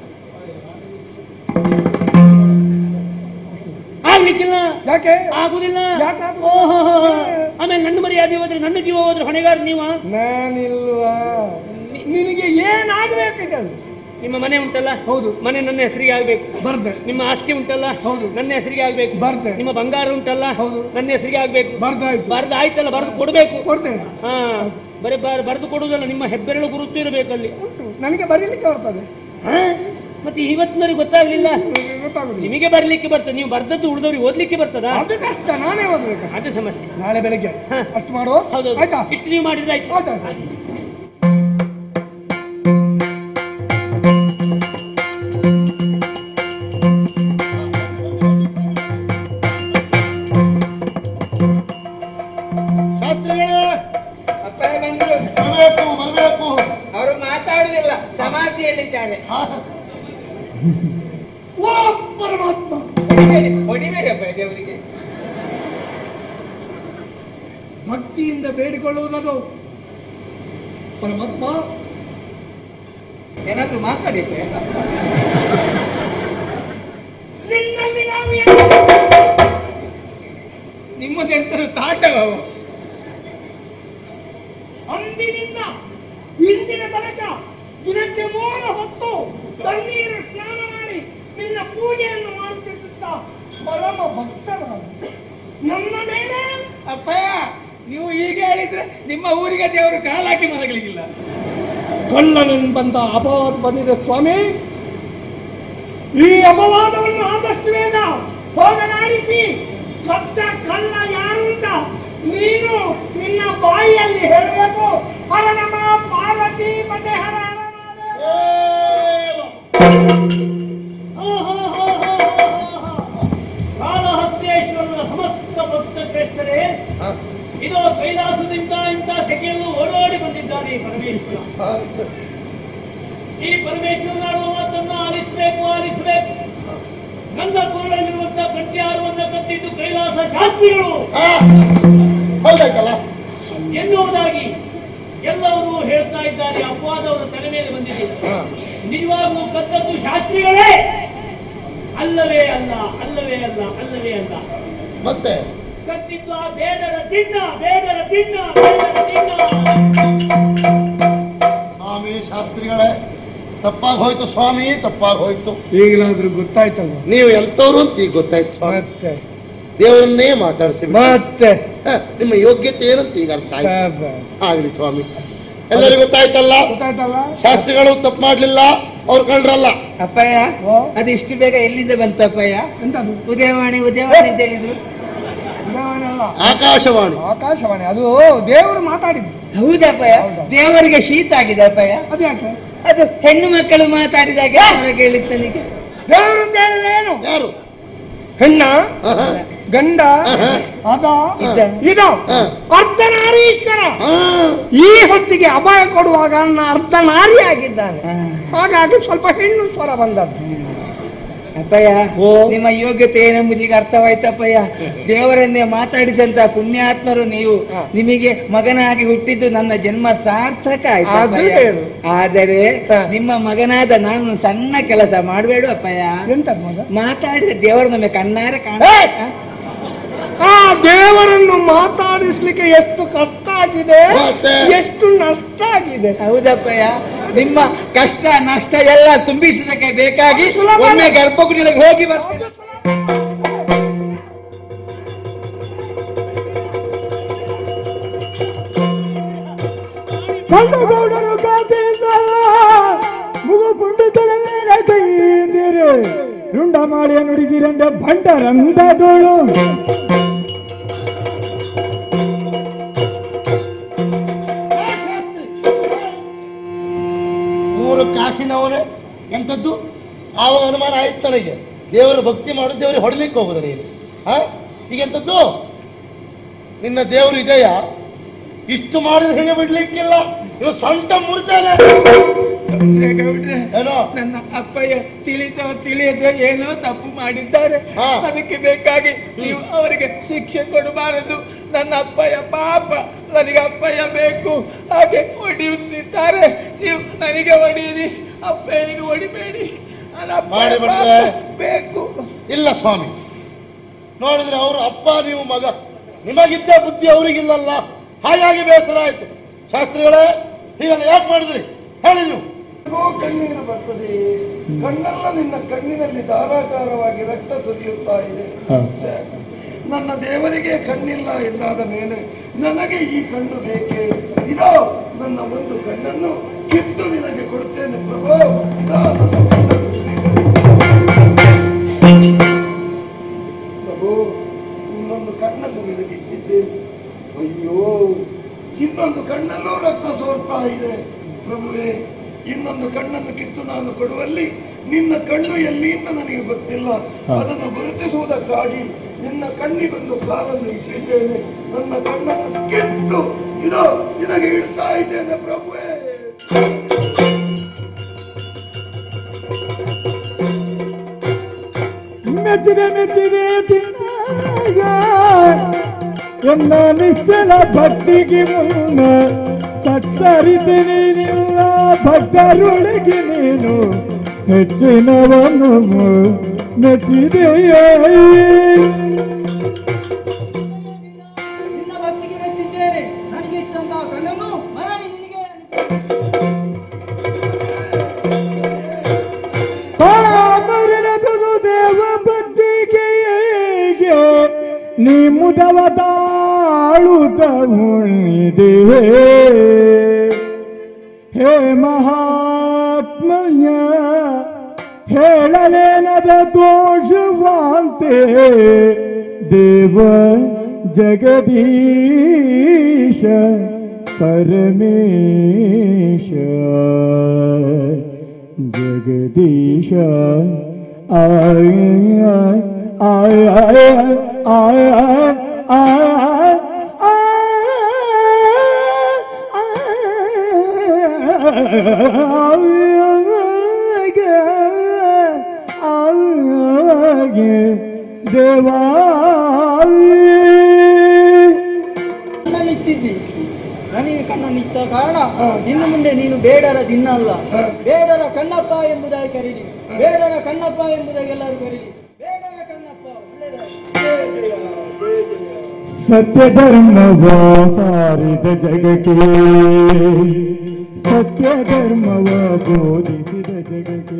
ಆಗ್ಲಿಕ್ಕಿಲ್ಲ ಯಾಕೆ ಆಗುದಿಲ್ಲ ಯಾಕಾಗುದಿಲ್ಲ? ಓಹೋ ಆಮೇಲೆ ನನ್ನ ಮರ್ಯಾದೆ ಹೋದ್ರೆ ನನ್ನ ಜೀವ ಹೋದ್ರೆ ಹೊಣೆಗಾರ ನೀವ ನಾನಿಲ್ವಾ ನಿನಗೆ ಏನಾಗಬೇಕಿದೆ ನಿಮ್ಮ ಮನೆ ಉಂಟಲ್ಲ ಹೌದು ಮನೆ ನನ್ನ ಹೆಸರಿಗೆ ಆಗ್ಬೇಕು ಬರ್ದೆ ನಿಮ್ಮ ಆಸ್ತಿ ಉಂಟಲ್ಲ ಹೌದು. ನನ್ನ ಹೆಸರಿಗೆ ಆಗ್ಬೇಕು ಬರ್ದೆ. ನಿಮ್ಮ ಬಂಗಾರ ಉಂಟಲ್ಲ ಹೌದು. ನನ್ನ ಹೆಸರಿಗೆ ಆಗ್ಬೇಕು ಬರ್ದಾಯ್ತು ಬರ್ದು ಆಯ್ತಲ್ಲ ಬರ್ದು ಕೊಡ್ಬೇಕು ಕೊಡ್ತೇನೆ ಹಾ ಬರೀ ಬರ್- ಬರ್ದು ಕೊಡುವುದಲ್ಲ ನಿಮ್ಮ ಹೆಬ್ಬೆರಳು ಗುರುತು ಇರಬೇಕಲ್ಲಿ ಉಂಟು ನನಗೆ ಬರೀಲಿಕ್ಕೆ ಬರ್ತದೆ ಹಾ? ಮತ್ತೆ ಇವತ್ತಿನವರಿಗೆ ಗೊತ್ತಾಗ್ಲಿಲ್ಲ ನನಗೆ ಗೊತ್ತಾಗುದಿಲ್ಲ ನಿಮಗೆ ಬರ್ಲಿಕ್ಕೆ ಬರ್ತದೆ ನೀವು ಬರ್ದದ್ದು ಉಳಿದವ್ರಿಗೆ ಓದ್ಲಿಕ್ಕೆ ಬರ್ತದಾ ಅದು ಕಷ್ಟ ನಾನೇ ಓದ್ಬೇಕು ಅದು ಸಮಸ್ಯೆ ನಾಳೆ ಬೆಳಿಗ್ಗೆ ಹ. ಅಷ್ಟು ಮಾಡುವ ಹೌದು ಆಯ್ತಾ ಇಷ್ಟು ನೀವು ಮಾಡಿದ್ರೆ ಆಯ್ತು ಆಯ್ತಾ ಶಾಸ್ತ್ರಿಗಳೇ ಅಪ್ಪಯ್ಯ ಬಂದರು ಬರಬೇಕು ಬರಬೇಕು ಅವರು ಮಾತಾಡುದಿಲ್ಲ ಸಮಾಧಿಯಲ್ಲಿದ್ದಾರೆ ಹಾ ಓ ಪರಮಾತ್ಮ ಹೊಡಿಬೇಡಿ ಹೊಡಿಬೇಡಪ್ಪ ದೇವರಿಗೆ ಭಕ್ತಿಯಿಂದ ಬೇಡಿಕೊಳ್ಳುವುದದು ಪರಮಾತ್ಮ ಏನಾದ್ರೂ ಮಾತಾಡಿ ನಿನ್ನಲ್ಲಿ ನಾವು ಏನು ನಿಮ್ಮದೆಂತರೂ ತಾಟವ ಅಂದಿನಿಂದ ಇಂದಿನ ತನಕ ದಿನಕ್ಕೆ ಮೂರು ಹೊತ್ತು ತಣ್ಣೀರು ಸ್ನಾನ ಮಾಡಿ ನಿನ್ನ ಪೂಜೆಯನ್ನು ಮಾಡುತ್ತಿದ್ದ ಪರಮ ಭಕ್ತರಾದ ನನ್ನ ಮೇಲೆ ಅಪ್ಪಯ್ಯ ನೀವು ಈಗ ಹೇಳಿದ್ರೆ ನಿಮ್ಮ ಊರಿಗೆ ದೇವರು ಕಾಲಾಕಿ ಮಲಗಲಿಕ್ಕಿಲ್ಲ ಕಳ್ಳನಿಂದ ಬಂದ ಅಪವಾದ ಬಂದಿದೆ ಸ್ವಾಮಿ ಈ ಅಪವಾದವನ್ನು ಆದಷ್ಟು ಬೇಗ ಹೋಗಲಾಡಿಸಿ ಸತ್ತ ಕಳ್ಳ ಯಾರು ಅಂತ ನೀನು ನಿನ್ನ ಬಾಯಿಯಲ್ಲಿ ಹೇಳಬೇಕು ಹರ ನಮ ಪಾರ್ವತಿ ಪತೆ ಹರ ಹರ ಮಹಾದೇವ. ಕಾಳಹಸ್ತೇಶ್ವರನ ಸಮಸ್ತ ಭಕ್ತ ಶ್ರೇಷ್ಠರೇ ಇದು ಕೈಲಾಸದಿಂದ ಇಂಥ ಸೆಕೆಯನ್ನು ಓಡೋಡಿ ಬಂದಿದ್ದಾನೆ ಈ ಪರಮೇಶ್ವರ ಈ ಪರಮೇಶ್ವರನ ಆಡುವ ಮಾತನ್ನು ಆಲಿಸಬೇಕು ಆಲಿಸಬೇಕು ನನ್ನ ಕುರುಳಲ್ಲಿರುವಂತಹ ಕಟ್ಯಾರವನ್ನು ಕಟ್ಟಿದ್ದು ಕೈಲಾಸ ಶಾಸ್ತ್ರಿಗಳು ಹೌದಾಯ್ತಲ್ಲ ಎನ್ನುವುದಾಗಿ ಎಲ್ಲವನ್ನೂ ಹೇಳ್ತಾ ಇದ್ದಾರೆ ಅಪವಾದವರ ತಲೆ ಮೇಲೆ ಬಂದಿದೆ ನಿಜವಾಗ್ಲೂ ಕದ್ದದ್ದು ಶಾಸ್ತ್ರಿಗಳೇ ಅಲ್ಲವೇ ಅಲ್ಲ ಅಲ್ಲವೇ ಅಲ್ಲ ಅಲ್ಲವೇ ಅಲ್ಲ ಮತ್ತೆ ಕತ್ತಿದ್ದು ಆ ಬೇಡರ ತಿನ್ನ ಬೇಡರ ತಿನ್ನ ಬೇಡರ ತಿನ್ನ ಸ್ವಾಮಿ ಶಾಸ್ತ್ರಿಗಳೇ ತಪ್ಪಾಗಿ ಹೋಯ್ತು ಸ್ವಾಮಿ ತಪ್ಪಾಗಿ ಹೋಯ್ತು ಈಗಲಾದ್ರೂ ಗೊತ್ತಾಯ್ತಲ್ಲ ನೀವು ಎಂತವ್ರು ಅಂತ ಈಗ ಗೊತ್ತಾಯ್ತು ಸ್ವಾಮಿ ಮತ್ತೆ ದೇವರನ್ನೇ ಮಾತಾಡಿಸಿ ಮತ್ತೆ ನಿಮ್ಮ ಯೋಗ್ಯತೆ ಏನಂತ ಈಗ ಅರ್ಥ ಆಯ್ತು ಶಾಬಾಸ್. ಆಗ್ಲಿ ಸ್ವಾಮಿ ಎಲ್ಲರಿಗೂ ಗೊತ್ತಾಯ್ತಲ್ಲ ಗೊತ್ತಾಯ್ತಲ್ಲ ಶಾಸ್ತ್ರಿಗಳು ತಪ್ಪು ಮಾಡ್ಲಿಲ್ಲ ಅವ್ರು ಕಳ್ರಲ್ಲ ಅಪ್ಪಯ್ಯ ಓ. ಅದು ಇಷ್ಟು ಬೇಗ ಎಲ್ಲಿಂದ ಬಂತಪ್ಪಯ್ಯ ಎಂತದು ಉದಯವಾಣಿ ಉದಯವಾಣಿ ಅಂತ ಹೇಳಿದ್ರು ಉದಾಹರಣೆ ಅಲ್ಲ ಆಕಾಶವಾಣಿ ಆಕಾಶವಾಣಿ ಅದು ದೇವರು ಮಾತಾಡಿದ್ದು ಹೌದಪ್ಪಯ್ಯ ಹೌದಾ? ದೇವರಿಗೆ ಶೀತ ಆಗಿದೆ ಅಪ್ಪಯ್ಯ ಅದು ಯಾಕೆ ಅದು ಹೆಣ್ಣು ಮಕ್ಕಳು ಮಾತಾಡಿದಾಗ ಅವರಿಗೆ ಹೇಳಿತ್ತು ನನಗೆ ದೇವರು ಅಂತ ಹೇಳಿದ್ರೆ ಏನು ಯಾರು ಹೆಣ್ಣ ಆಹಾ. ಗಂಡ ಆಹಾ. ಅದ ಇದ್ದ. ಇದು ಹಾ. ಅರ್ಧನಾರೀಶ್ವರ ಆ, ಈ ಹೊತ್ತಿಗೆ ಅಭಯ ಕೊಡುವಾಗ ನನ್ನ ಅರ್ಧನಾರಿ ಆಗಿದ್ದಾನೆ ಹಾಗಾಗಿ ಸ್ವಲ್ಪ ಹೆಣ್ಣು ಸ್ವರ ಬಂದದ್ದು ಅಪ್ಪಯ್ಯ ಓ. ನಿಮ್ಮ ಯೋಗ್ಯತೆ ಏನೆಂಬುದು ಈಗ ಅರ್ಥವಾಯ್ತಪ್ಪಯ್ಯ ದೇವರನ್ನೇ ಮಾತಾಡಿಸಂತ ಪುಣ್ಯಾತ್ಮರು ನೀವು ಹಾ. ನಿಮಗೆ ಮಗನಾಗಿ ಹುಟ್ಟಿದ್ದು ನನ್ನ ಜನ್ಮ ಸಾರ್ಥಕ ಆಯ್ತು ಅದು ಅಪ್ಪಯ್ಯ. ಹೇಳು. ಆದರೆ ಹಾ. ನಿಮ್ಮ ಮಗನಾದ ನಾನು ಸಣ್ಣ ಕೆಲಸ ಮಾಡಬೇಡ ಅಪ್ಪಯ್ಯ ಎಂತ ಮಗ ಮಾತಾಡಿದ ದೇವರು ನಮಗೆ ಕಣ್ಣಾರೆ ಕಾಣ ಏ! ಆ ದೇವರನ್ನು ಮಾತಾಡಿಸ್ಲಿಕ್ಕೆ ಎಷ್ಟು ಕಷ್ಟ ಆಗಿದೆ ಮತ್ತೆ? ಎಷ್ಟು ನಷ್ಟ ಆಗಿದೆ ಹೌದಪ್ಪಯ್ಯ ನಿಮ್ಮ ಕಷ್ಟ ನಷ್ಟ ಎಲ್ಲ ತುಂಬಿಸುವುದಕ್ಕೆ ಬೇಕಾಗಿ ಸುಲಭ. ಒಮ್ಮೆ ಗರ್ಭಗುಡಿಯೊಳಗೆ ಹೋಗಿ ಬರ್ತೇನೆ ಗೌಡರು ಕಾತೆಯಿಂದ ಮುಗು ಪುಂಡಿತಲ ಮೇಲೆ ಕೈಯಿಂದಿರೆ ರುಂಡ ಮಾಳಿಯ ನುಡಿದಿರಂದ ಭಂಡರಂದದೋಳು ಮೂರು ಕಾಸಿನವನೇ ಎಂತದ್ದು ಆವಾಗ ಅನುಮಾನ ಆಯ್ತು ನನಗೆ ದೇವರ ಭಕ್ತಿ ಮಾಡು ದೇವರಿಗೆ ಹೊಡಲಿಕ್ಕೆ ಹೋಗುದ ನೀನು ಹಾ ಈಗ ಎಂತದ್ದು ನಿನ್ನ ದೇವರು ಇದೆಯಾ ಇಷ್ಟು ಮಾಡಿದ್ರೆ ಹೇಗೆ ಬಿಡ್ಲಿಕ್ಕಿಲ್ಲ ಇವ ಸ್ವಂತ ಮುಡ್ತಾನೆ ಗೌಡ್ರೆ, ಗೌಡ್ರೆ, ಏನೋ ನನ್ನ ಅಪ್ಪಯ್ಯ ತಿಳಿದ ತಿಳಿಯದೆ ಏನೋ ತಪ್ಪು ಮಾಡಿದ್ದಾರೆ ಹಾ. ಅದಕ್ಕೆ ಬೇಕಾಗಿ ನೀವು ಅವರಿಗೆ ಶಿಕ್ಷೆ ಕೊಡಬಾರದು ನನ್ನ ಅಪ್ಪಯ್ಯ ಪಾಪ ನನಗೆ ಅಪ್ಪಯ್ಯ ಬೇಕು ಹಾಗೆ ಹೊಡೆಯುತ್ತಿದ್ದಾರೆ ನೀವು ನನಗೆ ಹೊಡೆಯಿರಿ ಅಪ್ಪಯ್ಯನಿಗೆ ಹೊಡಿಬೇಡಿ ನನ್ನ ಅಪ್ಪಯ್ಯ ಮಾಡಿ ಬಿಟ್ರೆ? ಪಾಪ ಬೇಕು ಇಲ್ಲ ಸ್ವಾಮಿ ನೋಡಿದ್ರೆ ಅವರು ಅಪ್ಪ ನೀವು ಮಗ ನಿಮಗಿದ್ದ ಬುದ್ಧಿ ಅವರಿಗಿಲ್ಲಲ್ಲ ಹಾಗಾಗಿ ಬೇಸರ ಆಯ್ತು ಶಾಸ್ತ್ರಿಗಳೇ ಹೀಗೆಲ್ಲ ಯಾಕೆ ಮಾಡಿದ್ರಿ ಹೇಳಿ ನೀವು ನನಗೋ ಕಣ್ಣೀರು ಬರ್ತದೆ ಕಣ್ಣೆಲ್ಲ ನಿನ್ನ ಕಣ್ಣಿನಲ್ಲಿ ಧಾರಾಕಾರವಾಗಿ ರಕ್ತ ಸುರಿಯುತ್ತಾ ಇದೆ ಛೆ, ನನ್ನ ದೇವರಿಗೆ ಕಣ್ಣಿಲ್ಲ ಎಂದಾದ ಮೇಲೆ ನನಗೆ ಈ ಕಣ್ಣು ಬೇಕೇ ಇದೋ ನನ್ನ ಒಂದು ಕಣ್ಣನ್ನು ಕಿತ್ತು ನಿನಗೆ ಕೊಡುತ್ತೇನೆ ಪ್ರಭು ಇದೋ ನನ್ನ ಕಣ್ಣನ್ನು ಸ್ವೀಕರಿಸು. ಪ್ರಭು ಇನ್ನೊಂದು ಕಣ್ಣನ್ನು ನಿನಗೆ ಇಟ್ಟಿದ್ದೇನೆ ಅಯ್ಯೋ ಇನ್ನೊಂದು ಕಣ್ಣಲ್ಲೂ ರಕ್ತ ಸೋರ್ತಾ ಇದೆ ಪ್ರಭುವೇ ಇನ್ನೊಂದು ಕಣ್ಣನ್ನು ಕಿತ್ತು ನಾನು ಕೊಡುವಲ್ಲಿ ನಿನ್ನ ಕಣ್ಣು ಎಲ್ಲಿ ಅಂತ ನನಗೆ ಗೊತ್ತಿಲ್ಲ ಅದನ್ನು ಗುರುತಿಸುವುದಕ್ಕಾಗಿ ನಿನ್ನ ಕಣ್ಣಿಗೊಂದು ಕಾಲನ್ನು ಇಟ್ಟಿದ್ದೇನೆ ನನ್ನ ಕಣ್ಣನ್ನು ಕಿತ್ತು ಇದು ನಿನಗೆ ಇಡ್ತಾ ಇದ್ದೇನೆ ಪ್ರಭುವೇ ಮೆಚ್ಚಿದೆ ಮೆಚ್ಚಿದೆ ತಿನ್ನಾಗ ಎನ್ನ ನಿಶ್ಚಲ ಭಕ್ತಿಗೆ ಮುನ್ನ ಸತ್ತರಿತೇನೆ ನಿನ್ನ ಭಕ್ತರೊಳಗೆ ನೀನು ಹೆಚ್ಚಿನವನು ಮೆಚ್ಚಿದೆಯೇ ನಿನ್ನ ಭಕ್ತಿಗೆ ಮೆಚ್ಚಿದ್ದೇನೆ ನನಗೆ ಇಷ್ಟಂತ ಕಣ್ಣನ್ನು ಮರಳಿ ನಿನಗೆ ಪಾಮರನದು ದೇವ ಬದ್ದಿಗೆ ನೀ ಮುದವ ತಾಳುತ್ತ ಉಣಿದೆ ಹೇ ಮಹಾತ್ಮಯ ಹೇಳಲೇನದ ದೋಷವಾಂತೆ ದೇವ ಜಗದೀಶ ಪರಮೇಶ ಜಗದೀಶ ಆಯ ಆಯ ಆಯ ಆಯ ದೇವಾ ಕಣ್ಣನ್ನಿಟ್ಟಿದ್ದಿ ನನಗೆ ಕಣ್ಣನ್ನಿಟ್ಟ ಕಾರಣ ಇನ್ನು ಮುಂದೆ ನೀನು ಬೇಡರ ದಿನ್ನಲ್ಲ ಬೇಡರ ಕಣ್ಣಪ್ಪ ಎಂಬುದಾಗಿ ಕರೀಲಿ ಬೇಡರ ಕಣ್ಣಪ್ಪ ಎಂಬುದಾಗಿ ಎಲ್ಲರೂ ಕರೀಲಿ ಬೇಡರ ಕಣ್ಣಪ್ಪ ಒಳ್ಳೆಯದಾಗಿ ಸತ್ಯ ಧರ್ಮವ ಸಾರಿದ ಜಗಕ್ಕೆ ಸತ್ಯ ಧರ್ಮವ ಬೋಧಿಸಿದ ಜಗಕ್ಕೆ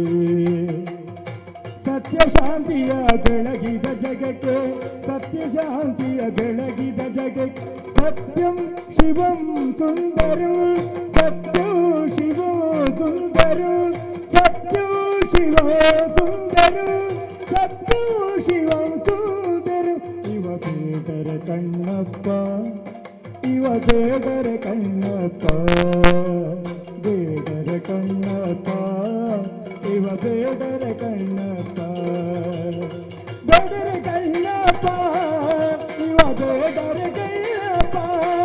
ಸತ್ಯ ಶಾಂತಿಯ ಬೆಳಗಿದ ಜಗಕ್ಕೆ ಸತ್ಯ ಶಾಂತಿಯ ಬೆಳಗಿದ ಜಗಕ್ಕೆ ಸತ್ಯಂ ಶಿವಂ ಸುಂದರಂ ಸತ್ಯಂ ಶಿವೋ ಸುಂದರಂ ಸತ್ಯಂ ಶಿವೋ ಸುಂದರಂ ಸತ್ಯಂ ಶಿವಂ ಸುಂದರಂ ಇವ ಬೇಡರ ಕಣ್ಣಪ್ಪ ಇವ ಬೇಡರ ಕಣ್ಣಪ್ಪ ಬೇಡರ ಕಣ್ಣಪ್ಪ ಇವ ಬೇಡರ ಕಣ್ಣಪ್ಪ ಬೇಡರ ಕಣ್ಣಪ್ಪ ಇವ ಬೇಡರ ಕಣ್ಣಪ್ಪ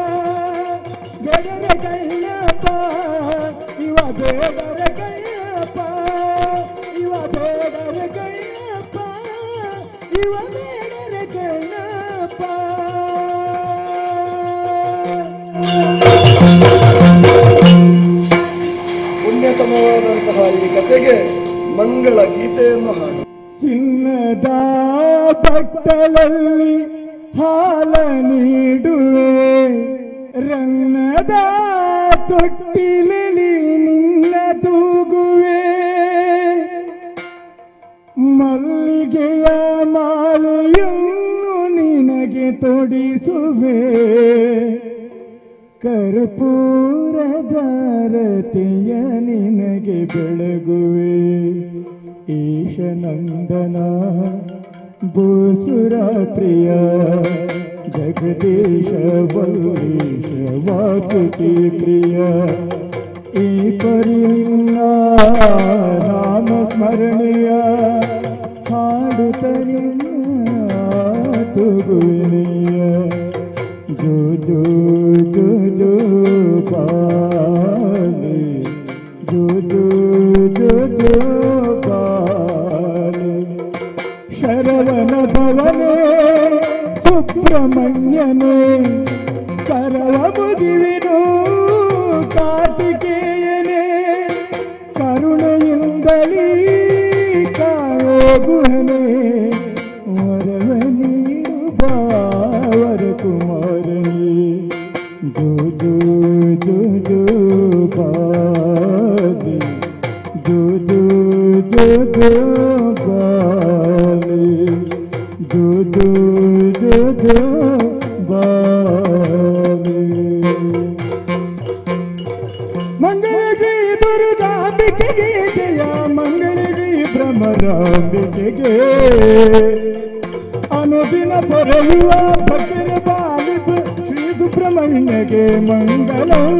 ಬೇಡರ ಕಣ್ಣಪ್ಪ ಇವ ಬೇಡರ ಕಣ್ಣಪ್ಪ ಇವ ಬೇಡರ ಕಣ್ಣಪ್ಪ ಇವ ಬೇಡರ ಕಣ್ಣಪ್ಪ ಪುಣ್ಯತಮವಾದಂತಹ ಈ ಕಥೆಗೆ ಮಂಗಳ ಗೀತೆಯನ್ನು ಹಾಡು ಚಿನ್ನದ ಬಟ್ಟಲಲ್ಲಿ ಹಾಲ ನೀಡುವೆ ರನ್ನದ ತೊಟ್ಟಿಲಲ್ಲಿ ನಿನ್ನ ತೂಗುವೆ ಮಲ್ಲಿಗೆಯ ಮಾಲೆಯನ್ನು ನಿನಗೆ ತೊಡಿಸುವೆ ಕರ್ಪೂರದಾರತಿಯ ನಿನಗೆ ಬೆಳಗುವೆ ಈಶನಂದನ ಭೂಸುರ ಪ್ರಿಯ ಜಗದೀಶ ವಲ್ಲೀಶ ವಾಸುಕಿ ಪ್ರಿಯ ಈ ಪರಿನ್ನ ನಾಮ ಸ್ಮರಣೆಯ ಹಾಡುತ್ತನಿನ್ನ ತುಗುವಿನಿಯ ಜೋ ಜೋ ಜೋ ಜೋ ಬಾಲಿ ಜೋ ಜೋ ಜೋ ಜೋ ಬಾಲಿ ಶರವಣ ಭವನೇ ಸುಬ್ರಹ್ಮಣ್ಯನೇ ಕರವ ಮುಗಿವಿನು ಕಾರ್ತಿಕೇಯನೇ ಕರುಣೆಯಿಂದಲೀ ಕಾಯೋಗುಹನೇ ವರವ ನೀಡು ಬಾವರ ಕುಮಾರನೇ ಜೋ ಜೋ ಜೋ ಜೋ ಬಾಲಿ ಜೋ ಜೋ ಜೋ ಜೋ ಬಾಲಿ ಜೋ ಜೋ ಜೋ ಜೋ ಬಾಲಿ ಮಂಗಳಗಿ ದುರ್ಗಾಂಬಿಕೆಗೆ ಜಯ ಮಂಗಳಗಿ ಭ್ರಮರಾಂಬಿಕೆಗೆ ಅನುದಿನ ಪೊರೆಯುವ ಭಕ್ತರ ಬಾಲಿಬ ಶ್ರೀ ಸುಬ್ರಹ್ಮಣ್ಯಗೆ ಮಂಗಲಂ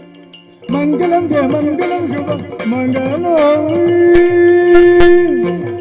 ಮಂಗಲಂ ಜಯ ಮಂಗಲಂ ಶುಭ ಮಂಗಲಂ